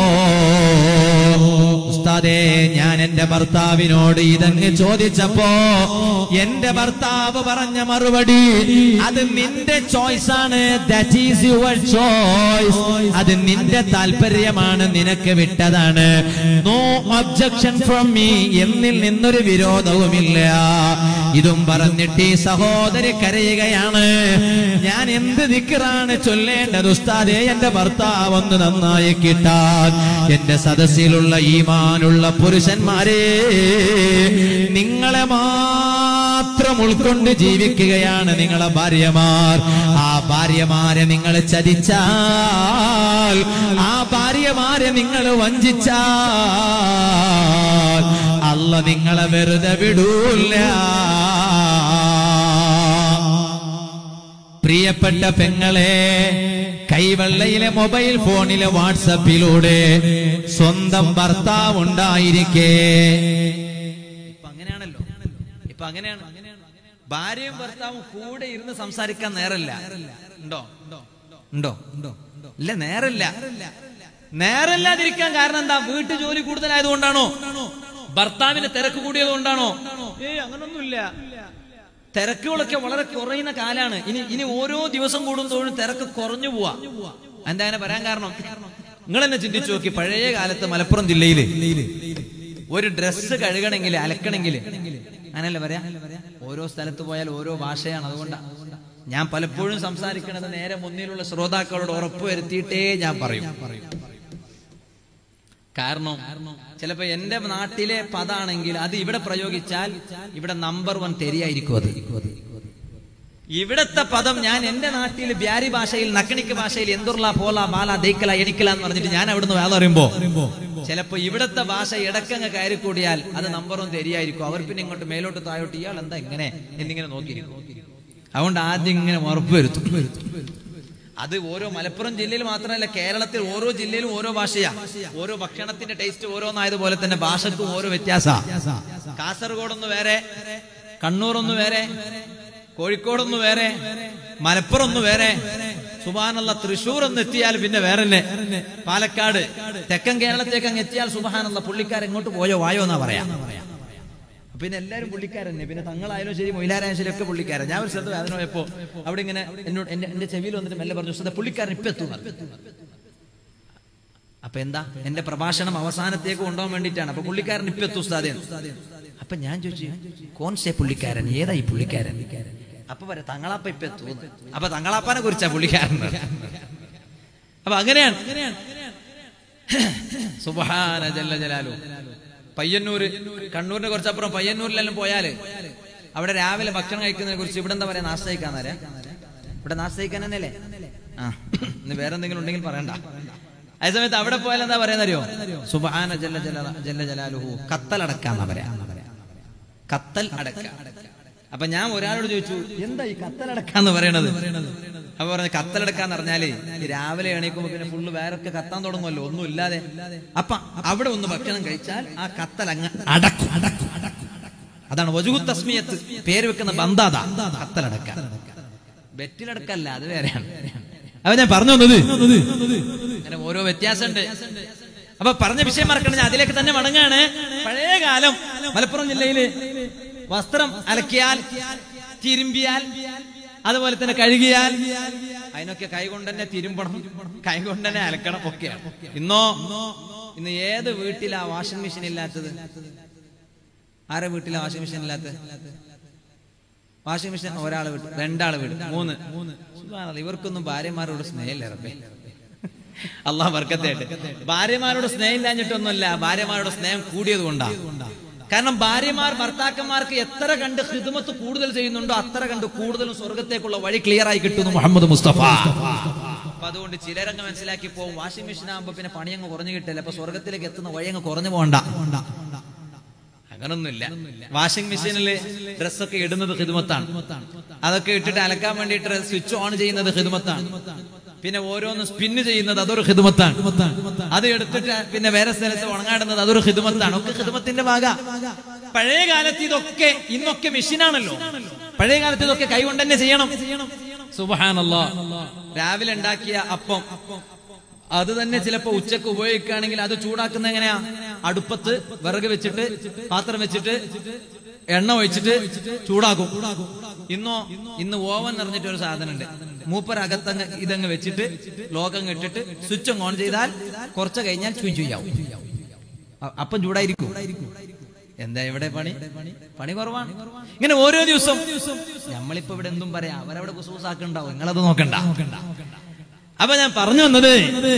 ഉസ്താദേ ഞാൻ എന്റെ ഭർത്താവിനോട് ഇതങ്ങ് ചോദിച്ചപ്പോ എന്റെ ഭർത്താവ് പറഞ്ഞ മറുപടി അത് നിന്റെ ചോയ്സ് ആണ് ദാറ്റ് ഈസ് യുവർ ചോയ്സ് അത് നിന്റെ താല്പര്യമാണ് നിനക്ക് വിട്ടതാണ് നോ ഒബ്ജക്ഷൻ ഫ്രം മീ എന്നിൽ നിന്നൊരു വിരോധവുമില്ല ഇതും പറഞ്ഞിട്ട് ഈ സഹോദരി കരയുകയാണ് ഞാൻ എന്ത് ദിക്കറാണ് ചൊല്ലേണ്ടത് ഉസ്താദേ എന്റെ ഭർത്താവ് ഒന്ന് നന്നായി കിട്ടാൻ എന്റെ സദസ്സിലുള്ള ഈമാനുള്ള പുരുഷന്മാരെ നിങ്ങളെ മാത്രം ഉൾക്കൊണ്ട് ജീവിക്കുകയാണ് നിങ്ങളെ ഭാര്യമാർ ആ ഭാര്യമാരെ നിങ്ങൾ ചതിച്ചാൽ ആ ഭാര്യമാരെ നിങ്ങൾ വഞ്ചിച്ചാൽ അല്ല നിങ്ങളെ വെറുതെ വിടൂല്ല പ്രിയപ്പെട്ട പെങ്ങളെ കൈവെള്ളയിലെ മൊബൈൽ ഫോണിലെ വാട്സപ്പിലൂടെ സ്വന്തം ഭർത്താവ് ഉണ്ടായിരിക്കേ ഇപ്പൊ അങ്ങനെയാണല്ലോ ഇപ്പൊ അങ്ങനെയാണ് ഭാര്യയും ഭർത്താവും കൂടെ ഇരുന്ന് സംസാരിക്കാൻ നേരല്ല ഉണ്ടോ ഉണ്ടോ ഉണ്ടോ ഇല്ല നേരല്ല നേരല്ലാതിരിക്കാൻ കാരണം എന്താ വീട്ടു ജോലി കൂടുതലായതുകൊണ്ടാണോ ഭർത്താവിന് തിരക്ക് കൂടിയതുകൊണ്ടാണോ ഏയ് അങ്ങനൊന്നുമില്ല തിരക്കുകളൊക്കെ വളരെ കുറയുന്ന കാലാണ് ഇനി ഇനി ഓരോ ദിവസം കൂടുന്തോറും തിരക്ക് കുറഞ്ഞു പോവാ എന്താ അങ്ങനെ പറയാൻ കാരണം നിങ്ങൾ എന്നെ ചിന്തിച്ചു നോക്കി പഴയ കാലത്ത് മലപ്പുറം ജില്ലയില് ഒരു ഡ്രസ്സ് കഴുകണമെങ്കിൽ അലക്കണമെങ്കിൽ അങ്ങനല്ലേ പറയാ ഓരോ സ്ഥലത്ത് പോയാൽ ഓരോ ഭാഷയാണ് അതുകൊണ്ടാ ഞാൻ പലപ്പോഴും സംസാരിക്കണത് നേരെ മുന്നിലുള്ള ശ്രോതാക്കളോട് ഉറപ്പ് വരുത്തിയിട്ടേ ഞാൻ പറയും കാരണം ചിലപ്പോ എന്റെ നാട്ടിലെ പദാണെങ്കിൽ അത് ഇവിടെ പ്രയോഗിച്ചാൽ ഇവിടെ നമ്പർ വൺ തെരിയായിരിക്കും അത് ഇവിടത്തെ പദം ഞാൻ എന്റെ നാട്ടിൽ ബ്യാരി ഭാഷയിൽ നക്കണിക്ക് ഭാഷയിൽ എന്തുള്ള പോല ബാല ദൈക്കല എനിക്കല എന്ന് പറഞ്ഞിട്ട് ഞാൻ അവിടുന്ന് വേല പറയുമ്പോ ചിലപ്പോ ഇവിടത്തെ ഭാഷ ഇടക്കങ്ങ് കയറി കൂടിയാൽ അത് നമ്പറും തെരിയായിരിക്കും അവർ പിന്നെ ഇങ്ങോട്ട് മേലോട്ട് താഴോട്ട് ഇയാൾ എന്താ ഇങ്ങനെ എന്നിങ്ങനെ നോക്കിയിരിക്കും അതുകൊണ്ട് ആദ്യം ഇങ്ങനെ ഉറപ്പ് വരുത്തും അത് ഓരോ മലപ്പുറം ജില്ലയിൽ മാത്രമല്ല കേരളത്തിൽ ഓരോ ജില്ലയിലും ഓരോ ഭാഷയാ ഓരോ ഭക്ഷണത്തിന്റെ ടേസ്റ്റ് ഓരോന്നായതുപോലെ തന്നെ ഭാഷക്കും ഓരോ വ്യത്യാസ കാസർഗോഡൊന്ന് വേറെ കണ്ണൂർ ഒന്ന് വേറെ കോഴിക്കോടൊന്ന് വേറെ മലപ്പുറം ഒന്ന് വേറെ സുബാനുള്ള തൃശൂർ ഒന്ന് എത്തിയാൽ പിന്നെ വേറെ തന്നെ പാലക്കാട് തെക്കൻ കേരളത്തേക്ക് അങ്ങ് എത്തിയാൽ സുബാനുള്ള പുള്ളിക്കാരൻ എങ്ങോട്ട് പോയോ വായോ എന്നാ പറയാ പിന്നെ എല്ലാവരും പുള്ളിക്കാരനെ പിന്നെ തങ്ങളായാലും ശരി മൊയിലാരായാലും ശരി ഒക്കെ പുള്ളിക്കാരൻ ഞാൻ ഒരു സ്ഥലത്ത് വേദന പോയപ്പോ അവിടെ ഇങ്ങനെ എന്നോട് എന്റെ എന്റെ ചെവിയിൽ വന്നിട്ട് മെല്ലെ പറഞ്ഞു "ഉസ്താദേ, പുള്ളിക്കാരൻ ഇപ്പൊ എത്തും അപ്പൊ എന്താ എന്റെ പ്രഭാഷണം അവസാനത്തേക്ക് കൊണ്ടുപോകാൻ വേണ്ടിയിട്ടാണ് അപ്പൊ പുള്ളിക്കാരൻ ഇപ്പൊ എത്തും ഉസ്താദേ അപ്പൊ ഞാൻ ചോദിച്ചു കോൺസെ പുള്ളിക്കാരൻ ഏതാ ഈ പുള്ളിക്കാരൻ അപ്പൊ പറയാം തങ്ങളാപ്പ ഇപ്പൊ എത്തുന്നു അപ്പൊ തങ്ങളാപ്പാനെ കുറിച്ചാ പുള്ളിക്കാരൻ അപ്പൊ അങ്ങനെയാണ് സുബഹാന ജല്ല ജലാലു പയ്യന്നൂര് കണ്ണൂരിനെ കുറച്ചപ്പുറം പയ്യന്നൂരിലെല്ലാം പോയാല് അവിടെ രാവിലെ ഭക്ഷണം കഴിക്കുന്നതിനെ കുറിച്ച് ഇവിടെ എന്താ പറയാ നാസ്ത കഴിക്കാന്നല്ലേ ഇവിടെ നാസ്ത കഴിക്കാൻ തന്നെയല്ലേ ആ ഇന്ന് വേറെ എന്തെങ്കിലും ഉണ്ടെങ്കിൽ പറയണ്ട അതേ സമയത്ത് അവിടെ പോയാൽ എന്താ പറയുന്നറിയോ സുബഹാന ജല്ല ജല ജല്ല ജലാലുഹു കത്തലടക്കാന്നാ പറയാ കത്തൽ അടക്ക അപ്പൊ ഞാൻ ഒരാളോട് ചോദിച്ചു എന്താ ഈ കത്തലടക്കാന്ന് പറയണത് അപ്പൊ പറഞ്ഞു കത്തലടക്കാന്ന് പറഞ്ഞാല് ഈ രാവിലെ എണീക്കുമ്പോ പിന്നെ ഫുള്ള് വേറൊക്കെ കത്താൻ തുടങ്ങുമല്ലോ ഒന്നും ഇല്ലാതെ അപ്പൊ അവിടെ ഒന്ന് ഭക്ഷണം കഴിച്ചാൽ ആ കത്തൽ അങ്ങ് അടക്കും അതാണ് വജുഹു തസ്മിയത്ത് പേര് വെക്കുന്ന ബന്ധാത കത്തലടക്ക ബെറ്റിലടക്കല്ല അത് വേറെയാണ് അപ്പൊ ഞാൻ പറഞ്ഞു വന്നത് അങ്ങനെ ഓരോ വ്യത്യാസമുണ്ട് അപ്പൊ പറഞ്ഞ വിഷയം മറക്കണം ഞാൻ അതിലേക്ക് തന്നെ മടങ്ങാണ് പഴയ കാലം മലപ്പുറം ജില്ലയില് വസ്ത്രം അലക്കിയാൽ തിരുമ്പിയാൽ അതുപോലെ തന്നെ കഴുകിയാൽ അതിനൊക്കെ കൈകൊണ്ട് തന്നെ തിരുമ്പണം കൈകൊണ്ട് തന്നെ അലക്കണം ഒക്കെയാണ് ഇന്നോ ഇന്ന് ഏത് വീട്ടിലാ വാഷിംഗ് മെഷീൻ ഇല്ലാത്തത് ആരെ വീട്ടിലാ വാഷിംഗ് മെഷീൻ ഇല്ലാത്തത് വാഷിംഗ് മെഷീൻ ഒരാളെ വീട് രണ്ടാളെ വീട് മൂന്ന് സുബ്ഹാനല്ലാഹ്, ഇവർക്കൊന്നും ഭാര്യമാരോട് സ്നേഹമില്ല റബ്ബേ അള്ളാഹ് വർക്കത്തേട്ട് ഭാര്യമാരോട് സ്നേഹം ഇല്ലാഞ്ഞിട്ടൊന്നുമല്ല ഭാര്യമാരോട് സ്നേഹം കൂടിയത് കൊണ്ടാ കാരണം ഭാര്യമാർ ഭർത്താക്കന്മാർക്ക് എത്ര കണ്ട് ഹിദ്മത്ത് കൂടുതൽ ചെയ്യുന്നുണ്ടോ അത്ര കണ്ട് കൂടുതലും സ്വർഗത്തേക്കുള്ള വഴി ക്ലിയർ ആയി കിട്ടുന്നു മുഹമ്മദ് മുസ്തഫ അപ്പൊ അതുകൊണ്ട് ചിലരങ്ങ് മനസ്സിലാക്കി പോകും വാഷിംഗ് മെഷീൻ ആകുമ്പോ പിന്നെ പണി അങ്ങ് കുറഞ്ഞു കിട്ടില്ല അപ്പൊ സ്വർഗത്തിലേക്ക് എത്തുന്ന വഴി അങ്ങ് കുറഞ്ഞു പോകണ്ട അങ്ങനൊന്നുമില്ല വാഷിംഗ് മെഷീനിൽ ഡ്രസ്സൊക്കെ ഇടുന്നത് ഹിദ്മത്താണ് അതൊക്കെ ഇട്ടിട്ട് അലക്കാൻ വേണ്ടിയിട്ട് സ്വിച്ച് ഓൺ ചെയ്യുന്നത് ഹിദ്മത്താണ് പിന്നെ ഓരോന്ന് സ്പിന്ന് ചെയ്യുന്നത് അതൊരു ഹിദ്മത്താണ് അത് എടുത്തിട്ട് പിന്നെ വേറെ സ്ഥലത്ത് ഉണങ്ങാടുന്നത് അതൊരു ഹിദ്മത്താണ് ഒക്കെ ഹിദ്മത്തിന്റെ ഭാഗ പഴയ കാലത്ത് ഇതൊക്കെ ഇന്നൊക്കെ മെഷീനാണല്ലോ പഴയ കാലത്ത് ഇതൊക്കെ കൈകൊണ്ട് തന്നെ ചെയ്യണം സുബഹാനല്ലോ രാവിലെ ഉണ്ടാക്കിയ അപ്പം അത് തന്നെ ചിലപ്പോ ഉച്ചക്ക് ഉപയോഗിക്കുകയാണെങ്കിൽ അത് ചൂടാക്കുന്ന എങ്ങനെയാ അടുപ്പത്ത് വിറക് വെച്ചിട്ട് പാത്രം വെച്ചിട്ട് എണ്ണ ഒഴിച്ചിട്ട് ചൂടാക്കും ഇന്നോ ഇന്ന് ഓവൻ നിറഞ്ഞിട്ട് ഒരു സാധനം ഉണ്ട് മൂപ്പർ അകത്തങ്ങ് ഇതങ്ങ് വെച്ചിട്ട് ലോകം ഇട്ടിട്ട് സ്വിച്ച് ഓൺ ചെയ്താൽ കുറച്ച് കഴിഞ്ഞാൽ ചുയി ചുയ്യാവും അ- അപ്പം ചൂടായിരിക്കും എന്താ ഇവിടെ പണി പണി കുറവാണ് ഇങ്ങനെ ഓരോ ദിവസം നമ്മളിപ്പോ ഇവിടെ എന്തും പറയാം അവരവിടെ കുസൂസാക്കുണ്ടാവും നിങ്ങളത് നോക്കണ്ട അപ്പൊ ഞാൻ പറഞ്ഞു വന്നത്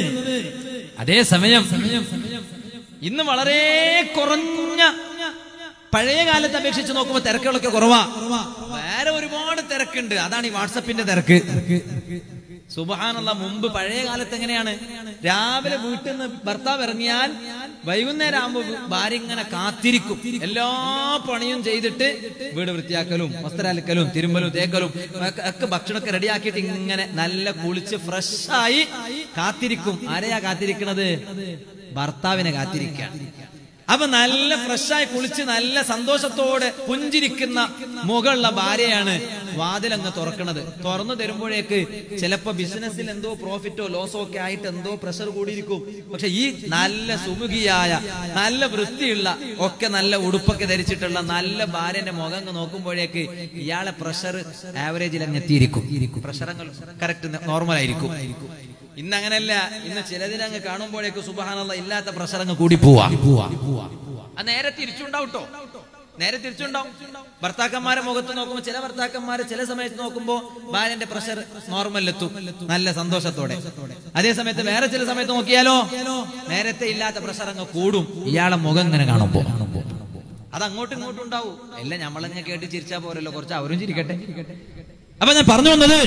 അതേ സമയം ഇന്ന് വളരെ കുറഞ്ഞ പഴയ കാലത്ത് അപേക്ഷിച്ച് നോക്കുമ്പോ തിരക്കുകളൊക്കെ കുറവാ വേറെ ഒരുപാട് തിരക്കുണ്ട് അതാണ് ഈ വാട്സപ്പിന്റെ തിരക്ക് സുബഹാനുള്ള മുമ്പ് പഴയ കാലത്ത് എങ്ങനെയാണ് രാവിലെ വീട്ടിൽ നിന്ന് ഭർത്താവ് ഇറങ്ങിയാൽ വൈകുന്നേരം ആകുമ്പോ ഭാര്യ ഇങ്ങനെ കാത്തിരിക്കും എല്ലാ പണിയും ചെയ്തിട്ട് വീട് വൃത്തിയാക്കലും വസ്ത്രലക്കലും തിരുമ്പലും തേക്കലും ഒക്കെ- ഒക്കെ ഭക്ഷണമൊക്കെ റെഡിയാക്കിയിട്ട് ഇങ്ങനെ നല്ല കുളിച്ച് ഫ്രഷായി കാത്തിരിക്കും ആരെയാ കാത്തിരിക്കണത് ഭർത്താവിനെ കാത്തിരിക്കുകയാണ് അപ്പൊ നല്ല ഫ്രഷായി കുളിച്ച് നല്ല സന്തോഷത്തോടെ പുഞ്ചിരിക്കുന്ന മുകളുള്ള ഭാര്യയാണ് വാതിലങ്ങ് തുറക്കണത് തുറന്നു തരുമ്പോഴേക്ക് ചിലപ്പോ ബിസിനസ്സിൽ എന്തോ പ്രോഫിറ്റോ ലോസോ ഒക്കെ ആയിട്ട് എന്തോ പ്രഷർ കൂടിയിരിക്കും പക്ഷെ ഈ നല്ല സുമുഖിയായ നല്ല വൃത്തിയുള്ള ഒക്കെ നല്ല ഉടുപ്പൊക്കെ ധരിച്ചിട്ടുള്ള നല്ല ഭാര്യന്റെ മുഖം അങ്ങ് നോക്കുമ്പോഴേക്ക് ഇയാളെ പ്രഷർ ആവറേജിൽ അങ്ങ് എത്തിയിരിക്കും പ്രഷർ അങ്ങ് കറക്റ്റ് നോർമൽ ആയിരിക്കും ഇന്ന് അങ്ങനെയല്ല ഇന്ന് ചിലതിനങ്ങ് കാണുമ്പോഴേക്ക് സുബഹാനുള്ള ഇല്ലാത്ത പ്രഷർ അങ്ങ് കൂടി പോവാ അത് നേരെ തിരിച്ചുണ്ടാവട്ടോ നേരെ തിരിച്ചുണ്ടാവും ഭർത്താക്കന്മാരെ മുഖത്ത് നോക്കുമ്പോൾ ചില ഭർത്താക്കന്മാരെ ചില സമയത്ത് നോക്കുമ്പോൾ ഭാര്യന്റെ പ്രഷർ നോർമലിലെത്തും നല്ല സന്തോഷത്തോടെ അതേ സമയത്ത് വേറെ ചില സമയത്ത് നോക്കിയാലോ നേരത്തെ ഇല്ലാത്ത പ്രഷർ അങ്ങ് കൂടും ഇയാളെ മുഖം ഇങ്ങനെ കാണുമ്പോ അത് അങ്ങോട്ടും ഇങ്ങോട്ടും ഉണ്ടാവും എല്ലാം നമ്മളങ്ങ് കേട്ട് ചിരിച്ചാ പോരല്ലോ കുറച്ച് അവരും ചിരിക്കട്ടെ അപ്പൊ ഞാൻ പറഞ്ഞു വന്നത്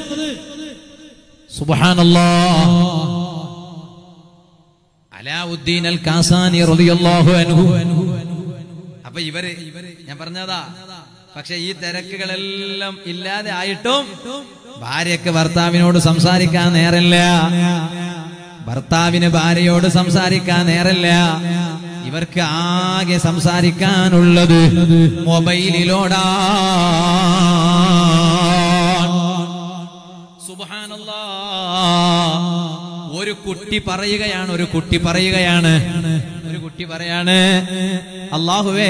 സുബ്ഹാനല്ലാ അലാവുദ്ദീൻ അൽ കാസാനി റളിയല്ലാഹു അൻഹു അപ്പൊ ഇവര് ഞാൻ പറഞ്ഞതാ പക്ഷെ ഈ തിരക്കുകളെല്ലാം ഇല്ലാതെ ആയിട്ടും ഭാര്യക്ക് ഭർത്താവിനോട് സംസാരിക്കാൻ നേരല്ല ഭർത്താവിന് ഭാര്യയോട് സംസാരിക്കാൻ നേരല്ല ഇവർക്ക് ആകെ സംസാരിക്കാനുള്ളത് മൊബൈലിലോടാ സുബ്ഹാനല്ലാ ഒരു കുട്ടി പറയുകയാണ് ഒരു കുട്ടി പറയുകയാണ് ഒരു കുട്ടി പറയാണ് അള്ളാഹുവേ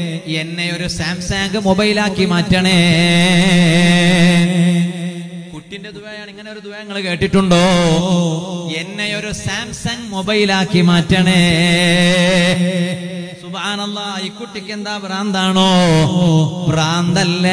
എന്നെ ഒരു സാംസങ് മൊബൈലാക്കി മാറ്റണേ കുട്ടി കുട്ടിന്റെ ദുബായാണ് ഇങ്ങനെ ഒരു ദുബായ നിങ്ങൾ കേട്ടിട്ടുണ്ടോ എന്നെ ഒരു സാംസങ് മൊബൈലാക്കി മാറ്റണേ സുബാനല്ല ഈ കുട്ടിക്ക് എന്താ ഭ്രാന്താണോ ഭ്രാന്തല്ല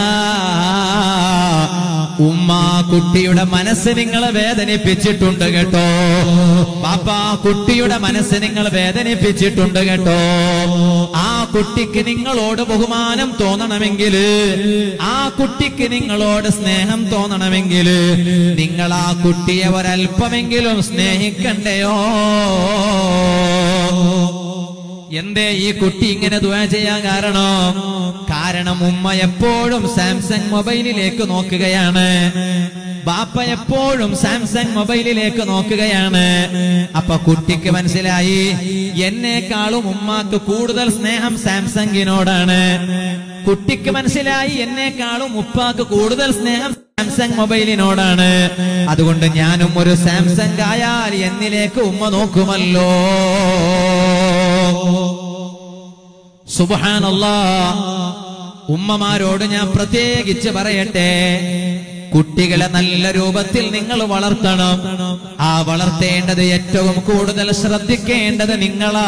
ഉമ്മ കുട്ടിയുടെ മനസ്സ് നിങ്ങളെ വേദനിപ്പിച്ചിട്ടുണ്ട് കേട്ടോ പാപ്പ കുട്ടിയുടെ മനസ്സ് നിങ്ങൾ വേദനിപ്പിച്ചിട്ടുണ്ട് കേട്ടോ ആ കുട്ടിക്ക് നിങ്ങളോട് ബഹുമാനം തോന്നണമെങ്കിൽ ആ കുട്ടിക്ക് നിങ്ങളോട് സ്നേഹം തോന്നണമെങ്കിൽ നിങ്ങൾ ആ കുട്ടിയെ ഒരല്പമെങ്കിലും സ്നേഹിക്കണ്ടയോ എന്തേ ഈ കുട്ടി ഇങ്ങനെ ദുആ ചെയ്യാൻ കാരണം കാരണം ഉമ്മ എപ്പോഴും സാംസങ് മൊബൈലിലേക്ക് നോക്കുകയാണ് ബാപ്പ എപ്പോഴും സാംസങ് മൊബൈലിലേക്ക് നോക്കുകയാണ് അപ്പൊ കുട്ടിക്ക് മനസ്സിലായി എന്നെക്കാളും ഉമ്മാക്ക് കൂടുതൽ സ്നേഹം സാംസങ്ങിനോടാണ് കുട്ടിക്ക് മനസ്സിലായി എന്നെക്കാളും ഉപ്പാക്ക് കൂടുതൽ സ്നേഹം സാംസങ് മൊബൈലിനോടാണ് അതുകൊണ്ട് ഞാനും ഒരു സാംസങ് ആയാൽ എന്നിലേക്ക് ഉമ്മ നോക്കുമല്ലോ സുബാനല്ലാ ഉമ്മമാരോട് ഞാൻ പ്രത്യേകിച്ച് പറയട്ടെ കുട്ടികളെ നല്ല രൂപത്തിൽ നിങ്ങൾ വളർത്തണം ആ വളർത്തേണ്ടത് ഏറ്റവും കൂടുതൽ ശ്രദ്ധിക്കേണ്ടത് നിങ്ങളാ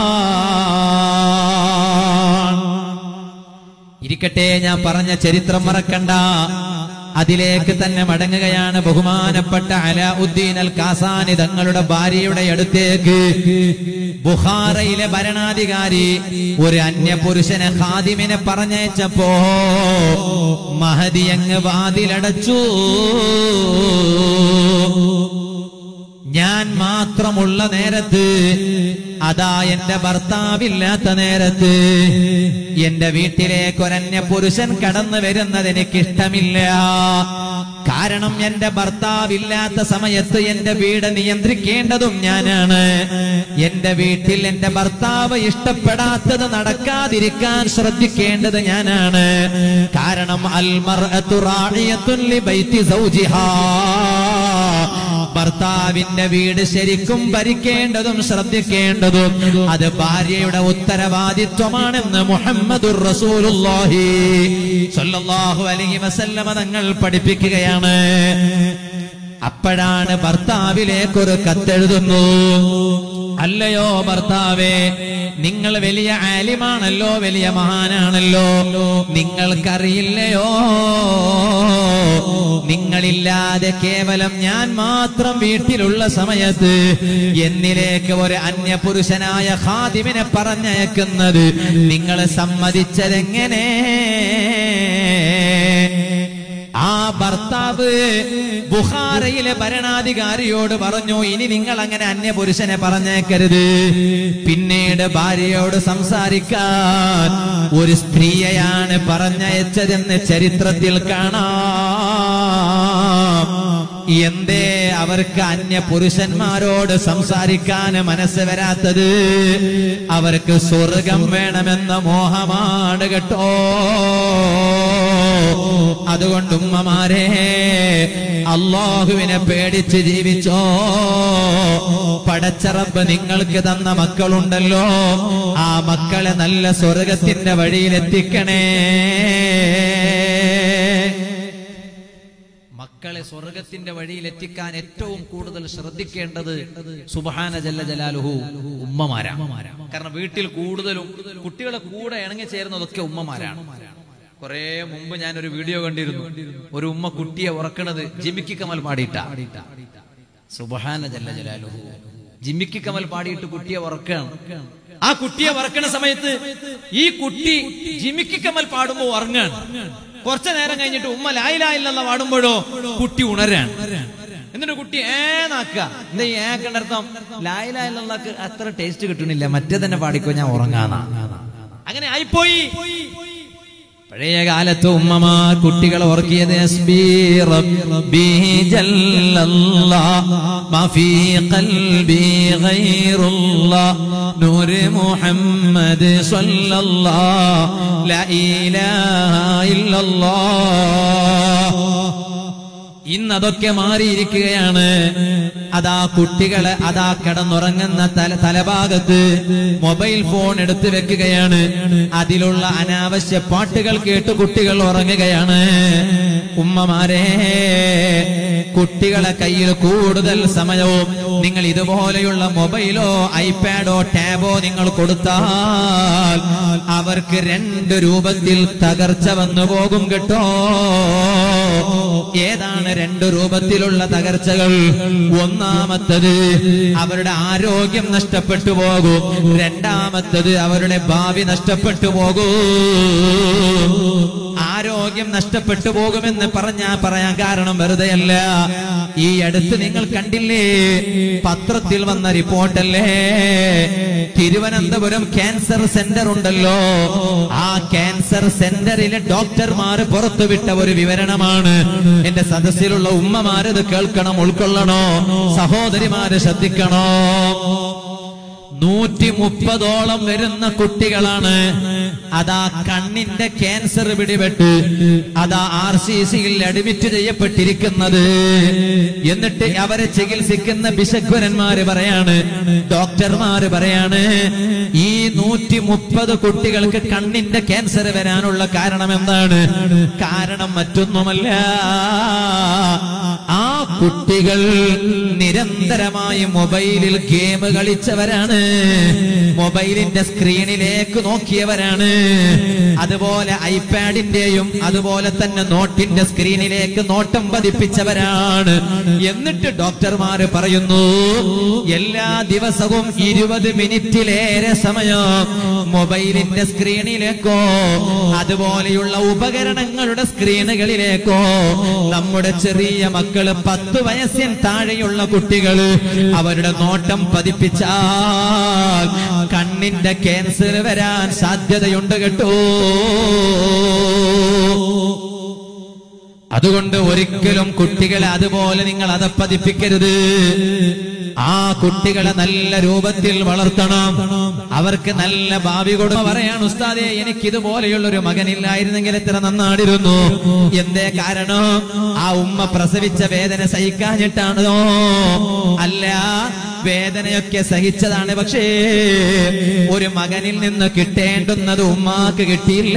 ഇരിക്കട്ടെ ഞാൻ പറഞ്ഞ ചരിത്രം മറക്കണ്ട അതിലേക്ക് തന്നെ മടങ്ങുകയാണ് ബഹുമാനപ്പെട്ട അലാഉദ്ദീൻ അൽ കാസാനി തങ്ങളുടെ ഭാര്യയുടെ അടുത്തേക്ക് ബുഹാറയിലെ ഭരണാധികാരി ഒരു അന്യപുരുഷനെ ഖാദിമിനെ പറഞ്ഞയച്ചപ്പോ മഹദി അങ്ങ് വാതിലടച്ചു ഞാൻ മാത്രമുള്ള നേരത്ത് അതാ എന്റെ ഭർത്താവില്ലാത്ത നേരത്ത് എന്റെ വീട്ടിലേക്ക് ഒരന്യ പുരുഷൻ കടന്നു വരുന്നത് എനിക്കിഷ്ടമില്ല കാരണം എന്റെ ഭർത്താവില്ലാത്ത സമയത്ത് എന്റെ വീട് നിയന്ത്രിക്കേണ്ടതും ഞാനാണ് എന്റെ വീട്ടിൽ എന്റെ ഭർത്താവ് ഇഷ്ടപ്പെടാത്തത് നടക്കാതിരിക്കാൻ ശ്രദ്ധിക്കേണ്ടത് ഞാനാണ് കാരണം അൽമർഅത്തു റാഇയത്തുൻ ലിബൈതി സൗജിഹാ ഭർത്താവിന്റെ വീട് ശരിക്കും ഭരിക്കേണ്ടതും ശ്രദ്ധിക്കേണ്ടതും അത് ഭാര്യയുടെ ഉത്തരവാദിത്വമാണെന്ന് മുഹമ്മദുർ റസൂലുള്ളാഹി സ്വല്ലല്ലാഹു അലൈഹി വസല്ലമ തങ്ങൾ പഠിപ്പിക്കുകയാണ് അപ്പോഴാണ് ഭർത്താവിലേക്കൊരു കത്തെഴുതുന്നു അല്ലയോ ഭർത്താവേ നിങ്ങൾ വലിയ ആലിമാണല്ലോ വലിയ മഹാനാണല്ലോ നിങ്ങൾക്കറിയില്ലയോ നിങ്ങളില്ലാതെ കേവലം ഞാൻ മാത്രം വീട്ടിലുള്ള സമയത്ത് എന്നിലേക്ക് ഒരു അന്യപുരുഷനായ ഖാദിമിനെ പറഞ്ഞയക്കുന്നത് നിങ്ങൾ സമ്മതിച്ചതെങ്ങനെ ആ ഭർത്താവ് ബുഹാറയിലെ ഭരണാധികാരിയോട് പറഞ്ഞു ഇനി നിങ്ങൾ അങ്ങനെ അന്യപുരുഷനെ പറഞ്ഞേക്കരുത് പിന്നീട് ഭാര്യയോട് സംസാരിക്കാൻ ഒരു സ്ത്രീയെയാണ് പറഞ്ഞയച്ചതെന്ന് ചരിത്രത്തിൽ കാണാം എന്തേ അവർക്ക് അന്യ പുരുഷന്മാരോട് സംസാരിക്കാൻ മനസ്സ് വരാത്തത് അവർക്ക് സ്വർഗം വേണമെന്ന മോഹമാണ് കേട്ടോ അതുകൊണ്ട് ഉമ്മമാരെ അള്ളാഹുവിനെ പേടിച്ച് ജീവിച്ചോ പടച്ചറബ് നിങ്ങൾക്ക് തന്ന മക്കളുണ്ടല്ലോ ആ മക്കളെ നല്ല സ്വർഗത്തിന്റെ വഴിയിലെത്തിക്കണേ മക്കളെ സ്വർഗത്തിന്റെ വഴിയിൽ എത്തിക്കാൻ ഏറ്റവും കൂടുതൽ ശ്രദ്ധിക്കേണ്ടത് സുബഹാന ജല്ല ജലാലുഹു ഉമ്മമാരാ കാരണം വീട്ടിൽ കൂടുതലും കുട്ടികളെ കൂടെ ഇണങ്ങി ചേരുന്നതൊക്കെ ഉമ്മമാരാണ് കുറെ മുമ്പ് ഞാൻ ഒരു വീഡിയോ കണ്ടിരുന്നു ഒരു ഉമ്മ കുട്ടിയെ ഉറക്കണത് ജിമിക്കി കമൽ പാടിയിട്ട സുബഹാന ജല്ല ജലാലുഹു ജിമിക്കി കമൽ പാടിയിട്ട് കുട്ടിയെ ഉറക്കാണ് ആ കുട്ടിയെ ഉറക്കണ സമയത്ത് ഈ കുട്ടി ജിമിക്കി കമൽ പാടുമ്പോ ഉറങ്ങാണ് കുറച്ചു നേരം കഴിഞ്ഞിട്ട് ഉമ്മ ലായിലായില്ലെന്ന പാടുമ്പോഴോ കുട്ടി ഉണരാണ് എന്നിട്ട് കുട്ടി ഏന്നാക്ക എന്താ ഈ ഏക്കണ്ടർത്ഥം ലായിലായില്ലക്ക് അത്ര ടേസ്റ്റ് കിട്ടണില്ല മറ്റേ തന്നെ പാടിക്കോ ഞാൻ ഉറങ്ങാന്നാ അങ്ങനെ ആയിപ്പോയി പഴയ കാലത്ത് ഉമ്മമാർ കുട്ടികളെ ഉറക്കിയത് ഹസ്ബി റബ്ബി ജല്ലല്ലാഹ് മാ ഫീ ഖൽബി ഗൈറുല്ലാഹ് നൂർ മുഹമ്മദ് സ്വല്ലല്ലാഹ് ലാ ഇലാഹ ഇല്ലല്ലാഹ് ഇന്നതൊക്കെ മാറിയിരിക്കുകയാണ് അതാ കുട്ടികളെ അതാ കിടന്നുറങ്ങുന്ന തല തലഭാഗത്ത് മൊബൈൽ ഫോൺ എടുത്തു വെക്കുകയാണ് അതിലുള്ള അനാവശ്യ പാട്ടുകൾ കേട്ട് കുട്ടികൾ ഉറങ്ങുകയാണ് ഉമ്മമാരെ കുട്ടികളെ കയ്യിൽ കൂടുതൽ സമയവും നിങ്ങൾ ഇതുപോലെയുള്ള മൊബൈലോ ഐപാഡോ ടാബോ നിങ്ങൾ കൊടുത്താൽ അവർക്ക് രണ്ട് രൂപത്തിൽ തകർച്ച വന്നു പോകും കേട്ടോ ഏതാണ് രണ്ട് രൂപത്തിലുള്ള തകർച്ചകൾ ഒന്നാമത്തത് അവരുടെ ആരോഗ്യം നഷ്ടപ്പെട്ടു പോകും രണ്ടാമത്തത് അവരുടെ ഭാവി നഷ്ടപ്പെട്ടു പോകും ആരോഗ്യം നഷ്ടപ്പെട്ടു പോകുമെന്ന് പറഞ്ഞാ പറയാൻ കാരണം വെറുതെയല്ല ഈ അടുത്ത് നിങ്ങൾ കണ്ടില്ലേ പത്രത്തിൽ വന്ന റിപ്പോർട്ടല്ലേ തിരുവനന്തപുരം ക്യാൻസർ സെന്റർ ഉണ്ടല്ലോ ആ ക്യാൻസർ സെന്ററിലെ ഡോക്ടർമാർ പുറത്തുവിട്ട ഒരു വിവരണമാണ് എന്റെ സദസ്സിലുള്ള ഉമ്മമാരത് കേൾക്കണം ഉൾക്കൊള്ളണോ സഹോദരിമാര് ശ്രദ്ധിക്കണോ നൂറ്റി മുപ്പതോളം വരുന്ന കുട്ടികളാണ് അതാ കണ്ണിന്റെ ക്യാൻസർ പിടിപെട്ട് അതാ ആർ സി സിയിൽ അഡ്മിറ്റ് ചെയ്യപ്പെട്ടിരിക്കുന്നത് എന്നിട്ട് അവരെ ചികിത്സിക്കുന്ന ബിഷഗ്വരന്മാര് പറയാണ് ഡോക്ടർമാര് പറയാണ് ഈ നൂറ്റി മുപ്പത് കുട്ടികൾക്ക് കണ്ണിന്റെ ക്യാൻസർ വരാനുള്ള കാരണം എന്താണ് കാരണം മറ്റൊന്നുമല്ല ആ കുട്ടികൾ നിരന്തരമായി മൊബൈലിൽ ഗെയിം കളിച്ചവരാണ് മൊബൈലിന്റെ സ്ക്രീനിലേക്ക് നോക്കിയവരാണ് അതുപോലെ ഐപാഡിന്റെയും അതുപോലെ തന്നെ നോട്ടിന്റെ സ്ക്രീനിലേക്ക് നോട്ടം പതിപ്പിച്ചവരാണ് എന്നിട്ട് ഡോക്ടർമാര് പറയുന്നു എല്ലാ ദിവസവും ഇരുപത് മിനിറ്റിലേറെ സമയം മൊബൈലിന്റെ സ്ക്രീനിലേക്കോ അതുപോലെയുള്ള ഉപകരണങ്ങളുടെ സ്ക്രീനുകളിലേക്കോ നമ്മുടെ ചെറിയ മക്കള് പത്ത് വയസ്സിന് താഴെയുള്ള കുട്ടികള് അവരുടെ നോട്ടം പതിപ്പിച്ചാൽ കണ്ണിന്റെ ക്യാൻസർ വരാൻ സാധ്യതയുണ്ട് കേട്ടോ അതുകൊണ്ട് ഒരിക്കലും കുട്ടികളെ അതുപോലെ നിങ്ങൾ അതപ്പതിപ്പിക്കരുത് ആ കുട്ടികളെ നല്ല രൂപത്തിൽ വളർത്തണം അവർക്ക് നല്ല ഭാവി കൊടുക്ക പറയാണ് ഉസ്താദെ എനിക്ക് ഇതുപോലെയുള്ള ഒരു മകനില്ലായിരുന്നെങ്കിൽ എത്ര നന്നാടിരുന്നു എന്തേ കാരണം ആ ഉമ്മ പ്രസവിച്ച വേദന സഹിക്കാഞ്ഞിട്ടാണോ അല്ല വേദനയൊക്കെ സഹിച്ചതാണ് പക്ഷേ ഒരു മകനിൽ നിന്ന് കിട്ടേണ്ടുന്നത് ഉമ്മാക്ക് കിട്ടിയില്ല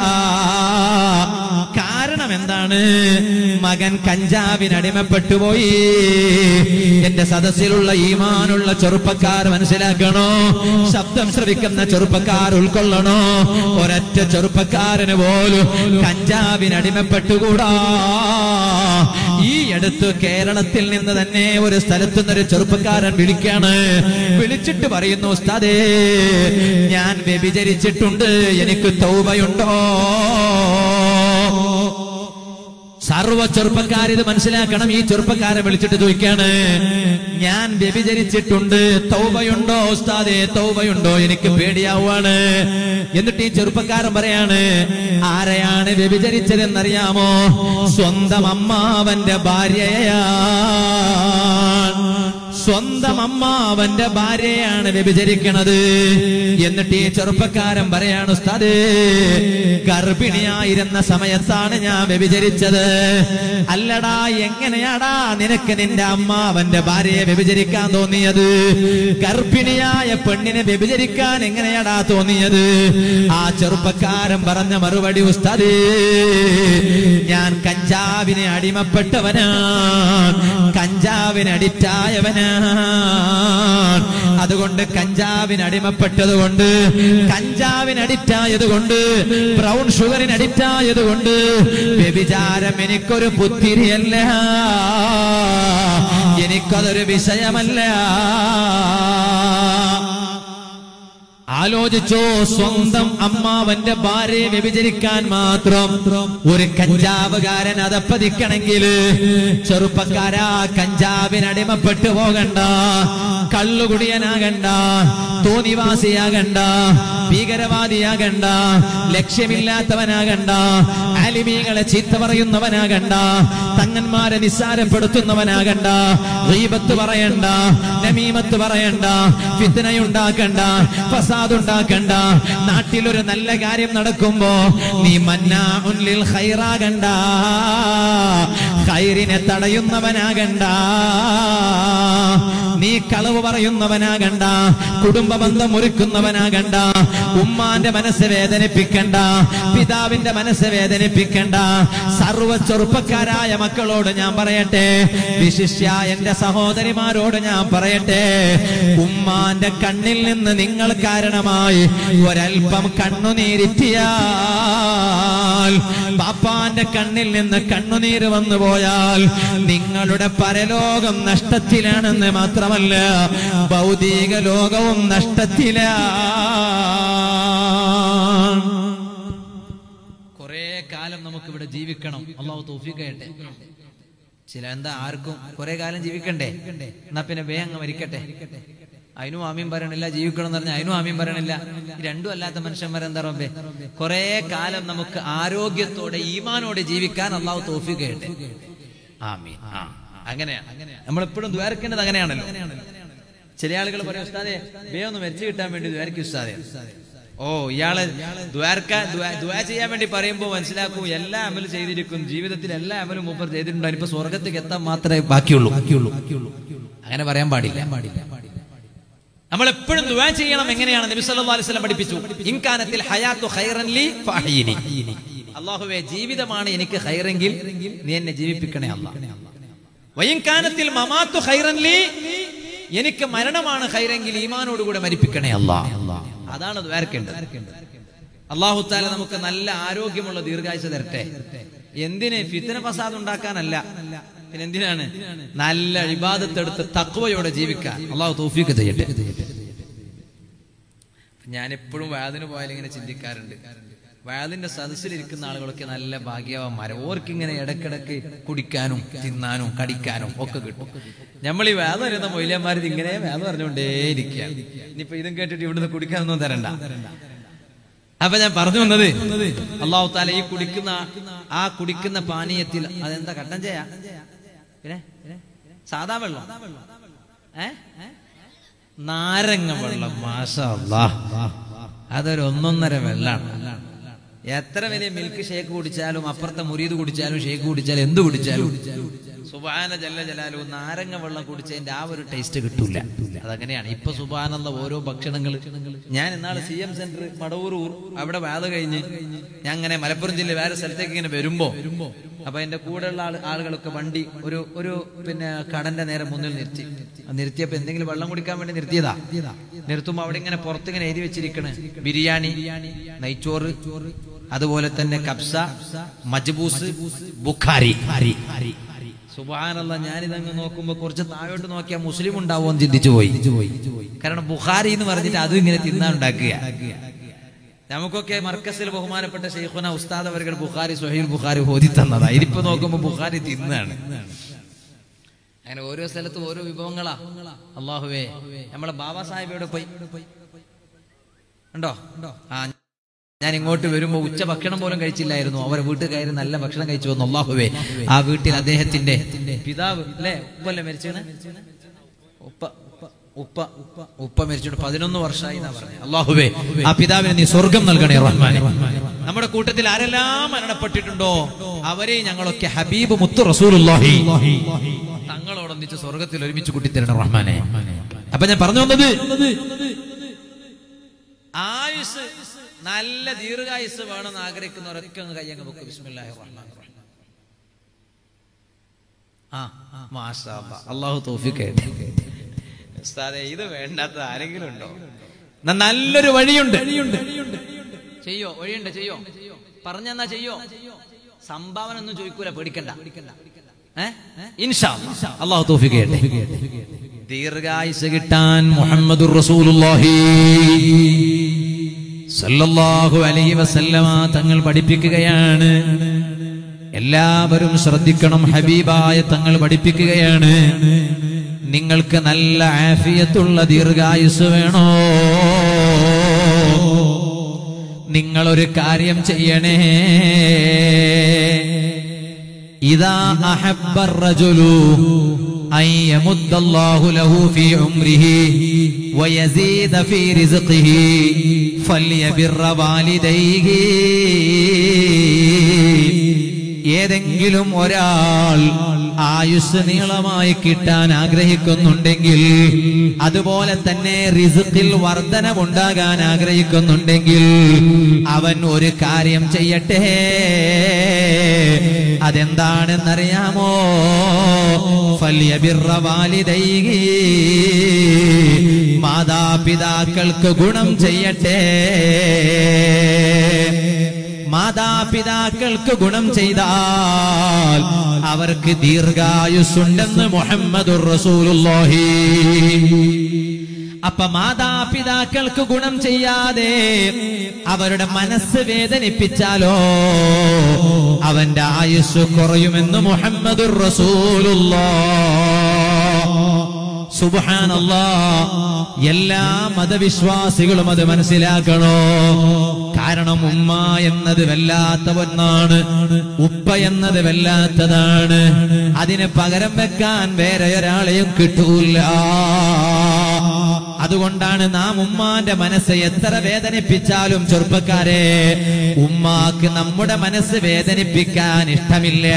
കാരണം എന്താണ് മകൻ കഞ്ചാവിന് അടിമപ്പെട്ടു പോയി എന്റെ സദസ്സിലുള്ള ഈമാനുള്ള ചെറുപ്പക്കാർ മനസ്സിലാക്കണോ ശബ്ദം ശ്രവിക്കുന്ന ചെറുപ്പക്കാർ ഉൾക്കൊള്ളണോ ഒരൊറ്റ ചെറുപ്പക്കാരന് പോലും കഞ്ചാവിന് അടിമപ്പെട്ടുകൂടാ ഈ അടുത്ത് കേരളത്തിൽ നിന്ന് തന്നെ ഒരു സ്ഥലത്തു നിന്നൊരു ചെറുപ്പക്കാരൻ വിളിക്കാണ് വിളിച്ചിട്ട് പറയുന്നു ഉസ്താദേ ഞാൻ വ്യഭിചരിച്ചിട്ടുണ്ട് എനിക്ക് തൗബയുണ്ടോ സർവ ചെറുപ്പക്കാർ ഇത് മനസ്സിലാക്കണം ഈ ചെറുപ്പക്കാരെ വിളിച്ചിട്ട് ചോദിക്കാണ് ഞാൻ വ്യഭിചരിച്ചിട്ടുണ്ട് തൗബയുണ്ടോ ഉസ്താദേ തൗബയുണ്ടോ എനിക്ക് പേടിയാവുകയാണ് എന്നിട്ട് ഈ ചെറുപ്പക്കാരൻ പറയാണ് ആരെയാണ് വ്യഭിചരിച്ചതെന്നറിയാമോ സ്വന്തം അമ്മാവന്റെ ഭാര്യയാണ് സ്വന്തം അമ്മാവന്റെ ഭാര്യയാണ് വ്യഭിചരിക്കണത് എന്നിട്ട് ഈ ചെറുപ്പക്കാരൻ പറയാണ് ഉസ്താദേ ഗർഭിണിയായിരുന്ന സമയത്താണ് ഞാൻ വ്യഭിചരിച്ചത് അല്ലടാ എങ്ങനെയാടാ നിനക്ക് നിന്റെ അമ്മാവന്റെ ഭാര്യയെ വ്യഭിചരിക്കാൻ തോന്നിയത് ഗർഭിണിയായ പെണ്ണിനെ വ്യഭിചരിക്കാൻ എങ്ങനെയാടാ തോന്നിയത് ആ ചെറുപ്പക്കാരൻ പറഞ്ഞ മറുപടി ഉസ്താദേ ഞാൻ കഞ്ചാവിനെ അടിമപ്പെട്ടവനാണ് കഞ്ചാവിന് അഡിക്റ്റായവനാണ് അതുകൊണ്ട് കഞ്ചാവിന് അടിമപ്പെട്ടത് കൊണ്ട് കഞ്ചാവിന് അഡിക്റ്റായത് കൊണ്ട് ബ്രൗൺ ഷുഗറിന് അഡിക്റ്റായത് കൊണ്ട് വ്യഭിചാരം എനിക്കൊരു പുത്തിരിയല്ല എനിക്കതൊരു വിഷയമല്ല ആലോചിച്ചോ സ്വന്തം അമ്മാവന്റെ ഭാര്യയെ വ്യഭിചരിക്കാൻ മാത്രം ഒരു കഞ്ചാവുകാരൻ അതപ്പതിക്കണമെങ്കിൽ ചെറുപ്പക്കാരാ കഞ്ചാവിന് അടിമപ്പെട്ടു പോകണ്ട കള്ളുകുടിയനാകണ്ട തോന്നിവാസിയാകണ്ട ഭീകരവാദിയാകണ്ട ലക്ഷ്യമില്ലാത്തവനാകണ്ട ആലിമീങ്ങളെ ചീത്ത പറയുന്നവനാകണ്ട തങ്ങന്മാരെ നിസ്സാരപ്പെടുത്തുന്നവനാകണ്ട റീബത്ത് പറയണ്ട നമീമത്ത് പറയണ്ട ഫിത്തനയുണ്ടാക്കണ്ട ഫസാ ഫസാദ് ഉണ്ടാക്കണ്ട നാട്ടിലൊരു നല്ല കാര്യം നടക്കുമ്പോ നീ മന്നാഉൻ ലിൽ ഖൈറാകണ്ട ഖൈറിനെ തടയുന്നവനാകണ്ട നീ കളവ് പറയുന്നവനാകണ്ട കുടുംബ ബന്ധം ഒരുക്കുന്നവനാകണ്ട ഉമ്മാന്റെ മനസ്സ് വേദനിപ്പിക്കണ്ട പിതാവിന്റെ മനസ്സ് വേദനിപ്പിക്കണ്ട സർവ ചെറുപ്പക്കാരായ മക്കളോട് ഞാൻ പറയട്ടെ വിശിഷ്യ എന്റെ സഹോദരിമാരോട് ഞാൻ പറയട്ടെ ഉമ്മാന്റെ കണ്ണിൽ നിന്ന് നിങ്ങൾ കാരണമായി ഒരൽപ്പം കണ്ണുനീരിറ്റിയാൽ പാപ്പാന്റെ കണ്ണിൽ നിന്ന് കണ്ണുനീര് വന്നു പോയാൽ നിങ്ങളുടെ പരലോകം നഷ്ടത്തിലാണെന്ന് മാത്രമല്ല ഭൗതിക ലോകവും നഷ്ടത്തിലാണ് കുറെ കാലം നമുക്ക് ഇവിടെ ജീവിക്കണം അള്ളാഹു തോഫിക്കട്ടെ ചില എന്താ ആർക്കും കുറെ കാലം ജീവിക്കണ്ടേ എന്നാ പിന്നെ വേ അങ്ങ് മരിക്കട്ടെ അതിനും ആമ്യം പറയണില്ല ജീവിക്കണം എന്ന് പറഞ്ഞാൽ അതിനും ആമ്യം പറയണില്ല ഈ രണ്ടും അല്ലാത്ത മനുഷ്യന്മാരെന്താ റബ്ബേ കുറെ കാലം നമുക്ക് ആരോഗ്യത്തോടെ ഈമാനോടെ ജീവിക്കാൻ അള്ളാഹു തോഫിക്കട്ടെ ആമീൻ ആ അങ്ങനെയാണ് നമ്മളെപ്പോഴും ദ്വാരക്കേണ്ടത് അങ്ങനെയാണല്ലോ ചില ആളുകൾ പറയും ഉസ്താദെ വേ ഒന്ന് മരിച്ചു കിട്ടാൻ വേണ്ടി ദ്വാരക്കും ഉസ്താദെ ഓ ഇയാള് ദ്വാരക്ക ദ്വാ ചെയ്യാൻ വേണ്ടി പറയുമ്പോൾ മനസ്സിലാക്കൂ എല്ലാ അമലും ചെയ്തിരിക്കും ജീവിതത്തിൽ എല്ലാ അമലും മൂപ്പർ ചെയ്തിട്ടുണ്ടോ ഇനിയിപ്പോ സ്വർഗത്തേക്ക് എത്താൻ മാത്രമേ ബാക്കിയുള്ളൂ ബാക്കിയുള്ളൂ അങ്ങനെ പറയാൻ പാടില്ല പാടില്ല നമ്മൾ എപ്പോഴും ദുആ ചെയ്യണം എങ്ങനെയാണ് നബി സല്ലല്ലാഹു അലൈഹി വസല്ലം പഠിപ്പിച്ചു ഇൻകാനത്തിൽ ഹയാത്തു ഖൈറൻ ലി ഫഅഹ്യിനി അല്ലാഹുവേ ജീവിതമാണ് എനിക്ക് ഖൈറെങ്കിൽ നീ എന്നെ ജീവിപ്പിക്കണേ അല്ലാഹ് വയിൻകാനത്തിൽ മമാത്തു ഖൈറൻ ലി എനിക്ക് മരണമാണ് ഖൈറെങ്കിൽ ഈമാനോടുകൂടെ മരിപ്പിക്കണേ അല്ലാഹ് അതാണ് ദ്വാരക്കേണ്ടത് അള്ളാഹു താല നമുക്ക് നല്ല ആരോഗ്യമുള്ള ദീർഘായുസ് തരട്ടെ എന്തിന് ഫിത്തന ഫസാദ് ഉണ്ടാക്കാനല്ല പിന്നെ എന്തിനാണ് നല്ല ഇബാദത്തെടുത്ത് തക്വയോടെ ജീവിക്കാൻ അള്ളാഹു തൗഫീക്ക് ചെയ്യട്ടെ ഞാൻ എപ്പോഴും വാതിന് പോയാൽ ഇങ്ങനെ ചിന്തിക്കാറുണ്ട് വാതിന്റെ സദസ്സിലിരിക്കുന്ന ആളുകളൊക്കെ നല്ല ഭാഗ്യവാന്മാരെ ഓർക്കിങ്ങനെ ഇടക്കിടക്ക് കുടിക്കാനും തിന്നാനും കടിക്കാനും ഒക്കെ കിട്ടും നമ്മൾ ഈ വേദ വരുന്ന മൊയിലന്മാർ ഇങ്ങനെ വേദ പറഞ്ഞുകൊണ്ടേ ഇരിക്കുക ഇനിയിപ്പോ ഇതും കേട്ടിട്ട് ഇവിടുന്ന് കുടിക്കാനൊന്നും തരണ്ട അപ്പൊ ഞാൻ പറഞ്ഞു വന്നത് അള്ളാഹു താല ഈ കുടിക്കുന്ന ആ കുടിക്കുന്ന പാനീയത്തിൽ അതെന്താ കട്ടൻ ചെയ്യാ പിന്നെ സാധാ വെള്ളം ഏ നാരങ്ങ വെള്ളം മാഷ അതൊരു ഒന്നൊന്നര വെള്ളാണ് എത്ര വലിയ മിൽക്ക് ഷേക്ക് കുടിച്ചാലും അപ്പുറത്തെ മുരീത് കുടിച്ചാലും ഷേക്ക് കുടിച്ചാലും എന്ത് കുടിച്ചാലും സുബാന ജല്ല ജലാലു നാരങ്ങ വെള്ളം കുടിച്ചതിന്റെ ആ ഒരു ടേസ്റ്റ് കിട്ടൂല അതങ്ങനെയാണ് ഇപ്പൊ സുബാനുള്ള ഓരോ ഭക്ഷണങ്ങൾ ഞാൻ ഇന്നാള് സി എം സെന്റർ മടവൂർ അവിടെ വേദ കഴിഞ്ഞ് ഞാൻ അങ്ങനെ മലപ്പുറം ജില്ല വേറെ സ്ഥലത്തേക്ക് ഇങ്ങനെ വരുമ്പോ അപ്പൊ എന്റെ കൂടെയുള്ള ആള് ആളുകളൊക്കെ വണ്ടി ഒരു ഒരു പിന്നെ കടന്റെ നേരെ മുന്നിൽ നിർത്തി ആ നിർത്തിയപ്പോ എന്തെങ്കിലും വെള്ളം കുടിക്കാൻ വേണ്ടി നിർത്തിയതാ നിർത്തുമ്പോ അവിടെ ഇങ്ങനെ പുറത്തിങ്ങനെ എഴുതി വെച്ചിരിക്കണ് ബിരിയാണി നെയ്ച്ചോറ് അതുപോലെ തന്നെ കബ്സ മജ്ബൂസ് ബുഖാരി സുബാനല്ല ഞാനിതങ്ങ് നോക്കുമ്പോ കുറച്ച് താഴോട്ട് നോക്കിയാൽ മുസ്ലിം ഉണ്ടാവുമോ എന്ന് ചിന്തിച്ചു പോയി കാരണം ബുഖാരി എന്ന് പറഞ്ഞിട്ട് അതും ഇങ്ങനെ തിന്നാനുണ്ടാക്കുക നമുക്കൊക്കെ മർക്കസിൽ ബഹുമാനപ്പെട്ട ഷെയ്ഖുന ഉസ്താദ് അവർ ബുഖാരി സുഹൈൽ ബുഖാരി ഓതി തന്നതാ ഇതിപ്പോ നോക്കുമ്പോ ബുഖാരി തിന്നാണ് അങ്ങനെ ഓരോ സ്ഥലത്തും ഓരോ വിഭവങ്ങളാ അള്ളാഹുവേ നമ്മളെ ബാബാ സാഹിബ് പോയി ഉണ്ടോ ആ ഞാൻ ഇങ്ങോട്ട് വരുമ്പോ ഉച്ച ഭക്ഷണം പോലും കഴിച്ചില്ലായിരുന്നു അവരെ വീട്ടിൽ കയറി നല്ല ഭക്ഷണം കഴിച്ചു വന്നു അള്ളാഹുവേ ആ വീട്ടിൽ അദ്ദേഹത്തിന്റെ പിതാവ് അല്ലേ ഉപ്പല്ലേ മരിച്ചാണ് ഉപ്പ ഉപ്പ ഉപ്പ മരിച്ചിട്ട് പതിനൊന്ന് വർഷമായി എന്നാ പറഞ്ഞത് അള്ളാഹുവേ ആ പിതാവിന് നീ സ്വർഗം നൽകണേ റഹ്മാനെ നമ്മുടെ കൂട്ടത്തിൽ ആരെല്ലാം മരണപ്പെട്ടിട്ടുണ്ടോ അവരെ ഞങ്ങളൊക്കെ ഹബീബ് മുത്തു റസൂലുള്ളാഹി തങ്ങളോടൊന്നിച്ച് സ്വർഗത്തിൽ ഒരുമിച്ച് കൂട്ടിത്തരണം റഹ്മാനെ അപ്പൊ ഞാൻ പറഞ്ഞു വന്നത് ആയുസ് നല്ല ദീർഘായുസ് വേണമെന്ന് ആഗ്രഹിക്കുന്നവരൊക്കെ ഒന്ന് കയ്യങ്ങ് ബുക്ക് ബിസ്മില്ലാഹി റഹ്മാൻ റഹീം ആ മാഷാ അല്ലാ. അള്ളാഹു തോഫിക്ക് ഉസ്താദെ ഇത് വേണ്ടാത്ത ആരെങ്കിലും ഉണ്ടോ എന്നാ നല്ലൊരു വഴിയുണ്ട് ചെയ്യോ വഴിയുണ്ട് ചെയ്യോ പറഞ്ഞെന്നാ ചെയ്യോ സംഭാവന ഒന്നും ചോദിക്കൂല പേടിക്കണ്ട ഏ? ഇൻഷാ അല്ലാ. അള്ളാഹു തോഫിക്ക് ദീർഘായുസ് കിട്ടാൻ മുഹമ്മദുർ റസൂലുള്ളാഹി സല്ലല്ലാഹു അലൈഹി വസല്ലമ തങ്ങൾ പഠിപ്പിക്കുകയാണ് എല്ലാവരും ശ്രദ്ധിക്കണം ഹബീബായ തങ്ങൾ പഠിപ്പിക്കുകയാണ് നിങ്ങൾക്ക് നല്ല ആഫിയത്തുള്ള ദീർഘായുസ് വേണോ നിങ്ങളൊരു കാര്യം ചെയ്യണേ ഇതാ അഹബ്ബർ റജുലു أن يمد الله له في عمره ويزيد في رزقه فليبر والديه ഏതെങ്കിലും ഒരാൾ ആയുസ് നീളമായി കിട്ടാൻ ആഗ്രഹിക്കുന്നുണ്ടെങ്കിൽ അതുപോലെ തന്നെ റിസുക്കിൽ വർധനവുണ്ടാകാൻ ആഗ്രഹിക്കുന്നുണ്ടെങ്കിൽ അവൻ ഒരു കാര്യം ചെയ്യട്ടെ അതെന്താണെന്നറിയാമോ ഫല്യബിർറ വാലിദൈഹി മാതാപിതാക്കൾക്ക് ഗുണം ചെയ്യട്ടെ മാതാപിതാക്കൾക്ക് ഗുണം ചെയ്താൽ അവർക്ക് ദീർഘായുസ്സുണ്ടെന്ന് മുഹമ്മദുർ റസൂലുള്ളാഹി അപ്പൊ മാതാപിതാക്കൾക്ക് ഗുണം ചെയ്യാതെ അവരുടെ മനസ്സ് വേദനിപ്പിച്ചാലോ അവന്റെ ആയുസ് കുറയുമെന്ന് മുഹമ്മദുർ റസൂലുള്ളാഹ് സുബാനല്ലാ എല്ലാ മതവിശ്വാസികളും അത് മനസ്സിലാക്കണോ കാരണം ഉമ്മ എന്നത് വല്ലാത്ത ഒന്നാണ് ഉപ്പ എന്നത് വല്ലാത്തതാണ് അതിന് പകരം വെക്കാൻ വേറെ ഒരാളെയും കിട്ടൂല അതുകൊണ്ടാണ് നാം ഉമ്മാന്റെ മനസ്സ് എത്ര വേദനിപ്പിച്ചാലും ചെറുപ്പക്കാരെ ഉമ്മാക്ക് നമ്മുടെ മനസ്സ് വേദനിപ്പിക്കാൻ ഇഷ്ടമില്ല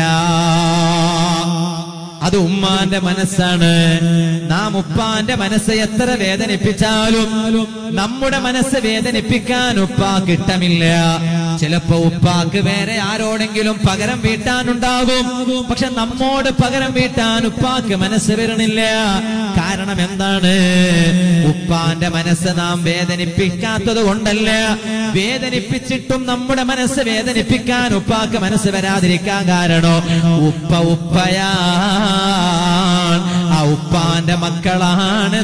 അത് ഉമ്മാന്റെ മനസ്സാണ് നാം ഉപ്പാന്റെ മനസ്സ് എത്ര വേദനിപ്പിച്ചാലും നമ്മുടെ മനസ്സ് വേദനിപ്പിക്കാൻ ഉപ്പാക്ക് ഇഷ്ടമില്ല ചിലപ്പോ ഉപ്പാക്ക് വേറെ ആരോടെങ്കിലും പകരം വീട്ടാനുണ്ടാകും പക്ഷെ നമ്മോട് പകരം വീട്ടാൻ ഉപ്പാക്ക് മനസ്സ് വരണില്ല കാരണം എന്താണ് ഉപ്പാന്റെ മനസ്സ് നാം വേദനിപ്പിക്കാത്തത് കൊണ്ടല്ല വേദനിപ്പിച്ചിട്ടും നമ്മുടെ മനസ്സ് വേദനിപ്പിക്കാൻ ഉപ്പാക്ക് മനസ്സ് വരാതിരിക്കാൻ കാരണോ ഉപ്പ ഉപ്പയാ ആ ഉപ്പാന്റെ മക്കളാണ്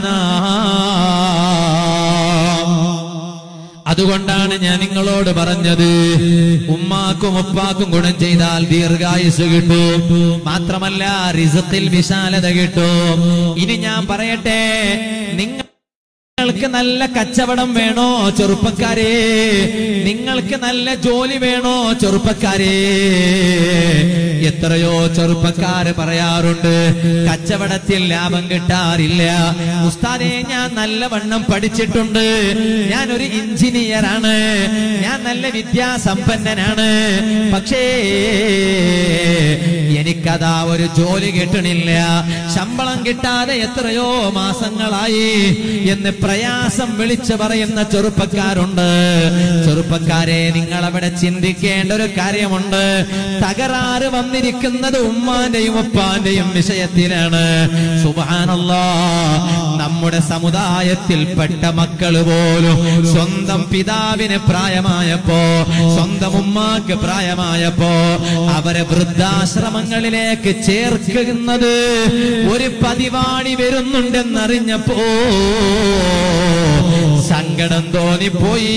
നാം അതുകൊണ്ടാണ് ഞാൻ നിങ്ങളോട് പറഞ്ഞത് ഉമ്മാക്കും ഉപ്പാക്കും ഗുണം ചെയ്താൽ ദീർഘായുസ് കിട്ടും മാത്രമല്ല റിസത്തിൽ വിശാലത കിട്ടും ഇനി ഞാൻ പറയട്ടെ നിങ്ങൾ നിങ്ങൾക്ക് നല്ല കച്ചവടം വേണോ ചെറുപ്പക്കാരെ നിങ്ങൾക്ക് നല്ല ജോലി വേണോ ചെറുപ്പക്കാരെ എത്രയോ ചെറുപ്പക്കാര് പറയാറുണ്ട് കച്ചവടത്തിൽ ലാഭം കിട്ടാറില്ല ഉസ്താദെ ഞാൻ നല്ലവണ്ണം പഠിച്ചിട്ടുണ്ട് ഞാൻ ഒരു എഞ്ചിനീയറാണ് ഞാൻ നല്ല വിദ്യാസമ്പന്നനാണ് പക്ഷേ എനിക്കതാ ഒരു ജോലി കിട്ടണില്ല ശമ്പളം കിട്ടാതെ എത്രയോ മാസങ്ങളായി എന്ന് പ്രയാസം വിളിച്ചു പറയുന്ന ചെറുപ്പക്കാരുണ്ട് ചെറുപ്പക്കാരെ നിങ്ങൾ അവിടെ ചിന്തിക്കേണ്ട ഒരു കാര്യമുണ്ട് തകരാറ് വന്നിരിക്കുന്നത് ഉമ്മാന്റെയും ഉപ്പാന്റെയും വിഷയത്തിലാണ് സുബാനല്ലാ നമ്മുടെ സമുദായത്തിൽപ്പെട്ട മക്കള് പോലും സ്വന്തം പിതാവിന് പ്രായമായപ്പോ സ്വന്തം ഉമ്മാക്ക് പ്രായമായപ്പോ അവരെ വൃദ്ധാശ്രമങ്ങളിലേക്ക് ചേർക്കുന്നത് ഒരു പതിവാണി വരുന്നുണ്ടെന്നറിഞ്ഞപ്പോ സങ്കടം തോന്നിപ്പോയി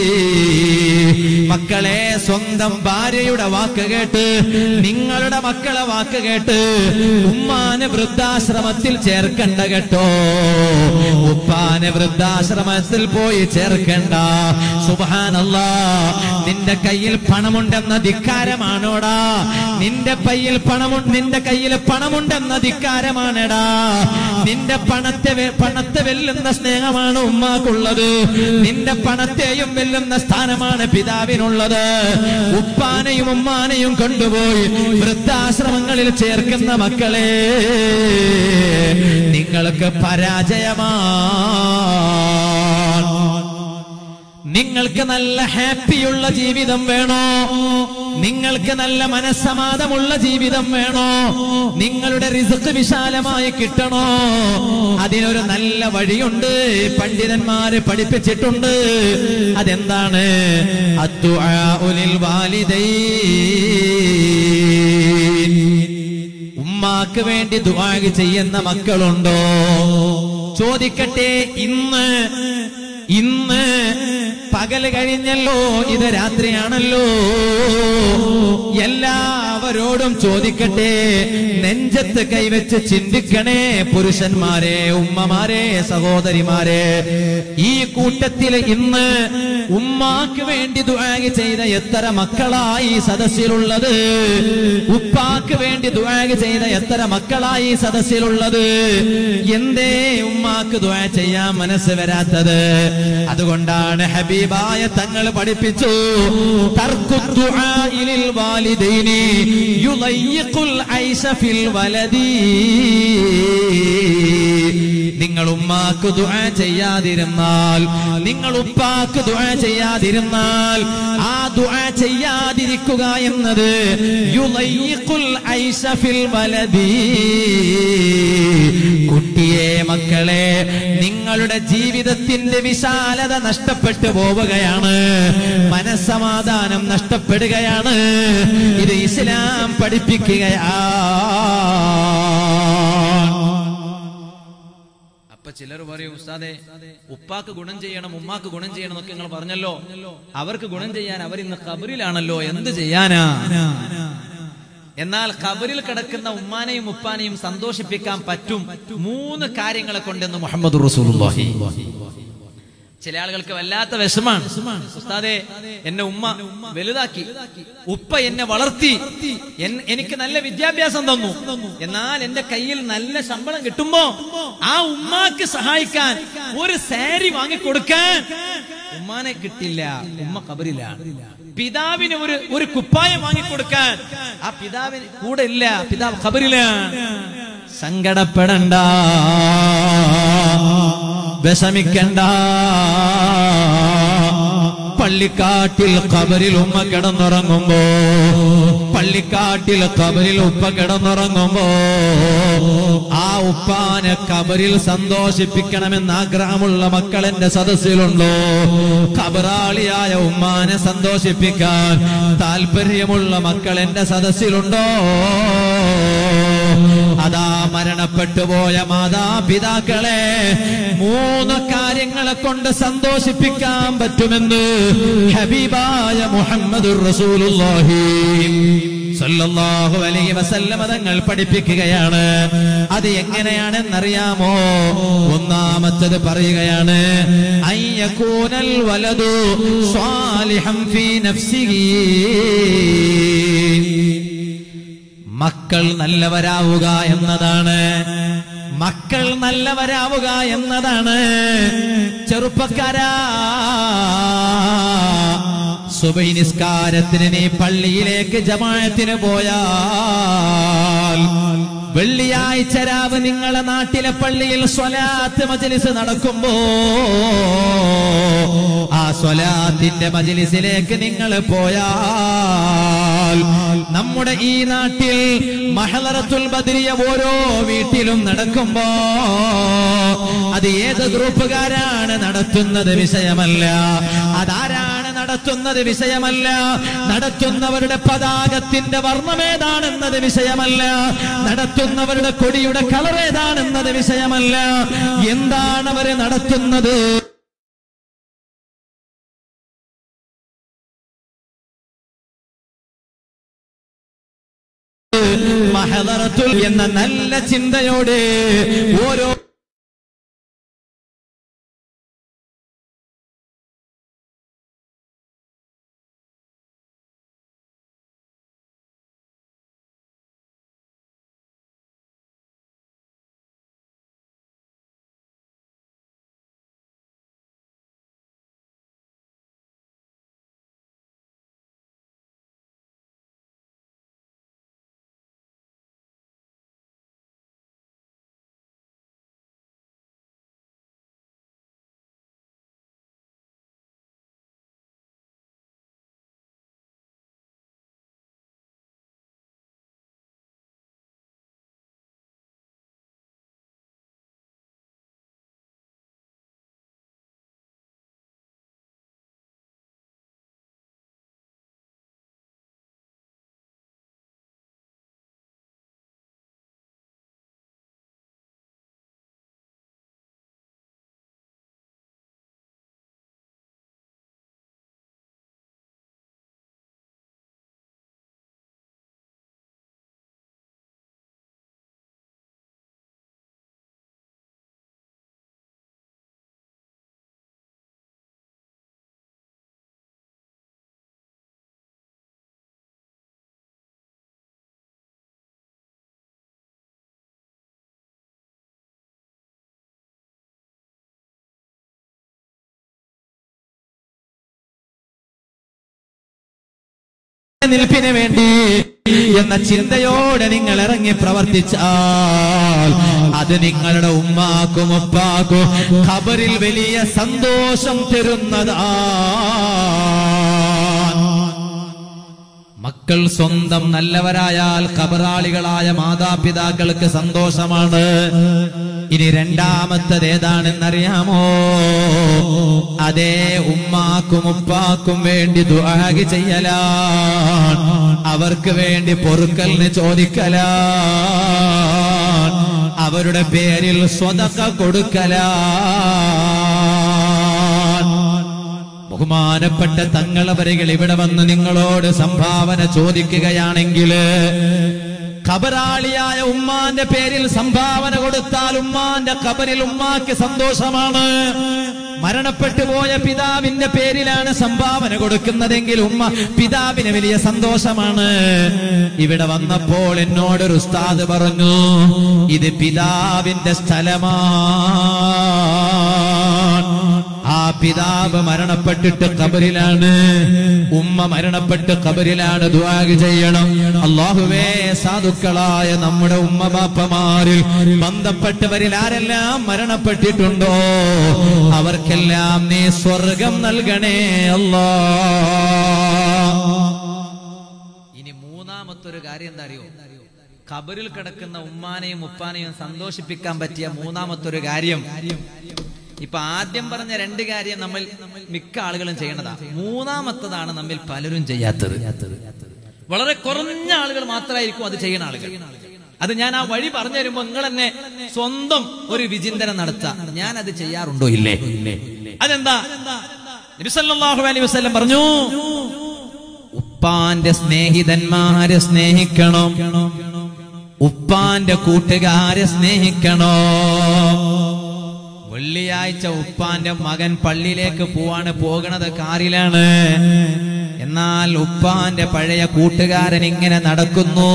മക്കളെ സ്വന്തം ഭാര്യയുടെ വാക്ക് കേട്ട് നിങ്ങളുടെ മക്കളെ വാക്ക് കേട്ട് ഉമ്മാനെ വൃദ്ധാശ്രമത്തിൽ ചേർക്കണ്ട കേട്ടോ ഉപ്പാനെ വൃദ്ധാശ്രമത്തിൽ പോയി ചേർക്കണ്ട സുബാനല്ല നിന്റെ കയ്യിൽ പണമുണ്ടെന്ന ധിക്കാരമാണോടാ നിന്റെ കയ്യിൽ പണമുണ്ട് നിന്റെ കയ്യിൽ പണമുണ്ടെന്ന ധിക്കാരമാണെടാ നിന്റെ പണത്തെ വെ- പണത്തെ വെല്ലുന്ന സ്നേഹമാണ് ഉമ്മാക്കുള്ളത് നിന്റെ പണത്തെയും വെല്ലുന്ന സ്ഥാനമാണ് പിതാവിനുള്ളത് ഉപ്പാനെയും ഉമ്മാനെയും കൊണ്ടുപോയി വൃദ്ധാശ്രമങ്ങളിൽ ചേർക്കുന്ന മക്കളെ നിങ്ങൾക്ക് പരാജയമാണ് നിങ്ങൾക്ക് നല്ല ഹാപ്പിയുള്ള ജീവിതം വേണോ നിങ്ങൾക്ക് നല്ല മനസ്സമാധാനമുള്ള ജീവിതം വേണോ നിങ്ങളുടെ റിസക്ക് വിശാലമായി കിട്ടണോ അതിനൊരു നല്ല വഴിയുണ്ട് പണ്ഡിതന്മാര് പഠിപ്പിച്ചിട്ടുണ്ട് അതെന്താണ് അദ്ദുആഉ ലിൽ വാലിദൈൻ ഉമ്മാക്ക് വേണ്ടി ദുആഗ് ചെയ്യുന്ന മക്കളുണ്ടോ ചോദിക്കട്ടെ ഇന്ന് ഇന്ന് പകല് കഴിഞ്ഞല്ലോ ഇത് രാത്രിയാണല്ലോ എല്ലാവരും എല്ലാവരോടും ചോദിക്കട്ടെ നെഞ്ചത്ത് കൈവച്ച് ചിന്തിക്കണേ പുരുഷന്മാരെ ഉമ്മമാരെ സഹോദരിമാരെ ഈ കൂട്ടത്തിൽ ഇന്ന് ഉമ്മാക്ക് വേണ്ടി ദുആ ചെയ്ത എത്ര മക്കളായി ഈ സദസ്സിലുള്ളത് ഉപ്പാക്ക് വേണ്ടി ദുആ ചെയ്ത എത്ര മക്കളായി ഈ സദസ്സിലുള്ളത് എന്തേ ഉമ്മാക്ക് ദുആ ചെയ്യാൻ മനസ്സ് വരാത്തത് അതുകൊണ്ടാണ് ഹബീബായ തങ്ങൾ പഠിപ്പിച്ചു തർക്കു ദുആഇലിൽ വാലിദൈനി യുളയ്യിഖുൽ ഐശ ഫിൽ വലദി നിങ്ങൾ ഉമ്മാക്ക് ദുആ ചെയ്യാതിരുന്നാൽ നിങ്ങൾ ഉപ്പാക്ക് ദുആ ചെയ്യാതിരുന്നാൽ ആ ദുആ ചെയ്യാതിരിക്കുക എന്നത് യുളയ്യിഖുൽ ഐശ ഫിൽ വലദി കുട്ടിയെ മക്കളെ നിങ്ങളുടെ ജീവിതത്തിന്റെ വിശാലത നഷ്ടപ്പെട്ടു പോവുകയാണ് മനസ്സമാധാനം നഷ്ടപ്പെടുകയാണ് ഇത് ഇസ്ലാം പഠിപ്പിക്കുകയാണ് അപ്പൊ ചിലർ പറയും ഉസ്താദെ ഉപ്പാക്ക് ഗുണം ചെയ്യണം ഉമ്മാക്ക് ഗുണം ചെയ്യണം എന്നൊക്കെ നിങ്ങൾ പറഞ്ഞല്ലോ അവർക്ക് ഗുണം ചെയ്യാൻ അവർ ഇന്ന് ഖബറിലാണല്ലോ എന്ത് ചെയ്യാനാ എന്നാൽ ഖബറിൽ കിടക്കുന്ന ഉമ്മാനെയും ഉപ്പാനെയും സന്തോഷിപ്പിക്കാൻ പറ്റും മൂന്ന് കാര്യങ്ങളെ കൊണ്ടെന്ന് മുഹമ്മദ് റസൂലുള്ളാഹി ചില ആളുകൾക്ക് വല്ലാത്ത വിഷമാണ് ഉസ്താദെ എന്നെ ഉമ്മ വലുതാക്കി ഉപ്പ എന്നെ വളർത്തി എൻ- എനിക്ക് നല്ല വിദ്യാഭ്യാസം തന്നു എന്നാൽ എന്റെ കയ്യിൽ നല്ല ശമ്പളം കിട്ടുമ്പോ ആ ഉമ്മാക്ക് സഹായിക്കാൻ ഒരു സാരി വാങ്ങിക്കൊടുക്കാൻ ഉമ്മാനെ കിട്ടില്ല ഉമ്മ കബറിലാണ് പിതാവിന് ഒരു ഒരു കുപ്പായം വാങ്ങിക്കൊടുക്കാൻ ആ പിതാവിന് കൂടെ ഇല്ല പിതാവ് ഖബറിലാണ് സങ്കടപ്പെടണ്ട വിഷമിക്കണ്ട പള്ളിക്കാട്ടിൽ കബറിൽ ഉമ്മ കിടന്നുറങ്ങുമ്പോ പള്ളിക്കാട്ടിൽ കബറിൽ ഉപ്പ കിടന്നുറങ്ങുമ്പോ ആ ഉപ്പാനെ കബറിൽ സന്തോഷിപ്പിക്കണമെന്ന് ആഗ്രഹമുള്ള മക്കൾ എന്റെ സദസ്സിലുണ്ടോ കബറാളിയായ ഉമ്മാനെ സന്തോഷിപ്പിക്കാൻ താല്പര്യമുള്ള മക്കൾ എന്റെ സദസ്സിലുണ്ടോ അതാ മരണപ്പെട്ടു പോയ മാതാപിതാക്കളെ മൂന്ന് കാര്യങ്ങളെ കൊണ്ട് സന്തോഷിപ്പിക്കാൻ പറ്റുമെന്ന് ഹബീബായ മുഹമ്മദ് റസൂലുള്ളാഹി സല്ലല്ലാഹു അലൈഹി വസല്ലമ തങ്ങൾ പഠിപ്പിക്കുകയാണ് അത് എങ്ങനെയാണെന്നറിയാമോ ഒന്നാമത്തത് പറയുകയാണ് അയ്യകൂനൽ വലതു സ്വാലിഹം ഫീ നഫ്സിഹി മക്കൾ നല്ലവരാവുക എന്നതാണ് മക്കൾ നല്ലവരാവുക എന്നതാണ് ചെറുപ്പക്കാരാ സുബൈ നിസ്കാരത്തിന് നീ പള്ളിയിലേക്ക് ജമാഅത്തിന് പോയാൽ വെള്ളിയാഴ്ച രാവ് നിങ്ങളെ നാട്ടിലെ പള്ളിയിൽ സ്വലാത്ത് മജ്ലിസ് നടക്കുമ്പോ ആ സ്വലാത്തിന്റെ മജ്ലിസിലേക്ക് നിങ്ങൾ പോയാൽ നമ്മുടെ ഈ നാട്ടിൽ മഹലറത്തുൽ ബദരിയ ഓരോ വീട്ടിലും നടക്കുമ്പോ അത് ഏത് ഗ്രൂപ്പുകാരാണ് നടത്തുന്നത് വിഷയമല്ല അതാരാണ് നടത്തുന്നത് വിഷയമല്ല നടത്തുന്നവരുടെ പതാകത്തിന്റെ വർണ്ണമേതാണെന്നത് വിഷയമല്ല നടത്തുന്നവരുടെ കൊടിയുടെ കളർ ഏതാണെന്നത് വിഷയമല്ല എന്താണ് അവര് നടത്തുന്നത് മഹദറത്തുൽ എന്ന നല്ല ചിന്തയോടെ ഓരോ നിൽപ്പിന് വേണ്ടി എന്ന ചിന്തയോടെ നിങ്ങൾ ഇറങ്ങി പ്രവർത്തിച്ചാൽ അത് നിങ്ങളുടെ ഉമ്മാക്കും ഉപ്പാക്കും ഖബറിൽ വലിയ സന്തോഷം തരുന്നതാ മക്കൾ സ്വന്തം നല്ലവരായാൽ ഖബറാളികളായ മാതാപിതാക്കൾക്ക് സന്തോഷമാണ് ഇനി രണ്ടാമത്തത് ഏതാണെന്നറിയാമോ അതേ ഉമ്മാക്കും ഉപ്പാക്കും വേണ്ടി ദുആഗ് ചെയ്യലാണ് അവർക്ക് വേണ്ടി പൊറുക്കലിന് ചോദിക്കലാണ് അവരുടെ പേരിൽ സ്വതക്ക കൊടുക്കലാണ് ബഹുമാനപ്പെട്ട തങ്ങളവരുകൾ ഇവിടെ വന്ന് നിങ്ങളോട് സംഭാവന ചോദിക്കുകയാണെങ്കിൽ ഖബറാളിയായ ഉമ്മാന്റെ പേരിൽ സംഭാവന കൊടുത്താൽ ഉമ്മാന്റെ ഖബറിൽ ഉമ്മാക്ക് സന്തോഷമാണ് മരണപ്പെട്ടു പോയ പിതാവിന്റെ പേരിലാണ് സംഭാവന കൊടുക്കുന്നതെങ്കിൽ ഉമ്മ പിതാവിന് വലിയ സന്തോഷമാണ് ഇവിടെ വന്നപ്പോൾ എന്നോടൊരു ഉസ്താദ് പറഞ്ഞു ഇത് പിതാവിന്റെ സ്ഥലമാണ് ആ പിതാവ് മരണപ്പെട്ടിട്ട് കബറിലാണ് ഉമ്മ മരണപ്പെട്ട് കബറിലാണ് ദുആഗ് ചെയ്യണം അള്ളാഹുവേ സാധുക്കളായ നമ്മുടെ ഉമ്മ ബാപ്പമാരിൽ ബന്ധപ്പെട്ടവരിൽ ആരെല്ലാം മരണപ്പെട്ടിട്ടുണ്ടോ അവർക്കെല്ലാം നീ സ്വർഗം നൽകണേ അല്ലാ ഇനി മൂന്നാമത്തൊരു കാര്യം എന്താ അറിയോ ഖബറിൽ കിടക്കുന്ന ഉമ്മാനെയും ഉപ്പാനെയും സന്തോഷിപ്പിക്കാൻ പറ്റിയ മൂന്നാമത്തൊരു കാര്യം ഇപ്പൊ ആദ്യം പറഞ്ഞ രണ്ട് കാര്യം നമ്മൾ മിക്ക ആളുകളും ചെയ്യണതാ മൂന്നാമത്തതാണ് നമ്മിൽ പലരും ചെയ്യാത്തത് വളരെ കുറഞ്ഞ ആളുകൾ മാത്രമായിരിക്കും അത് ചെയ്യുന്ന ആളുകൾ അത് ഞാൻ ആ വഴി പറഞ്ഞു തരുമ്പോ നിങ്ങൾ തന്നെ സ്വന്തം ഒരു വിചിന്തനം നടത്താം ഞാൻ അത് ചെയ്യാറുണ്ടോ ഇല്ലേ അതെന്താ നബിസല്ലാഹു അലൈഹി വസല്ലം പറഞ്ഞു ഉപ്പാന്റെ സ്നേഹിതന്മാരെ സ്നേഹിക്കണം ഉപ്പാന്റെ കൂട്ടുകാരെ സ്നേഹിക്കണോ വെള്ളിയാഴ്ച ഉപ്പാന്റെ മകൻ പള്ളിയിലേക്ക് പോവാണ് പോകണത് കാറിലാണ് എന്നാൽ ഉപ്പാന്റെ പഴയ കൂട്ടുകാരൻ ഇങ്ങനെ നടക്കുന്നു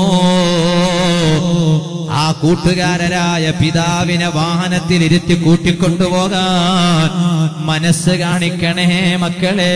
ആ കൂട്ടുകാരരായ പിതാവിനെ വാഹനത്തിൽ ഇരുത്തി കൂട്ടിക്കൊണ്ടുപോകാൻ മനസ്സ് കാണിക്കണേ മക്കളെ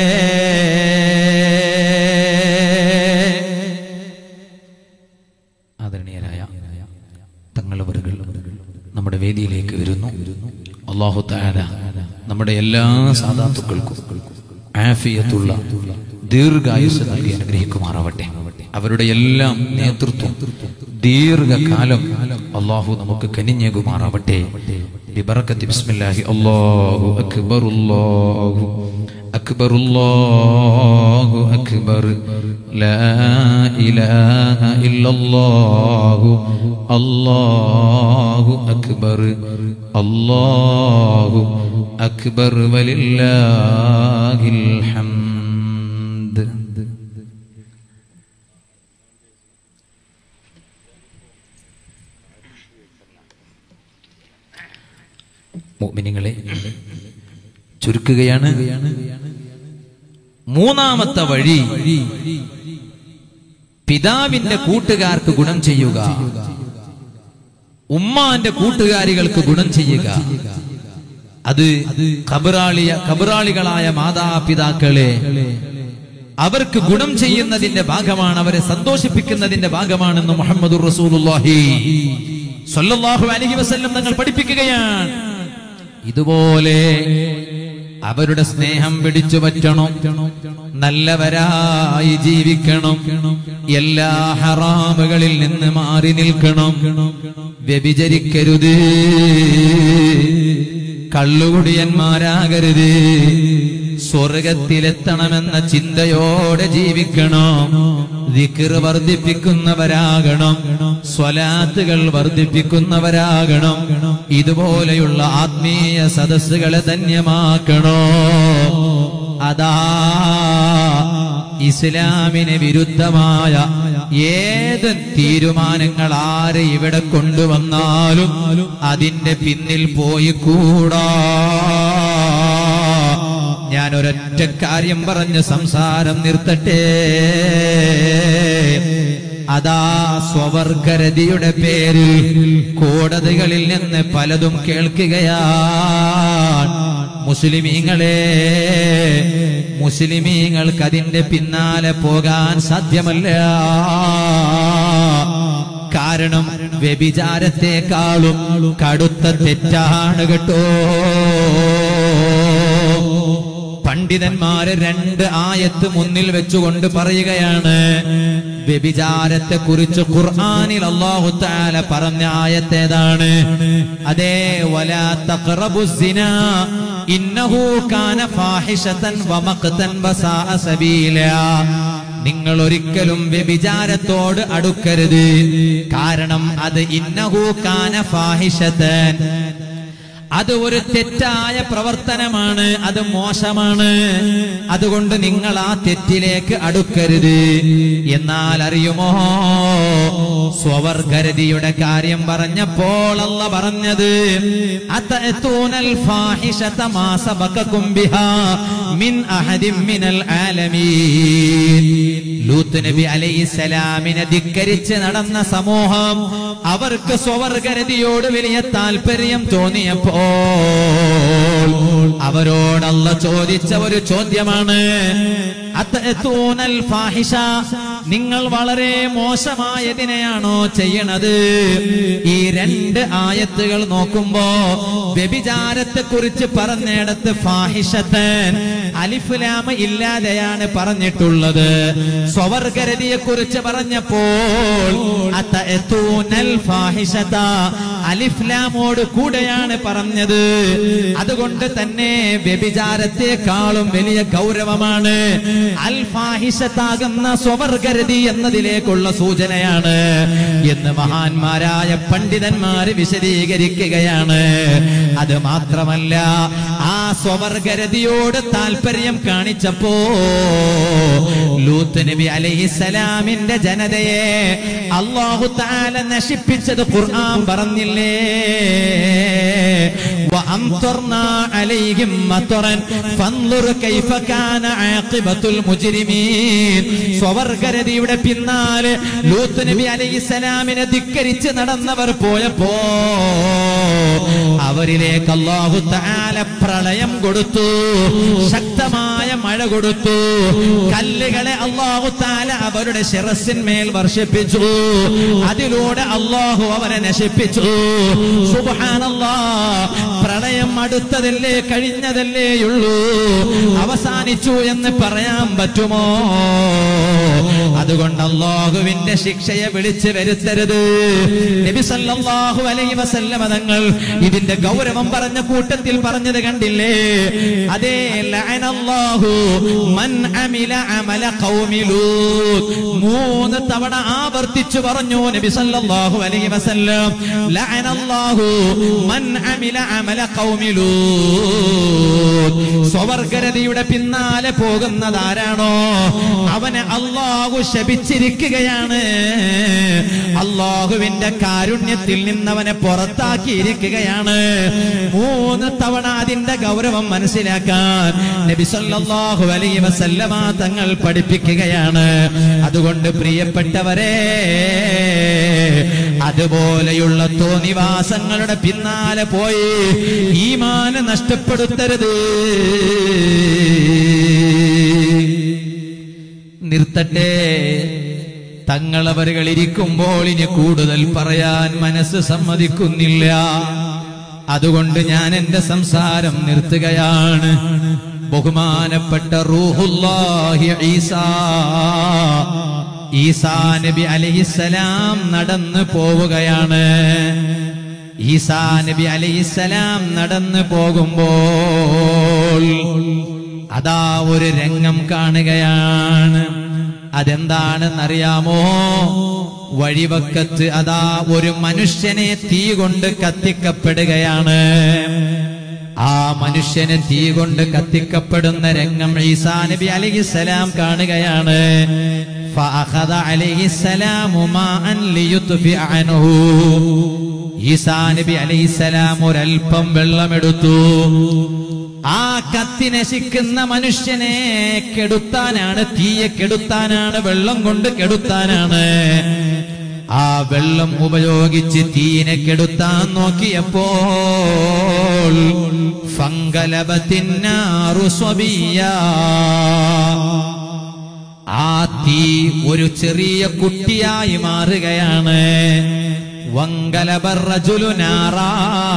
ആദരണീയരായ തങ്ങളവരുകൾ നമ്മുടെ വേദിയിലേക്ക് വരുന്നു അള്ളാഹു താര നമ്മുടെ എല്ലാ സാധാത്തുക്കൾക്കും ആഫിയത്തുള്ള ദീർഘായുസ് നൽകി അനുഗ്രഹിക്കുമാറാവട്ടെ അവരുടെ എല്ലാം നേതൃത്വം ദീർഘകാലം അള്ളാഹു നമുക്ക് കനിഞ്ഞേകുമാറാവട്ടെ ബിബറക്കത്തി ബിസ്മില്ലാഹി അല്ലാഹു അക്ബർ അല്ലാഹു أكبر الله أكبر لا إله إلا الله الله أكبر الله أكبر ولله الحمد മുഅ്മിനീങ്ങളെ ചുരുക്കുകയാണ് മൂന്നാമത്തെ വഴി പിതാവിന്റെ കൂട്ടുകാർക്ക് ഗുണം ചെയ്യുക ഉമ്മാന്റെ കൂട്ടുകാരികൾക്ക് ഗുണം ചെയ്യുക അത് കബറാളിയ കബറാളികളായ മാതാപിതാക്കളെ അവർക്ക് ഗുണം ചെയ്യുന്നതിന്റെ ഭാഗമാണ് അവരെ സന്തോഷിപ്പിക്കുന്നതിന്റെ ഭാഗമാണെന്ന് മുഹമ്മദ് റസൂലുള്ളാഹി സ്വല്ലല്ലാഹു അലൈഹി വസല്ലം തങ്ങൾ പഠിപ്പിക്കുകയാണ് ഇതുപോലെ അവരുടെ സ്നേഹം പിടിച്ചു പറ്റണം നല്ലവരായി ജീവിക്കണം എല്ലാ ഹറാമുകളിൽ നിന്ന് മാറി നിൽക്കണം വ്യഭിചരിക്കരുത് കള്ളുകുടിയന്മാരാകരുത് സ്വർഗത്തിലെത്തണമെന്ന ചിന്തയോടെ ജീവിക്കണം ദിക്ർ വർദ്ധിപ്പിക്കുന്നവരാകണം സ്വലാത്തുകൾ വർദ്ധിപ്പിക്കുന്നവരാകണം ഇതുപോലെയുള്ള ആത്മീയ സദസ്സുകളെ ധന്യമാക്കണോ അതാ ഇസ്ലാമിന് വിരുദ്ധമായ ഏത് തീരുമാനങ്ങൾ ആര് ഇവിടെ കൊണ്ടുവന്നാലും അതിന്റെ പിന്നിൽ പോയി കൂടാ ഞാൻ ഒരൊറ്റ കാര്യം പറഞ്ഞ് സംസാരം നിർത്തട്ടെ അതാ സ്വവർഗരതിയുടെ പേരിൽ കോടതികളിൽ നിന്ന് പലതും കേൾക്കുകയാണ് മുസ്ലിമീങ്ങളെ മുസ്ലിമീങ്ങൾക്ക് അതിന്റെ പിന്നാലെ പോകാൻ സാധ്യമല്ല കാരണം വ്യഭിചാരത്തെക്കാളും കടുത്ത തെറ്റാണ് കേട്ടോ പണ്ഡിതന്മാര് രണ്ട് ആയത്ത് മുന്നിൽ വെച്ചുകൊണ്ട് പറയുകയാണ് വ്യഭിചാരത്തെ കുറിച്ച് ഖുർആാനിൽ അള്ളാഹു താല പറഞ്ഞ ആയത്തേതാണ് അതേ വലാ തഖ്റബു സിന ഇന്നഹു കാന ഫാഹിഷതൻ വമഖ്തൻ വസാഅ സബീല നിങ്ങൾ ഒരിക്കലും വ്യഭിചാരത്തോട് അടുക്കരുത് കാരണം അത് ഇന്നഹു കാന ഫാഹിഷതൻ അത് ഒരു തെറ്റായ പ്രവർത്തനമാണ് അത് മോശമാണ് അതുകൊണ്ട് നിങ്ങൾ ആ തെറ്റിലേക്ക് അടുക്കരുത് എന്നാൽ അറിയുമോ സ്വവർഗരതിയുടെ കാര്യം പറഞ്ഞപ്പോൾ അല്ല പറഞ്ഞത് അതഅതൂനൽ ഫാഹിഷത മാ സബഖകും ബിഹാ മിൻ അഹദിൻ മിനൽ ആലമീൻ ലൂത്ത് നബി അലൈഹിസ്സലാമിനെ ധിക്കരിച്ച് നടന്ന സമൂഹം അവർക്ക് സ്വവർഗരതിയോട് വലിയ താല്പര്യം തോന്നിയപ്പോൾ അവരോടല്ല ചോദിച്ച ഒരു ചോദ്യമാണ് അത്തൂനൽ ഫാഹിഷ നിങ്ങൾ വളരെ മോശമായതിനെയാണോ ചെയ്യണത് ഈ രണ്ട് ആയത്തുകൾ നോക്കുമ്പോ വ്യഭിചാരത്തെ കുറിച്ച് പറഞ്ഞിടത്ത് ഫാഹിഷത്തൻ അലിഫുലാമ ഇല്ലാതെയാണ് പറഞ്ഞിട്ടുള്ളത് സ്വവർഗരതിയെ കുറിച്ച് പറഞ്ഞപ്പോൾ അത്തൂനൽ ഫാഹിഷത അലിഫ്ലാമോട് കൂടെയാണ് പറഞ്ഞത് അതുകൊണ്ട് തന്നെ വ്യഭിചാരത്തെക്കാളും വലിയ ഗൗരവമാണ് അൽ ഫാഹിഷത്താകുന്ന സ്വവർഗരതി എന്നതിലേക്കുള്ള സൂചനയാണ് എന്ന് മഹാന്മാരായ പണ്ഡിതന്മാര് വിശദീകരിക്കുകയാണ് അത് മാത്രമല്ല ആ സ്വവർഗരതിയോട് താല്പര്യം കാണിച്ചപ്പോ ലൂത്ത് നബി അലൈഹിസലാമിന്റെ ജനതയെ അള്ളാഹു താല നശിപ്പിച്ചത് ഖുർആൻ പറഞ്ഞില്ലേ وأمطرنا عليهم مطرا فانظر كيف كان عاقبة المجرمين സ്വവർഗരതിയുടെ പിന്നാലെ ലൂത്ത് നബി അലൈഹിസ്സലാമിനെ ധിക്കരിച്ച് നടന്നവർ പോയപ്പോ അവരിലേക്ക് അള്ളാഹു താല പ്രളയം കൊടുത്തു ശക്തമായ മഴ കൊടുത്തു കല്ലുകളെ അള്ളാഹു താല അവരുടെ ശിറസിന്മേൽ വർഷിപ്പിച്ചു അതിലൂടെ അള്ളാഹു അവരെ നശിപ്പിച്ചു സുബ്ഹാനല്ലാ പ്രളയം അടുത്തതല്ലേ കഴിഞ്ഞതല്ലേയുള്ളൂ അവസാനിച്ചു എന്ന് പറയാൻ പറ്റുമോ അതുകൊണ്ട് അള്ളാഹുവിന്റെ ശിക്ഷയെ വിളിച്ചു വരുത്തരുത് നബി സല്ലല്ലാഹു അലൈഹി വസല്ലമ തങ്ങൾ ഇതിന്റെ ഗൗരവം പറഞ്ഞ കൂട്ടത്തിൽ പറഞ്ഞത് കണ്ടില്ലേ അതേ ലഅനല്ലാഹു മൻ അമില അമല ഖൗമി ലൂത്ത് മൂന്ന് തവണ ആവർത്തിച്ചു പറഞ്ഞു നബി സല്ലല്ലാഹു അലൈഹി വസല്ലം ലഅനല്ലാഹു മൻ അമില അമല ഖൗമി ലൂത്ത് സ്വവർഗരതിയുടെ പിന്നാലെ പോകുന്നത് ആരാണോ അവനെ അള്ളാഹു ശപിച്ചിരിക്കുകയാണ് അള്ളാഹുവിന്റെ കാരുണ്യത്തിൽ നിന്നവനെ പുറത്താക്കിയിരിക്കുകയാണ് മൂന്ന് തവണ അതിന്റെ ഗൗരവം മനസ്സിലാക്കാൻ നബി സല്ലല്ലാഹു അലൈഹി വസല്ലമ തങ്ങൾ പഠിപ്പിക്കുകയാണ് അതുകൊണ്ട് പ്രിയപ്പെട്ടവരെ അതുപോലെയുള്ള തോന്നിവാസങ്ങളുടെ പിന്നാലെ പോയി ഈമാന് നഷ്ടപ്പെടുത്തരുത് നിർത്തട്ടെ തങ്ങളവരുകൾ ഇരിക്കുമ്പോൾ ഇനി കൂടുതൽ പറയാൻ മനസ്സ് സമ്മതിക്കുന്നില്ല അതുകൊണ്ട് ഞാൻ എന്റെ സംസാരം നിർത്തുകയാണ് ബഹുമാനപ്പെട്ട റൂഹുല്ലാഹി ഈസാ ഈസാ നബി അലൈഹിസ്സലാം നടന്നു പോവുകയാണ് ഈസാ നബി അലൈഹിസ്സലാം നടന്നു പോകുമ്പോൾ അതാ ഒരു രംഗം കാണുകയാണ് അതെന്താണെന്നറിയാമോ വഴിവക്കത്ത് അതാ ഒരു മനുഷ്യനെ തീ കൊണ്ട് കത്തിക്കപ്പെടുകയാണ് ആ മനുഷ്യന് തീ കൊണ്ട് കത്തിക്കപ്പെടുന്ന രംഗം ഈസാ നബി അലൈഹിസ്സലാം കാണുകയാണ് فأخذ عليه السلام ماء ليطفئ عنه ഈസാ നബി അലൈഹിസ്സലാം ഒരൽപ്പം വെള്ളമെടുത്തു ആ കത്തി നശിക്കുന്ന മനുഷ്യനെ കെടുത്താനാണ് തീയെ കെടുത്താനാണ് വെള്ളം കൊണ്ട് കെടുത്താനാണ് ആ വെള്ളം ഉപയോഗിച്ച് തീനെ കെടുത്താൻ നോക്കിയപ്പോൾ ഫങ്കലപത്തിന്നാറു സ്വബിയ ആ തീ ഒരു ചെറിയ കുട്ടിയായി മാറുകയാണ് വങ്കലബറജുലുനാറാ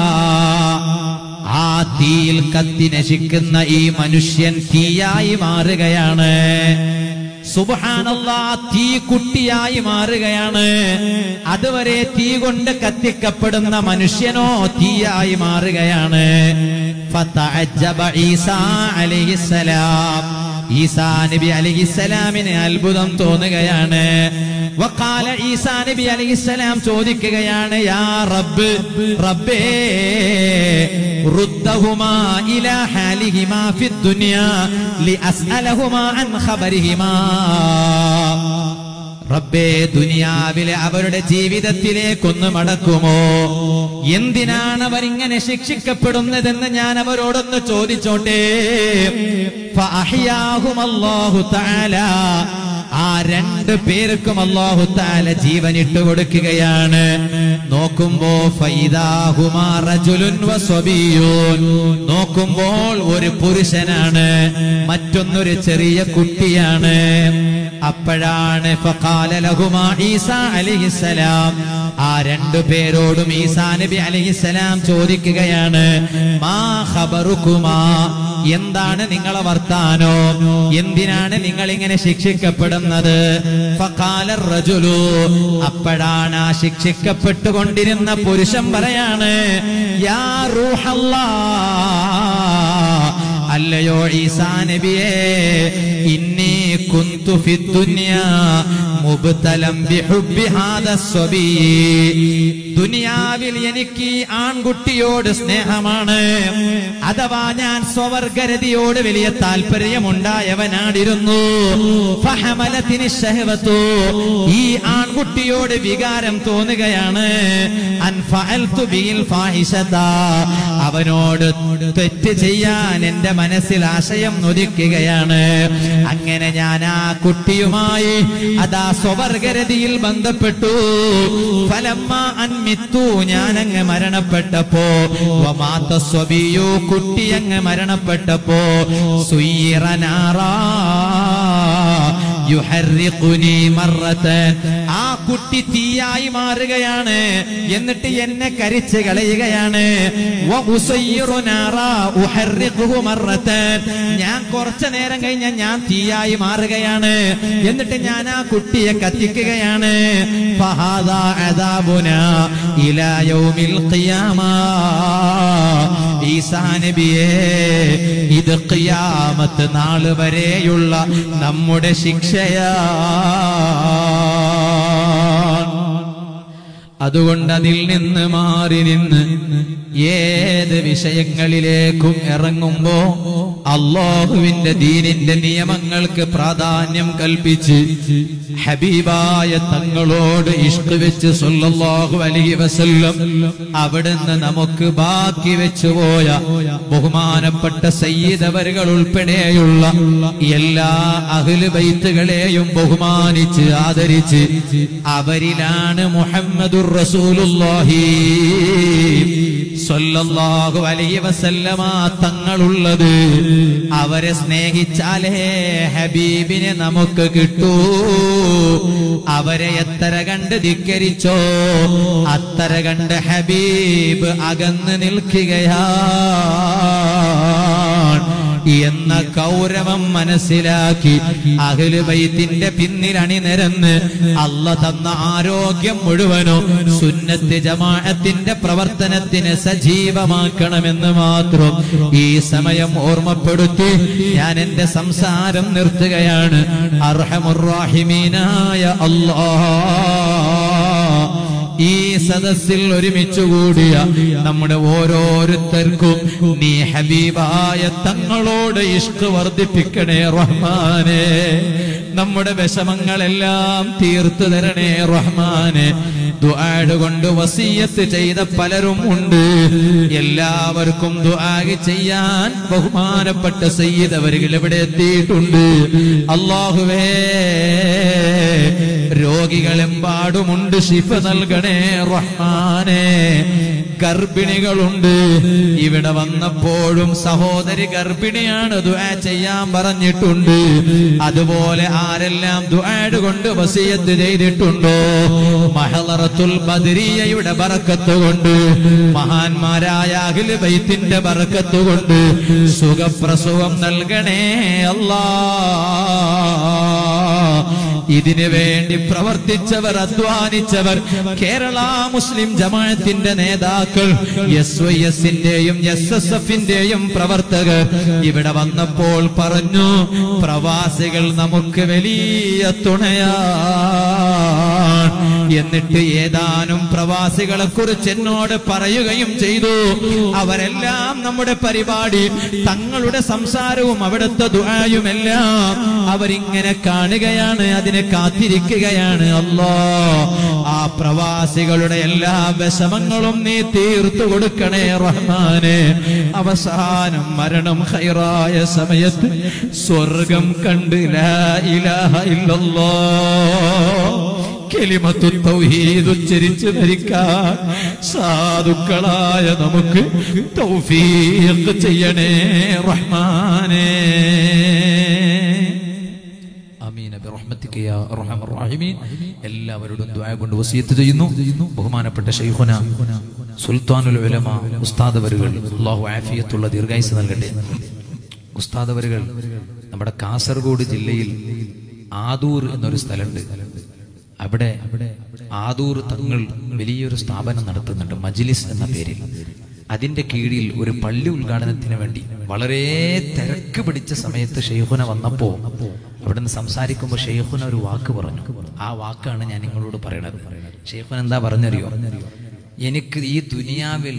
ആ തീയിൽ കത്തി നശിക്കുന്ന ഈ മനുഷ്യൻ തീയായി മാറുകയാണ് സുബഹാനല്ലാ തീ കുട്ടിയായി മാറുകയാണ് അതുവരെ തീ കൊണ്ട് കത്തിക്കപ്പെടുന്ന മനുഷ്യനോ തീയായി മാറുകയാണ് ഫതഅജ്ജബ ഈസാ അലൈഹിസ്സലാം ഈസാ നബി അലൈഹിസ്സലാമിന് അത്ഭുതം തോന്നുകയാണ് വക്കാല ഈസാ നബി അലൈഹിസ്സലാം ചോദിക്കുകയാണ് യാ റബ്ബ് റബ്ബേ റുദ്ദഹുമാ ഇലാ ഹാലിഹിമാ ഫിദ്ദുനിയാ ലിഅസ്അലഹുമാ അൻ ഖബരിഹിമാ റബ്ബേ ദുനിയാവിലെ അവരുടെ ജീവിതത്തിലേക്കൊന്ന് മടക്കുമോ എന്തിനാണ് അവരിങ്ങനെ ശിക്ഷിക്കപ്പെടുന്നതെന്ന് ഞാൻ അവരോടൊന്ന് ചോദിച്ചോട്ടെ ഫഅഹ്യാഹും അല്ലാഹു തആല ആ രണ്ട് പേർക്കും അല്ലാഹു തആല ജീവൻ ഇട്ട് കൊടുക്കുകയാണ് നോക്കുമ്പോ ഫൈദാഹുമാ റജുലുൻ വസ്വബിയൂൻ നോക്കുമ്പോൾ ഒരു പുരുഷനാണ് മറ്റൊന്നൊരു ചെറിയ കുട്ടിയാണ് അപ്പോഴാണ് ഫഖാല ലഹുമാ ഈസാ അലൈഹിസ്സലാം ആ രണ്ടു പേരോടും ഈസാ നബി അലൈഹിസ്സലാം ചോദിക്കുകയാണ് മാ ഖബറുക്കുമാ എന്താണ് നിങ്ങളെ വർത്താനോ എന്തിനാണ് നിങ്ങൾ ഇങ്ങനെ ശിക്ഷിക്കപ്പെടുന്നത് ഫഖാല റജുലു അപ്പോഴാണ് ആ ശിക്ഷിക്കപ്പെട്ടുകൊണ്ടിരുന്ന പുരുഷൻ പറയാണ് യാ റൂഹല്ലാ അല്ലയോ ഈസാ നബിയേ ഇന്നി കുന്തു ഫിദ്ദുനിയാ മുബ്തലം ബിഹുബ്ബി ഹാദ സ്വബീ ദുനിയാവിൽ എനിക്ക് ഈ ആൺകുട്ടിയോട് സ്നേഹമാണ് അഥവാ ഞാൻ സ്വവർഗരതിയോട് വലിയ താല്പര്യമുണ്ടായവനാടിരുന്നു ഫഹമലത്തിന് ഷഹവത്തു ഈ ആൺകുട്ടിയോട് വികാരം തോന്നുകയാണ് അൻഫഅൽതു ബിൽ ഫാഹിഷത അവനോട് തെറ്റ് ചെയ്യാൻ എന്റെ മനസ്സിൽ ആശയം നൊതിക്കുകയാണ് അങ്ങനെ ഞാൻ ആ കുട്ടിയുമായി അതാ സ്വവർഗരതിയിൽ ബന്ധപ്പെട്ടു ഫലമ്മ അൻമിത്തു ഞാൻ അങ്ങ് മരണപ്പെട്ടപ്പോ വമാത്ത സ്വബിയു കുട്ടി അങ്ങ് മരണപ്പെട്ടപ്പോ സുയ്യിറനാറാ യുഹർറിഖുനി മറത്തൻ ആ കുട്ടി തീയായി മാറുകയാണ് എന്നിട്ട് എന്നെ കരിച്ച് കളയുകയാണ് വ ഉസയ്യിറു നാറാ ഉഹർറിഖുഹു മറത്തൻ ഞാൻ കുറച്ചു നേരം കഴിഞ്ഞ ഞാൻ തീയായി മാറുകയാണ് എന്നിട്ട് ഞാൻ ആ കുട്ടിയെ കത്തിക്കുകയാണ് ഫഹാദാ അദാബുനാ ഇലാ യൗമിൽ ഖിയാമ ഈസാ നബിയേ ഇത് ഖിയാമത്ത് നാൾ വരെയുള്ള നമ്മുടെ ശിക്ഷയാ അതുകൊണ്ട് അതിൽ നിന്ന് മാറി നിന്ന് ഏത് വിഷയങ്ങളിലേക്കും ഇറങ്ങുമ്പോ അള്ളാഹുവിന്റെ ദീനിന്റെ നിയമങ്ങൾക്ക് പ്രാധാന്യം കൽപ്പിച്ച് ഹബീബായ തങ്ങളോട് ഇഷ്ക് വെച്ച് സല്ലല്ലാഹു അലൈഹി വസല്ലം അവിടുന്ന് നമുക്ക് ബാക്കി വെച്ചു പോയ ബഹുമാനപ്പെട്ട സയ്യിദവരുകൾ ഉൾപ്പെടെയുള്ള എല്ലാ അഹ്ലു ബൈത്തുകളെയും ബഹുമാനിച്ച് ആദരിച്ച് അവരിലാണ് മുഹമ്മദുർ റസൂലുള്ളാഹി സ്വല്ലല്ലാഹു അലൈഹി വസല്ലമ തങ്ങളുള്ളത് അവരെ സ്നേഹിച്ചാലേ ഹബീബിനെ നമുക്ക് കിട്ടൂ അവരെ എത്ര കണ്ട് ധിക്കരിച്ചോ അത്ര കണ്ട് ഹബീബ് അകന്ന് നിൽക്കുകയാണ് എന്ന കൗരവം മനസ്സിലാക്കി അഖില് ബൈത്തിന്റെ പിന്നിൽ അണിനിരന്ന് അല്ല തന്ന ആരോഗ്യം മുഴുവനും സുന്നത്ത് ജമാഅത്തിന്റെ പ്രവർത്തനത്തിന് സജീവമാക്കണമെന്ന് മാത്രം ഈ സമയം ഓർമ്മപ്പെടുത്തി ഞാൻ എന്റെ സംസാരം നിർത്തുകയാണ് അർഹമുറാഹിമീനായ അല്ലാ ഈ സദസ്സിൽ ഒരുമിച്ച് കൂടിയ നമ്മുടെ ഓരോരുത്തർക്കും നീ ഹബീബായ തങ്ങളോട് ഇഷ്ക് വർദ്ധിപ്പിക്കണേ റഹ്മാനെ നമ്മുടെ വിഷമങ്ങളെല്ലാം തീർത്തു തരണേ റഹ്മാനെ ദുആട് കൊണ്ട് വസീയത്ത് ചെയ്ത പലരും ഉണ്ട് എല്ലാവർക്കും ദുആഗ് ചെയ്യാൻ ബഹുമാനപ്പെട്ട സയ്യിദ് അവരുകൾ ഇവിടെ എത്തിയിട്ടുണ്ട് അള്ളാഹുവേ രോഗികളെമ്പാടുമുണ്ട് ശിഫ നൽകണേ റഹ്മാനെ ഗർഭിണികളുണ്ട് ഇവിടെ വന്നപ്പോഴും സഹോദരി ഗർഭിണിയാണ് ദുആ ചെയ്യാൻ പറഞ്ഞിട്ടുണ്ട് അതുപോലെ ആരെല്ലാം ദുആട് കൊണ്ട് വസിയത്ത് ചെയ്തിട്ടുണ്ടോ മഹലറത്തുൽ ബദരിയയുടെ ബറക്കത്ത് കൊണ്ട് മഹാന്മാരായ അഖില് ബൈത്തിന്റെ ബറക്കത്ത് കൊണ്ട് സുഖപ്രസവം നൽകണേ അല്ലാ ഇതിനു വേണ്ടി പ്രവർത്തിച്ചവർ അധ്വാനിച്ചവർ കേരള മുസ്ലിം ജമാഅത്തിന്റെ നേതാക്കൾ എസ് വൈ എസിന്റെയും എസ് എസ് എഫിന്റെയും പ്രവർത്തകർ ഇവിടെ വന്നപ്പോൾ പറഞ്ഞു പ്രവാസികൾ നമുക്ക് വലിയ തുണയാണ് എന്നിട്ട് ഏതാനും പ്രവാസികളെ കുറിച്ച് എന്നോട് പറയുകയും ചെയ്തു അവരെല്ലാം നമ്മുടെ പരിപാടി തങ്ങളുടെ സംസാരവും അവിടുത്തെ ദുആയുമെല്ലാം അവരിങ്ങനെ കാണുകയാണ് അതിനെ കാത്തിരിക്കുകയാണ് അല്ലോ ആ പ്രവാസികളുടെ എല്ലാ വിഷമങ്ങളും നീ തീർത്തു കൊടുക്കണേ റഹ്മാനെ അവസാനം മരണം ഹൈറായ സമയത്ത് സ്വർഗം കണ്ട് ലാ ഇലാഹ ഇല്ലല്ലോ കെലിമത്തു തൗഹീദ് ഉച്ചരിച്ച് ധരിക്കാൻ സാധുക്കളായ നമുക്ക് തൗഫീഖ് ചെയ്യണേ റഹ്മാനേ ആമീൻ ബിറഹ്മതിക യാ അർഹമർ റഹീമീൻ എല്ലാവരോടും ദുആ കൊണ്ട് വസിയത്ത് ചെയ്യുന്നു ബഹുമാനപ്പെട്ട ശൈഖുന സുൽത്താനുൽ ഉലമ ഉസ്താദ് അവരുകൾ അല്ലാഹു ആഫിയത്തുള്ള ദീർഘായുസ് നൽകട്ടെ ഉസ്താദ് അവരുകൾ നമ്മുടെ കാസർഗോഡ് ജില്ലയിൽ ആദൂർ എന്നൊരു സ്ഥലമുണ്ട് അവിടെ ആദൂർ തങ്ങൾ വലിയൊരു സ്ഥാപനം നടത്തുന്നുണ്ട് മജ്ലിസ് എന്ന പേരിൽ അതിന്റെ കീഴിൽ ഒരു പള്ളി ഉദ്ഘാടനത്തിന് വേണ്ടി വളരെ തിരക്ക് പിടിച്ച സമയത്ത് ഷെയ്ഖുന വന്നപ്പോ അവിടുന്ന് സംസാരിക്കുമ്പോൾ ഷെയ്ഖുന ഒരു വാക്ക് പറഞ്ഞു ആ വാക്കാണ് ഞാൻ നിങ്ങളോട് പറയണത് ഷെയ്ഖുന എന്താ പറഞ്ഞറിയോ എനിക്ക് ഈ ദുനിയാവിൽ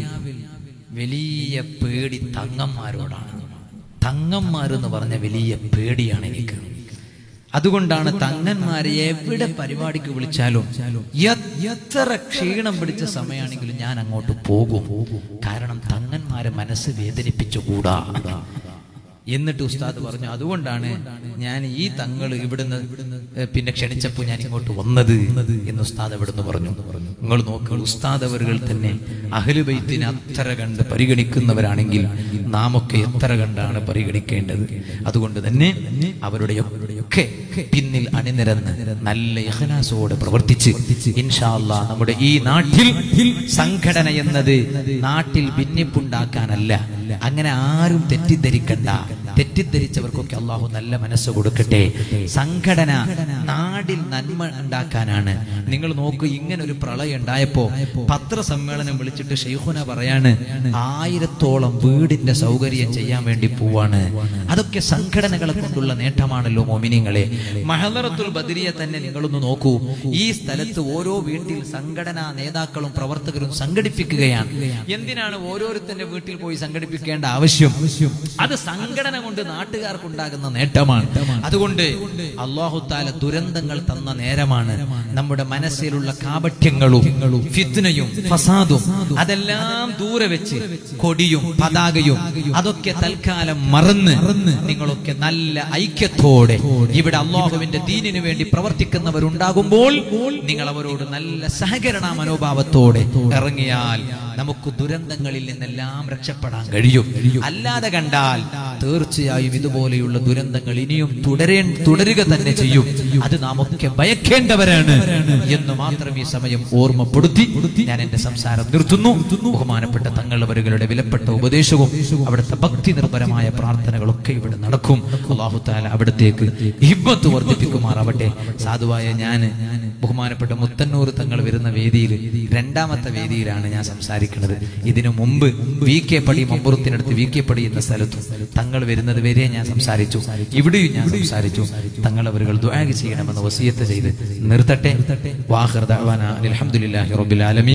വലിയ പേടി തങ്ങന്മാരോടാണ് തങ്ങന്മാരെന്ന് പറഞ്ഞ വലിയ പേടിയാണ് എനിക്ക് അതുകൊണ്ടാണ് തങ്ങന്മാരെ എവിടെ പരിപാടിക്ക് വിളിച്ചാലും എ- എത്ര ക്ഷീണം പിടിച്ച സമയമാണെങ്കിലും ഞാൻ അങ്ങോട്ട് പോകും കാരണം തങ്ങന്മാരെ മനസ്സ് വേദനിപ്പിച്ചുകൂടാ എന്നിട്ട് ഉസ്താദ് പറഞ്ഞു അതുകൊണ്ടാണ് ഞാൻ ഈ തങ്ങൾ ഇവിടുന്ന് ഏ, പിന്നെ ക്ഷണിച്ചപ്പോൾ ഞാൻ ഇങ്ങോട്ട് വന്നത് എന്ന് ഉസ്താദ് ഇവിടുന്ന് പറഞ്ഞു നിങ്ങൾ നോക്കുക ഉസ്താദ് അവരുകൾ തന്നെ അഹലുബൈത്തിനെ അത്ര കണ്ട് പരിഗണിക്കുന്നവരാണെങ്കിൽ നാമൊക്കെ എത്ര കണ്ടാണ് പരിഗണിക്കേണ്ടത് അതുകൊണ്ട് തന്നെ അവരുടെയൊക്കെ പിന്നിൽ അണിനിരന്ന് നല്ല ഇഖലാസോടെ പ്രവർത്തിച്ച് ഇൻഷാ അല്ലാ നമ്മുടെ ഈ നാട്ടിൽ സംഘടന എന്നത് നാട്ടിൽ ഭിന്നിപ്പുണ്ടാക്കാനല്ല അങ്ങനെ ആരും തെറ്റിദ്ധരിക്കണ്ട തെറ്റിദ്ധരിച്ചവർക്കൊക്കെ അള്ളാഹു നല്ല മനസ്സ് കൊടുക്കട്ടെ സംഘടന നാടിൽ നന്മ ഉണ്ടാക്കാനാണ് നിങ്ങൾ നോക്കൂ ഇങ്ങനെ ഒരു പ്രളയം ഉണ്ടായപ്പോ പത്രസമ്മേളനം വിളിച്ചിട്ട് ഷെയ്ഖുന പറയാണ് ആയിരത്തോളം വീടിന്റെ സൗകര്യം ചെയ്യാൻ വേണ്ടി പോവാണ് അതൊക്കെ സംഘടനകളെ കൊണ്ടുള്ള നേട്ടമാണല്ലോ മോമിനിങ്ങളെ മഹലറത്തുൽ ബദരിയെ തന്നെ നിങ്ങളൊന്ന് നോക്കൂ ഈ സ്ഥലത്ത് ഓരോ വീട്ടിൽ സംഘടനാ നേതാക്കളും പ്രവർത്തകരും സംഘടിപ്പിക്കുകയാണ് എന്തിനാണ് ഓരോരുത്തന്റെ വീട്ടിൽ പോയി സംഘടിപ്പിക്കേണ്ട ആവശ്യം അത് സംഘടന കൊണ്ട് നാട്ടുകാർക്കുണ്ടാകുന്ന നേട്ടമാണ് അതുകൊണ്ട് അള്ളാഹു താല ദുരന്തങ്ങൾ തന്ന നേരമാണ് നമ്മുടെ മനസ്സിലുള്ള കാപട്യങ്ങളും ഫിത്നയും ഫസാദും അതെല്ലാം ദൂരെ വെച്ച് കൊടിയും പതാകയും അതൊക്കെ തൽക്കാലം മറന്ന് നിങ്ങളൊക്കെ നല്ല ഐക്യത്തോടെ ഇവിടെ അള്ളാഹുവിന്റെ ദീനിനു വേണ്ടി പ്രവർത്തിക്കുന്നവരുണ്ടാകുമ്പോൾ നിങ്ങൾ അവരോട് നല്ല സഹകരണ മനോഭാവത്തോടെ ഇറങ്ങിയാൽ നമുക്ക് ദുരന്തങ്ങളിൽ നിന്നെല്ലാം രക്ഷപ്പെടാൻ കഴിയും അല്ലാതെ കണ്ടാൽ തീർച്ചയായും ഇതുപോലെയുള്ള ദുരന്തങ്ങൾ ഇനിയും തുടരേ തുടരുക തന്നെ ചെയ്യും അത് നാം ഒക്കെ ഭയക്കേണ്ടവരാണ് എന്ന് മാത്രം ഈ സമയം ഓർമ്മപ്പെടുത്തി ഞാൻ എന്റെ സംസാരം നിർത്തുന്നു ബഹുമാനപ്പെട്ട തങ്ങളവരുകളുടെ വിലപ്പെട്ട ഉപദേശവും അവിടുത്തെ ഭക്തി നിർഭരമായ പ്രാർത്ഥനകളൊക്കെ ഇവിടെ നടക്കും അള്ളാഹു താല അവിടത്തേക്ക് ഹിബത്ത് വർദ്ധിപ്പിക്കുമാറാവട്ടെ സാധുവായ ഞാന് ബഹുമാനപ്പെട്ട മുത്തന്നൂർ തങ്ങൾ വരുന്ന വേദിയിൽ രണ്ടാമത്തെ വേദിയിലാണ് ഞാൻ സംസാരിക്കുന്നത് ഇതിനു മുമ്പ് വി കെ പടി മമ്പുറത്തിനടുത്ത് വി കെ പടി എന്ന സ്ഥലത്തും തങ്ങൾ വരുന്നത് വരെ ഞാൻ സംസാരിച്ചു ഇവിടെയും ഞാൻ സംസാരിച്ചു തങ്ങൾ അവരുകൾ ദ്വാഗ് ചെയ്യണമെന്ന് വസീയത്ത് ചെയ്ത് നിർത്തട്ടെ വാഹർ ദഅ്വാന അൽഹംദുലില്ലാഹി റബ്ബിൽ ആലമീൻ